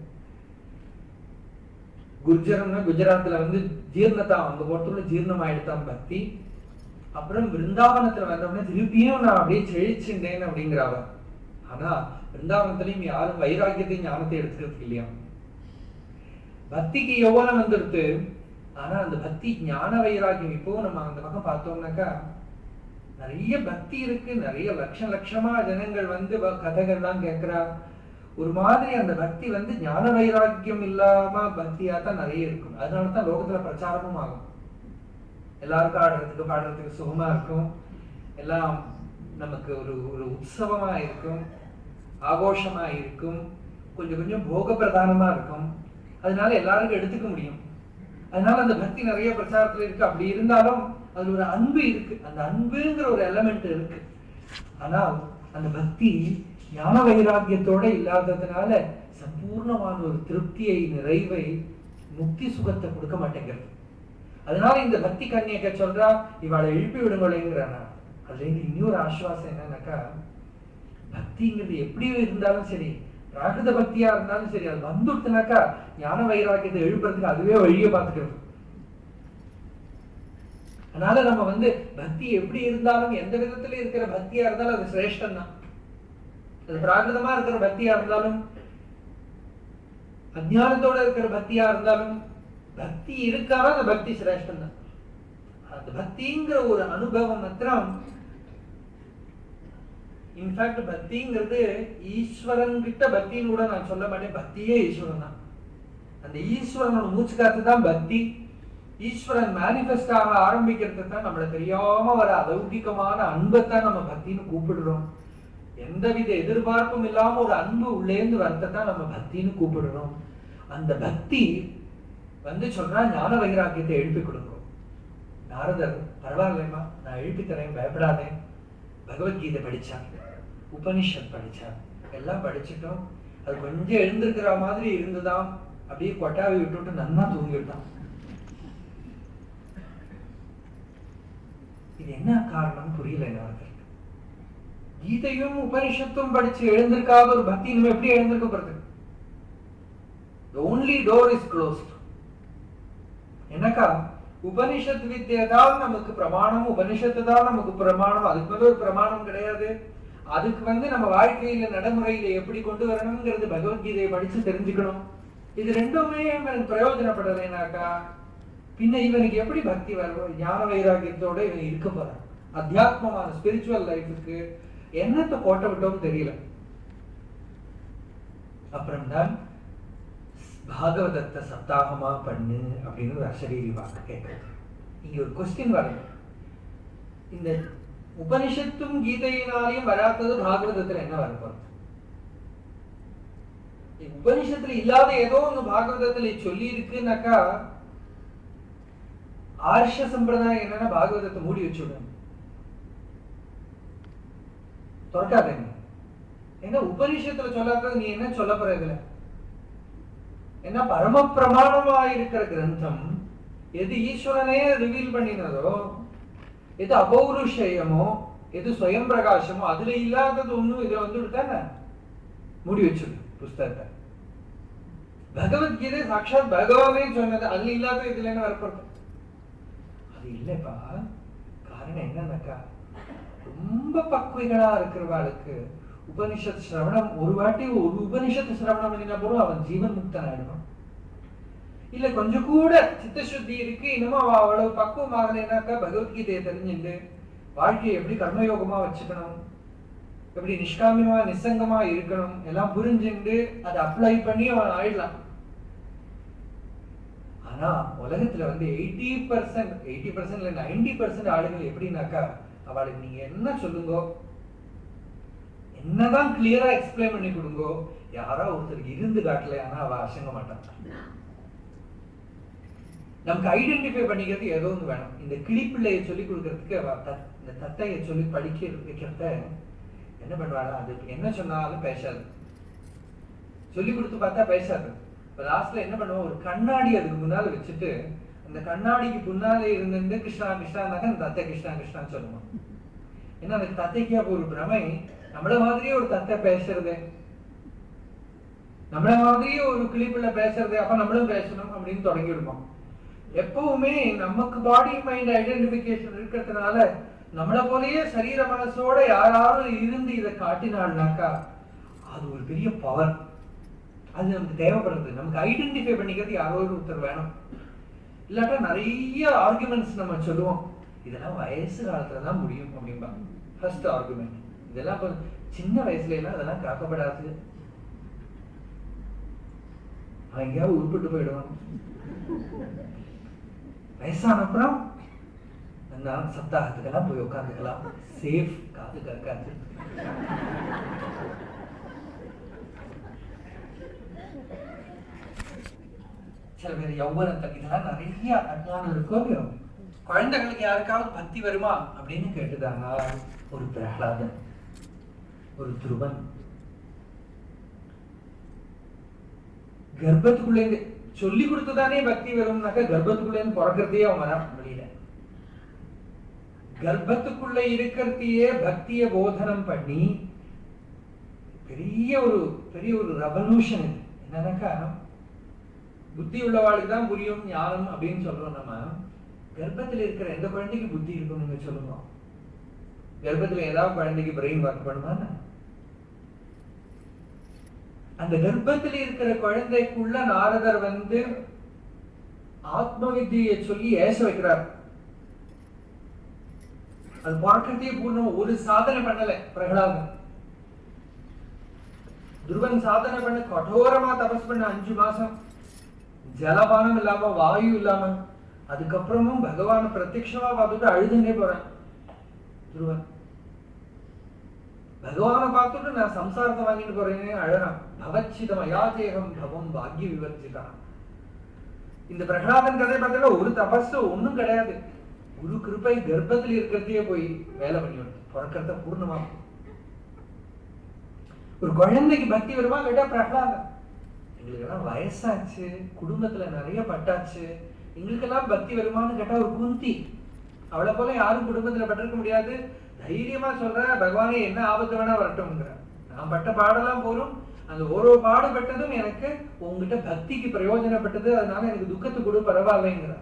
குர்ஜரம்னா குஜராத்ல வந்து ஜீர்ணதா அங்க பொறுத்தவரை ஜீர்ணம் ஆயிடுதான் பக்தி அப்புறம் பிருந்தாவனத்துல வந்தோடனே திருப்பியும் நான் அப்படியே செழிச்சுட்டேன் அப்படிங்கிறவ ஆனா பிருந்தாவனத்திலையும் யாரும் வைராக்கியத்தை ஞானத்தை எடுத்துக்கிறதுக்கு இல்லையா பக்திக்கு யௌவனம் வந்துடுது ஆனா அந்த பக்தி ஞான வைராக்கியம் இப்போ நம்ம அந்த பக்கம் பார்த்தோம்னாக்கா நிறைய பக்தி இருக்கு நிறைய லட்ச லட்சமா ஜனங்கள் வந்து வ- கதைகள்லாம் கேட்கிறா ஒரு மாதிரி அந்த பக்தி வந்து ஞான வைராக்கியம் இல்லாம பக்தியா தான் நிறைய இருக்கும் அதனால தான் லோகத்துல பிரச்சாரமும் ஆகும் எல்லாருக்கும் ஆடுறதுக்கு பாடுறதுக்கு சுகமா இருக்கும் எல்லாம் நமக்கு ஒரு ஒரு உற்சவமா இருக்கும் ஆகோஷமா இருக்கும் கொஞ்சம் கொஞ்சம் போக பிரதானமா இருக்கும் அதனால எல்லாருக்கும் எடுத்துக்க முடியும் அதனால அந்த பக்தி நிறைய பிரச்சாரத்துல இருக்கு அப்படி இருந்தாலும் அதுல ஒரு அன்பு இருக்கு அந்த அன்புங்கிற ஒரு எலமெண்ட் இருக்கு ஆனால் அந்த பக்தி ஞான வைராக்கியத்தோட இல்லாததுனால சம்பூர்ணமான ஒரு திருப்தியை நிறைவை முக்தி சுகத்தை கொடுக்க மாட்டேங்கிறது அதனால இந்த பக்தி கன்னியக்க சொல்றா இவளை எழுப்பி விடுங்களேங்கிறானா அதுல இருந்து இன்னொரு ஆசுவாசம் என்னன்னாக்கா பக்திங்கிறது எப்படி இருந்தாலும் சரி பிராகிருத பக்தியா இருந்தாலும் சரி அது வந்துடுத்துனாக்கா ஞான வைராக்கியத்தை எழுப்புறதுக்கு அதுவே வழியை பார்த்துக்கிறது அதனால நம்ம வந்து பக்தி எப்படி இருந்தாலும் எந்த விதத்துல இருக்கிற பக்தியா இருந்தாலும் அது சிரேஷ்டம் தான் அது பிராகிருதமா இருக்கிற பக்தியா இருந்தாலும் அஜ்ஞானத்தோட இருக்கிற பக்தியா இருந்தாலும் பக்தி இருக்காம அந்த பக்தி சிரேஷ்டம் தான் அந்த பக்திங்கிற ஒரு அனுபவம் மாத்திரம் இன்ஃபேக்ட் பக்திங்கிறது ஈஸ்வரன் கிட்ட பக்தின்னு கூட நான் சொல்ல மாட்டேன் பக்தியே ஈஸ்வரன் தான் அந்த ஈஸ்வரனோட மூச்சு காத்து தான் பக்தி ஈஸ்வரன் மேனிஃபெஸ்ட் ஆக ஆரம்பிக்கிறது தான் நம்மள தெரியாம வர அலௌகிகமான அன்பை தான் நம்ம பக்தின்னு கூப்பிடுறோம் எந்தவித எதிர்பார்ப்பும் இல்லாம ஒரு அன்பு உள்ளேந்து வரத்தை தான் நம்ம பக்தின்னு கூப்பிடுறோம் அந்த பக்தி வந்து சொல்றா ஞான வைராக்கியத்தை எழுப்பி கொடுக்கும் நாரதர் பரவாயில்லைம்மா நான் எழுப்பி தரேன் பயப்படாதே பகவத்கீதை படிச்சான் உபனிஷத் படிச்சான் எல்லாம் படிச்சுட்டோம் அது கொஞ்சம் எழுந்திருக்கிற மாதிரி இருந்துதான் அப்படியே கொட்டாவி விட்டுட்டு நன்னா தூங்கிட்டான் இது என்ன காரணம் புரியல நாரதர் கீதையும் உபனிஷத்தும் படிச்சு எழுந்திருக்காத ஒரு பக்தி நம்ம எப்படி எழுந்திருக்க போறது The only door is closed. என்னக்கா உபனிஷத் வித்தியை தான் நமக்கு பிரமாணம் உபனிஷத்து தான் நமக்கு பிரமாணம் அதுக்கு வந்து ஒரு பிரமாணம் கிடையாது அதுக்கு வந்து நம்ம வாழ்க்கையில நடைமுறையில எப்படி கொண்டு வரணுங்கிறது பகவத்கீதையை படிச்சு தெரிஞ்சுக்கணும் இது ரெண்டுமே இவனுக்கு பிரயோஜனப்படலைனாக்கா பின்ன இவனுக்கு எப்படி பக்தி வரும் ஞான வைராகியத்தோட இவன் இருக்க போறான் அத்தியாத்மமான ஸ்பிரிச்சுவல் லைஃபுக்கு என்னத்தை கோட்டை விட்டோம்னு தெரியல அப்புறம்தான் பாகவதத்தை சப்தாகமா பண்ணு அப்படின்னு ஒரு அசரீரி வாக்கு கேட்குறது இங்க ஒரு கொஸ்டின் வருது இந்த உபனிஷத்தும் கீதையினாலையும் வராதது பாகவதத்துல என்ன வர போறது உபனிஷத்துல இல்லாத ஏதோ ஒண்ணு பாகவதத்துல சொல்லி இருக்குன்னாக்கா ஆர்ஷ சம்பிரதாயம் என்னன்னா பாகவதத்தை மூடி வச்சுடணும் திறக்காதீங்க ஏன்னா உபனிஷத்துல சொல்லாதது நீ என்ன சொல்ல போற இதுல ஏன்னா பரம பிரமாணமா இருக்கிற கிரந்தம் எது ஈஸ்வரனே ரிவீல் பண்ணினதோ எது அபௌருஷயமோ எது ஸ்வயம் பிரகாசமோ அதுல இல்லாதது ஒண்ணும் இதுல வந்துட்டு தானே மூடி வச்சிரு புஸ்தகத்தை பகவத்கீதை சாட்சாத் பகவானே சொன்னது அதுல இல்லாத இதுல என்ன வரப்படுறது அது இல்லப்பா காரணம் என்னன்னாக்கா ரொம்ப பக்குவைகளா இருக்கிறவாளுக்கு உபனிஷத் சிரவணம் ஒரு வாட்டி ஒரு உபனிஷத்து சிரவணம் பண்ணினா போதும் அவன் ஜீவன் முக்தன் ஆயிடுவான் இல்ல கொஞ்சம் கூட சித்தசுத்தி இருக்கு இன்னமும் அவ அவ்வளவு பக்குவம் ஆகலைனாக்கா பகவத்கீதையை தெரிஞ்சுட்டு வாழ்க்கையை எப்படி கர்மயோகமா வச்சுக்கணும் எப்படி நிஷ்காமியமா நிசங்கமா இருக்கணும் எல்லாம் புரிஞ்சுண்டு அதை அப்ளை பண்ணி அவன் ஆயிடலாம் ஆனா உலகத்துல வந்து எயிட்டி பர்சன்ட் எயிட்டி பர்சன்ட் இல்ல நைன்டி பர்சன்ட் ஆளுகள் எப்படின்னாக்கா அவளுக்கு நீங்க என்ன சொல்லுங்கோ என்னதான் கிளியரா எக்ஸ்பிளைன் பண்ணி கொடுங்கோ யாரோ ஒருத்தருக்கு இருந்து காட்டல ஆனா அவ அசங்க மாட்டான் நமக்கு ஐடென்டிஃபை பண்ணிக்கிறது ஏதோ ஒன்று வேணும் இந்த கிளிப்பிள்ளையை சொல்லி கொடுக்கறதுக்கு அவ தத்- இந்த தத்தையை சொல்லி படிக்க வைக்கிறத என்ன பண்ணுவாங்க அது என்ன சொன்னாலும் பேசாது சொல்லி கொடுத்து பார்த்தா பேசாது இப்போ லாஸ்ட்ல என்ன பண்ணுவோம் ஒரு கண்ணாடி அதுக்கு முன்னால வச்சுட்டு அந்த கண்ணாடிக்கு முன்னாலே இருந்து கிருஷ்ணா கிருஷ்ணானாக்க அந்த தத்தை கிருஷ்ணா கிருஷ்ணான்னு சொல்லுவோம் ஏன்னா அந்த தத்தைக்கு அப்போ ஒரு பிரமை நம்மள மாதிரியே ஒரு தத்தை பேசுறது நம்மள மாதிரியே ஒரு கிளிப்புள்ள பேசுறது அப்ப நம்மளும் பேசணும் அப்படின்னு தொடங்கிடுவோம் எப்பவுமே நமக்கு பாடி மைண்ட் ஐடென்டிபிகேஷன் இருக்கிறதுனால நம்மள போலயே சரீர மனசோட யாராவது இருந்து இதை காட்டினாள்னாக்கா அது ஒரு பெரிய பவர் அது நமக்கு தேவைப்படுறது நமக்கு ஐடென்டிஃபை பண்ணிக்கிறது யாரோ ஒரு ஒருத்தர் வேணும் இல்லாட்டா நிறைய ஆர்குமெண்ட்ஸ் நம்ம சொல்லுவோம் இதெல்லாம் வயசு காலத்துல தான் முடியும் அப்படிம்பாங்க ஃபர்ஸ்ட் ஆர்குமெண்ட் இதெல்லாம் இப்ப சின்ன வயசுல எல்லாம் அதெல்லாம் காக்கப்படாது அவன் எங்கேயாவது உருப்பிட்டு போயிடுவான் வயசான அப்புறம் நான் சப்தாகத்துக்கெல்லாம் போய் உட்காந்துக்கலாம் சேஃப் காது கற்காது சில பேர் யௌவனத்தில் இதெல்லாம் நிறைய அஜ்ஞானம் இருக்கும் இல்லையோ? குழந்தைகளுக்கு யாருக்காவது பக்தி வருமா அப்படின்னு கேட்டுதாங்க ஒரு பிரகலாதன் ஒரு துருவன் கர்ப்பத்துக்குள்ளே இருந்து சொல்லி கொடுத்துதானே பக்தி வரும்னாக்க கர்ப்பத்துக்குள்ளே இருந்து பிறக்கிறதையே அவன் வரான் வெளியில கர்ப்பத்துக்குள்ள இருக்கிறதையே பக்திய போதனம் பண்ணி பெரிய ஒரு பெரிய ஒரு ரெவல்யூஷன் இது என்னன்னாக்கா புத்தி உள்ளவாளுக்கு தான் புரியும் ஞானம் அப்படின்னு சொல்றோம் நம்ம கர்ப்பத்துல இருக்கிற எந்த குழந்தைக்கு புத்தி இருக்கும் நீங்க சொல்லுங்க கர்ப்பத்துல ஏதாவது குழந்தைக்கு பிரெயின் ஒர்க் பண்ணுமா அந்த கர்ப்பத்தில் இருக்கிற குழந்தைக்குள்ள நாரதர் வந்து ஆத்ம வித்தியை சொல்லி ஏச வைக்கிறார் அது பிறக்கிறதே பூர்ணம் ஒரு சாதனை பண்ணல பிரகலாதன் துருவன் சாதனை பண்ண கடோரமா தபஸ் பண்ண அஞ்சு மாசம் ஜலபானம் இல்லாம வாயு இல்லாம அதுக்கப்புறமும் பகவான் பிரத்யட்சமா பார்த்துட்டு அழுதுன்னே போறேன் துருவன் பகவானை பார்த்துட்டு நான் சம்சாரத்தை வாங்கிட்டு போறேன்னு அழறான் பவச்சிதம் அயாஜேகம் பவம் பாக்ய விவர்ஜிதான் இந்த பிரகலாதன் கதை பார்த்தா ஒரு தபஸ் ஒண்ணும் கிடையாது குரு கிருபை கர்ப்பத்தில் இருக்கிறதையே போய் வேலை பண்ணி விடுது பிறக்கிறத பூர்ணமா ஒரு குழந்தைக்கு பக்தி வருமா கேட்டா பிரகலாதன் எங்களுக்கெல்லாம் வயசாச்சு குடும்பத்துல நிறைய பட்டாச்சு எங்களுக்கெல்லாம் பக்தி வருமான்னு கேட்டா ஒரு குந்தி அவளை போல யாரும் குடும்பத்துல பட்டிருக்க முடியாது தைரியமா சொல்ற பகவானே என்ன ஆபத்து வேணா வரட்டும்ங்கிற நான் பட்ட பாடெல்லாம் போரும் அந்த ஒரு பாடுபட்டதும் எனக்கு உங்ககிட்ட பக்திக்கு பிரயோஜனப்பட்டது அதனால எனக்கு துக்கத்தை கொடு பரவாயில்லைங்கிற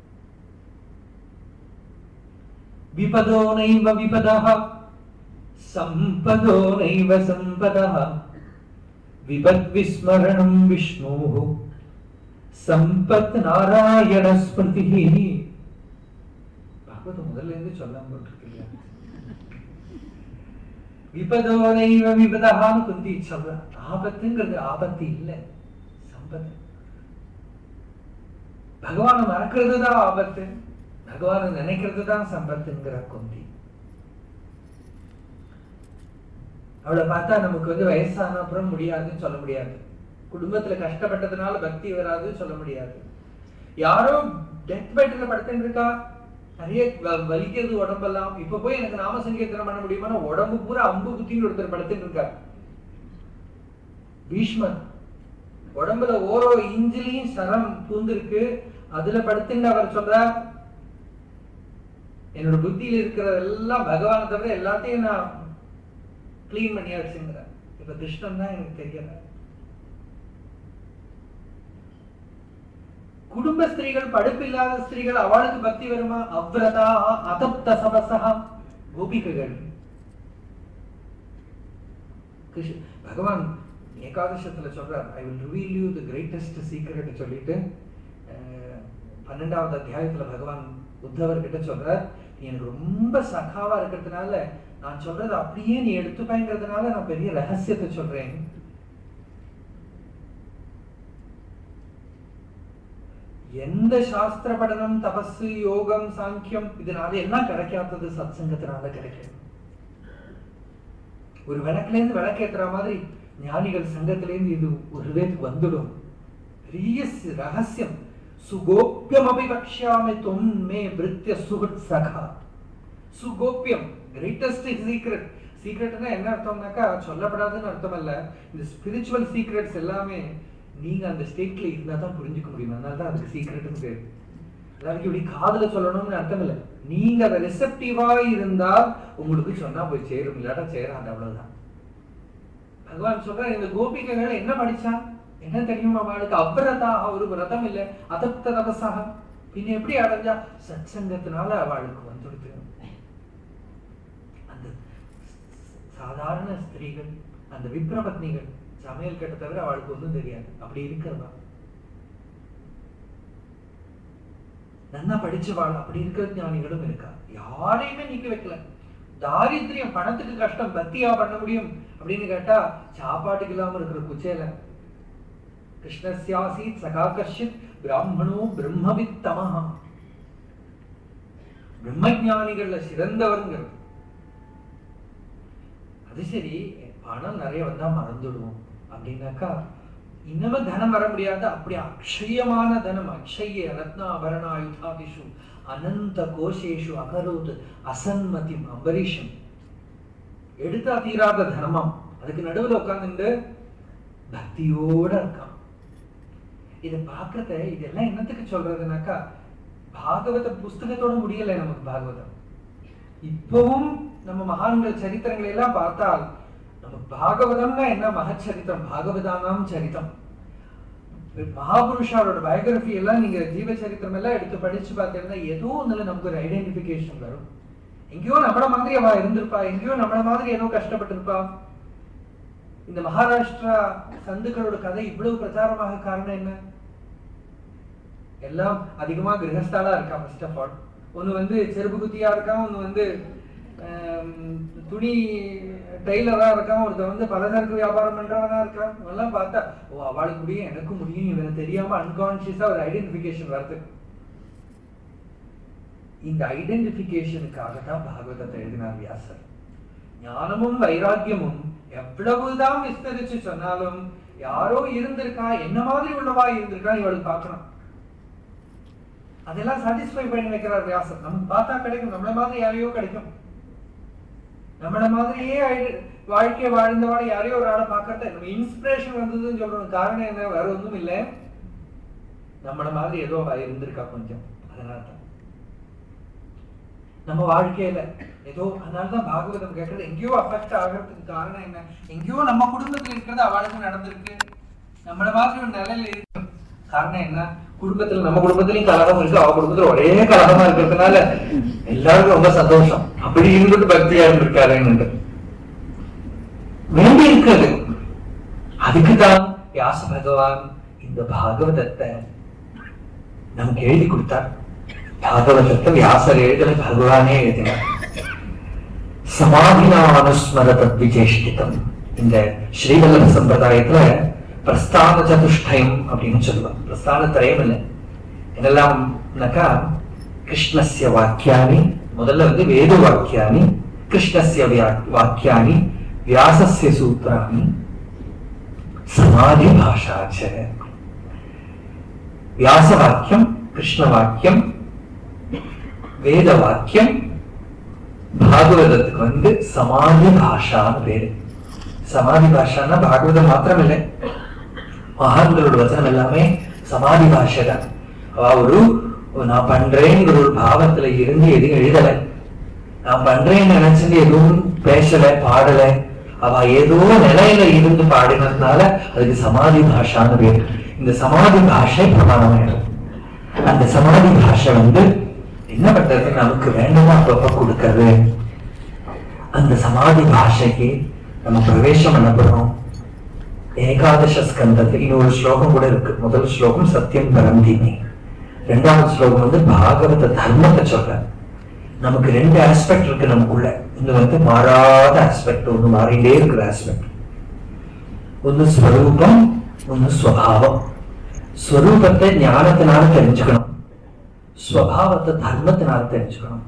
விபதோ நைவ விபதா சம்பதோ நைவ சம்பதா விபத்விஸ்மரணம் விஷ்ணோः சம்பத் நாராயண ஸ்மிருதி பாகவதம் முதல்ல இருந்து சொல்லாம போட்டிருக்கு இல்லையா விபதோ நைவ விபதான்னு குந்தி சொல்ற ஆபத்துங்கிறது ஆபத்து இல்ல சம்பத்து பகவானை மறக்கிறது தான் ஆபத்து பகவானை நினைக்கிறது தான் சம்பத்துங்கிற குந்தி அவளை பார்த்தா நமக்கு வந்து வயசான அப்புறம் முடியாதுன்னு சொல்ல முடியாது குடும்பத்துல கஷ்டப்பட்டதுனால பக்தி வராதுன்னு சொல்ல முடியாது யாரோ டெத் பெட்ல படுத்துட்டு இருக்கா நிறைய வ- வலிக்கிறது உடம்பெல்லாம் இப்ப போய் எனக்கு நாம சங்கீர்த்தனம் பண்ண முடியுமா உடம்பு பூரா அம்பு குத்தின்னு ஒருத்தர் படுத்துட்டு இருக்கார் பீஷ்மர் உடம்புல ஓரோ இஞ்சிலையும் சரம் பூந்திருக்கு அதுல படுத்துன்னு அவர் சொல்றார் என்னோட புத்தியில இருக்கிறதெல்லாம் பகவானை தவிர எல்லாத்தையும் நான் கிளீன் பண்ணியாச்சுங்கிறார் இப்ப கிருஷ்ணன் தான் எனக்கு தெரியல குடும்ப ஸ்திரீகள் படுப்பில்லாத ஸ்திரீகள் அவளுக்கு பக்தி வருமா அவ்ரதா அதப்த சபசா கோபிகைகள் கிருஷ்ண பகவான் ஏகாதசத்துல சொல்றார் I will reveal you the greatest secret சொல்லிட்டு அஹ், பன்னெண்டாவது அத்தியாயத்துல பகவான் உத்தவர் கிட்ட சொல்றார் நீ எனக்கு ரொம்ப சகாவா இருக்கிறதுனால நான் சொல்றது அப்படியே நீ எடுத்துப்பேங்கிறதுனால நான் பெரிய ரகசியத்தை சொல்றேன் எந்த சாஸ்திர படனம் தபசு யோகம் சாங்கியம் இதனால எல்லாம் கிடைக்காதது சத்சங்கத்தினால கிடைக்கும் ஒரு விளக்குல இருந்து விளக்கேத்துற மாதிரி ஞானிகள் சங்கத்திலேருந்து இது ஒரு ஹிருதயத்துக்கு வந்துடும் பெரிய சி- ரகசியம் சுகோப்பியம் அபிவக்ஷாமி தொம் மே பிருத்திய சுகத் சகா சுகோப்பியம் கிரேட்டஸ்ட் சீக்ரெட் சீக்ரெட்னா என்ன அர்த்தம்னாக்கா சொல்லப்படாதுன்னு அர்த்தம் அல்ல இந்த ஸ்பிரிச்சுவல் சீக்ரெட்ஸ் எல்லாமே நீங்க அந்த ஸ்டேட்ல இருந்தா தான் புரிஞ்சுக்க முடியும் அதனால தான் அதுக்கு சீக்ரெட்னு பேர் எல்லாருக்கும் இப்படி காதுல சொல்லணும்னு அர்த்தம் இல்லை நீங்க அதை ரிசப்டிவா இருந்தால் உங்களுக்கு சொன்னா போய் சேரும் இல்லாட்டா சேராது அவ்வளவுதான் பகவான் சொல்ற இந்த கோபிகைகள் என்ன படிச்சா என்ன தெரியுமா அவளுக்கு அவ்ரதாக ஒரு விரதம் இல்லை அதப்த தபசாக பின்ன எப்படி அடைஞ்சா சத்சங்கத்தினால அவளுக்கு வந்துடுது அந்த சாதாரண ஸ்திரீகள் அந்த விப்ரபத்னிகள் சமையல் கட்ட தவிர அவளுக்கு ஒன்றும் தெரியாது அப்படி இருக்கிறதா நல்லா படிச்சவாள் அப்படி இருக்கிற ஞானிகளும் இருக்கா யாரையுமே நீக்க வைக்கல தாரித்ரியம் பணத்துக்கு கஷ்டம் பக்தியா பண்ண முடியும் அப்படின்னு கேட்டா சாப்பாட்டுக்கு இல்லாம இருக்கிற குச்சேல கிருஷ்ணஸ்யாசீத் சகா கஷ்டித் பிராமணோ பிரம்மவித்தமஹா பிரம்மஞானிகள்ல சிறந்தவருங்கிறது அது சரி பணம் நிறைய வந்தா மறந்துடுவோம் அப்படின்னாக்கா இன்னமே தனம் வர முடியாது அப்படி அக்ஷயமான தனம் அக்ஷய ரத்னாபரணாயுதாதிஷு அனந்த கோஷேஷு அகரோத் அசன்மதிம் அம்பரீஷம் எடுத்தா தீராத தர்மம் அதுக்கு நடுவுல உட்கார்ந்துட்டு பக்தியோட இருக்கான் இதை பார்க்கறத இதெல்லாம் என்னத்துக்கு சொல்றதுனாக்கா பாகவத புஸ்தகத்தோட முடியல நமக்கு பாகவதம் இப்பவும் நம்ம மகான்கள் சரித்திரங்களை எல்லாம் பார்த்தால் நம்ம பாகவதம்னா என்ன மகச்சரித்திரம் பாகவதானாம் சரித்தம் மகாபுருஷாரோட பயோகிராஃபி எல்லாம் நீங்க ஜீவ சரித்திரம் எல்லாம் எடுத்து படிச்சு பார்த்தீங்கன்னா ஏதோ ஒண்ணுல நமக்கு ஒரு ஐடென்டிபிகேஷன் வரும் எங்கேயோ நம்மள மாதிரி அவ இருந்திருப்பா எங்கேயோ நம்மள மாதிரி ஏதோ கஷ்டப்பட்டிருப்பா இந்த மகாராஷ்டிரா சந்துக்களோட கதை இவ்வளவு பிரச்சாரமாக காரணம் என்ன எல்லாம் அதிகமா கிரகஸ்தாலா இருக்கா ஃபர்ஸ்ட் ஆஃப் ஆல் ஒன்னு வந்து செருப்பு குத்தியா இருக்கான் ஒன்னு வந்து ஆம், துணி டெய்லரா இருக்கான் ஒருத்தன் வந்து பலசரக்கு வியாபாரம் பண்றவனா இருக்கான் இதெல்லாம் பார்த்தா ஓ அவளுக்கு முடியும் எனக்கு முடியும் இவனுக்கு தெரியாம அன்கான்சியஸா ஒரு ஐடென்டிபிகேஷன் வருது இந்த ஐடென்டிபிகேஷனுக்காக தான் பாகவதத்தை எழுதினார் வியாசர் ஞானமும் வைராக்கியமும் எவ்வளவுதான் விஸ்தரிச்சு சொன்னாலும் யாரோ இருந்திருக்கா என்ன மாதிரி உள்ளவா இருந்திருக்கா இவளுக்கு பார்க்கணும் அதெல்லாம் சாட்டிஸ்ஃபை பண்ணி வைக்கிறார் வியாசர் நமக்கு பார்த்தா கிடைக்கும் நம்மள மாதிரி யாரையோ கிடைக்கும் நம்மள மாதிரியே ஐ- வாழ்க்கை வாழ்ந்தவாள் யாரையோ ஒரு ஆளை பார்க்கறது நம்ம இன்ஸ்பிரேஷன் வந்ததுன்னு சொல்றோம் காரணம் என்ன வேற ஒன்றும் இல்லை நம்மள மாதிரி ஏதோ அவ இருந்திருக்கா கொஞ்சம் அதனால தான் நம்ம வாழ்க்கையில ஏதோ அதனாலதான் பாகவதம் கேட்கறது எங்கேயோ அஃபெக்ட் ஆகிறதுக்கு காரணம் என்ன எங்கேயோ நம்ம குடும்பத்துல இருக்கிறது அவளுக்கு நடந்திருக்கு நம்மள மாதிரி ஒரு நிலையில இருக்கு காரணம் என்ன குடும்பத்துல நம்ம குடும்பத்திலயும் கலகம் இருக்கு அவ குடும்பத்துல ஒரே கலகமா இருக்கிறதுனால எல்லாருக்கும் ரொம்ப சந்தோஷம் அப்படி இருந்துட்டு பக்தியா இருந்திருக்காருன்னு வேண்டி இருக்குது அதுக்குதான் வியாச பகவான் இந்த பாகவதத்தை நமக்கு எழுதி கொடுத்தார் பாகவதத்தை வியாசர் எழுதல பகவானே எழுதினார் சமாதினானுஸ்மர தத்விஜேஷ்டிதம் இந்த ஸ்ரீவல்லப சம்பிரதாயத்துல பிரஸ்தான சதுஷ்டயம் அப்படின்னு சொல்லுவாங்க பிரஸ்தான திரயம் இல்லை என்னெல்லாம்னாக்கா கிருஷ்ணஸ்ய வாக்கியானி முதல்ல வந்து வேத வாக்கியானி கிருஷ்ணஸ்ய வியா- வாக்கியானி வியாசஸ்ய சூத்திராணி சமாதி பாஷாச்ச வியாச வாக்கியம் கிருஷ்ண வாக்கியம் வேத வாக்கியம் பாகவதத்துக்கு வந்து சமாதி பாஷான்னு பேரு சமாதி பாஷான்னா பாகவதம் மாத்திரம் இல்லை மகான்களோட வசனம் எல்லாமே சமாதி பாஷை தான் அவ ஒரு நான் பண்றேங்கிற ஒரு பாவத்துல இருந்து எதுவும் எழுதல நான் பண்றேன்னு நினைச்சிட்டு எதுவும் பேசல பாடல அவ ஏதோ நிலையில இருந்து பாடினதுனால அதுக்கு சமாதி பாஷான்னு பேரு இந்த சமாதி பாஷை பிரமாணமாயிடும் அந்த சமாதி பாஷை வந்து என்ன பண்றது நமக்கு வேண்டுமா அப்பப்ப கொடுக்கறது அந்த சமாதி பாஷைக்கு நம்ம பிரவேசம் பண்ண போறோம் ஏகாதச ஸ்கந்தத்தில் இன்னொரு ஸ்லோகம் கூட இருக்கு முதல் ஸ்லோகம் சத்தியம் பரந்தீமி ரெண்டாவது ஸ்லோகம் வந்து பாகவத தர்மத்தை சொல்ற நமக்கு ரெண்டு ஆஸ்பெக்ட் இருக்கு நமக்குள்ள இது வந்து மாறாத ஆஸ்பெக்ட் ஒண்ணு மாறிண்டே இருக்கிற ஆஸ்பெக்ட் ஒன்னு ஸ்வரூபம் ஒன்னு ஸ்வபாவம் ஸ்வரூபத்தை ஞானத்தினால தெரிஞ்சுக்கணும் ஸ்வபாவத்தை தர்மத்தினால தெரிஞ்சுக்கணும்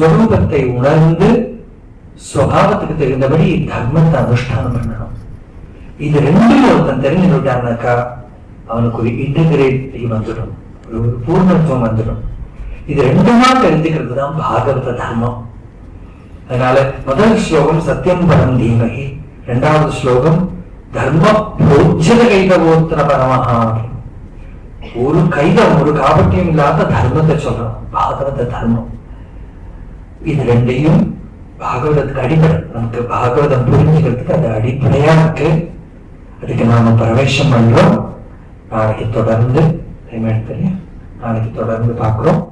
ஸ்வரூபத்தை உணர்ந்து ஸ்வபாவத்துக்கு தெரிந்தபடி தர்மத்தை அனுஷ்டானம் பண்ணணும் இது ரெண்டும் ஒருத்தன் தெரிஞ்சுக்கிட்டான்னாக்கா அவனுக்கு ஒரு இன்டகிரேட்டி வந்துடும் ஒரு ஒரு பூர்ணத்துவம் வந்துடும் இது ரெண்டுமா தெரிஞ்சுக்கிறது தான் பாகவத தர்மம் அதனால முதல் ஸ்லோகம் சத்தியம் பரம் தீமகி இரண்டாவது ஸ்லோகம் தர்ம போஜன கைதவோத்தர பரமஹா ஒரு கைதம் ஒரு காபட்டியம் இல்லாத தர்மத்தை சொல்றோம் பாகவத தர்மம் இது ரெண்டையும் பாகவதத்துக்கு அடிப்படை நமக்கு பாகவதம் புரிஞ்சுக்கிறதுக்கு அது அடிப்படையா இருக்கு அதுக்கு நாம பிரவேசம் பண்றோம் நாளைக்கு தொடர்ந்து டைம் எடுத்து நாளைக்கு தொடர்ந்து பார்க்கிறோம்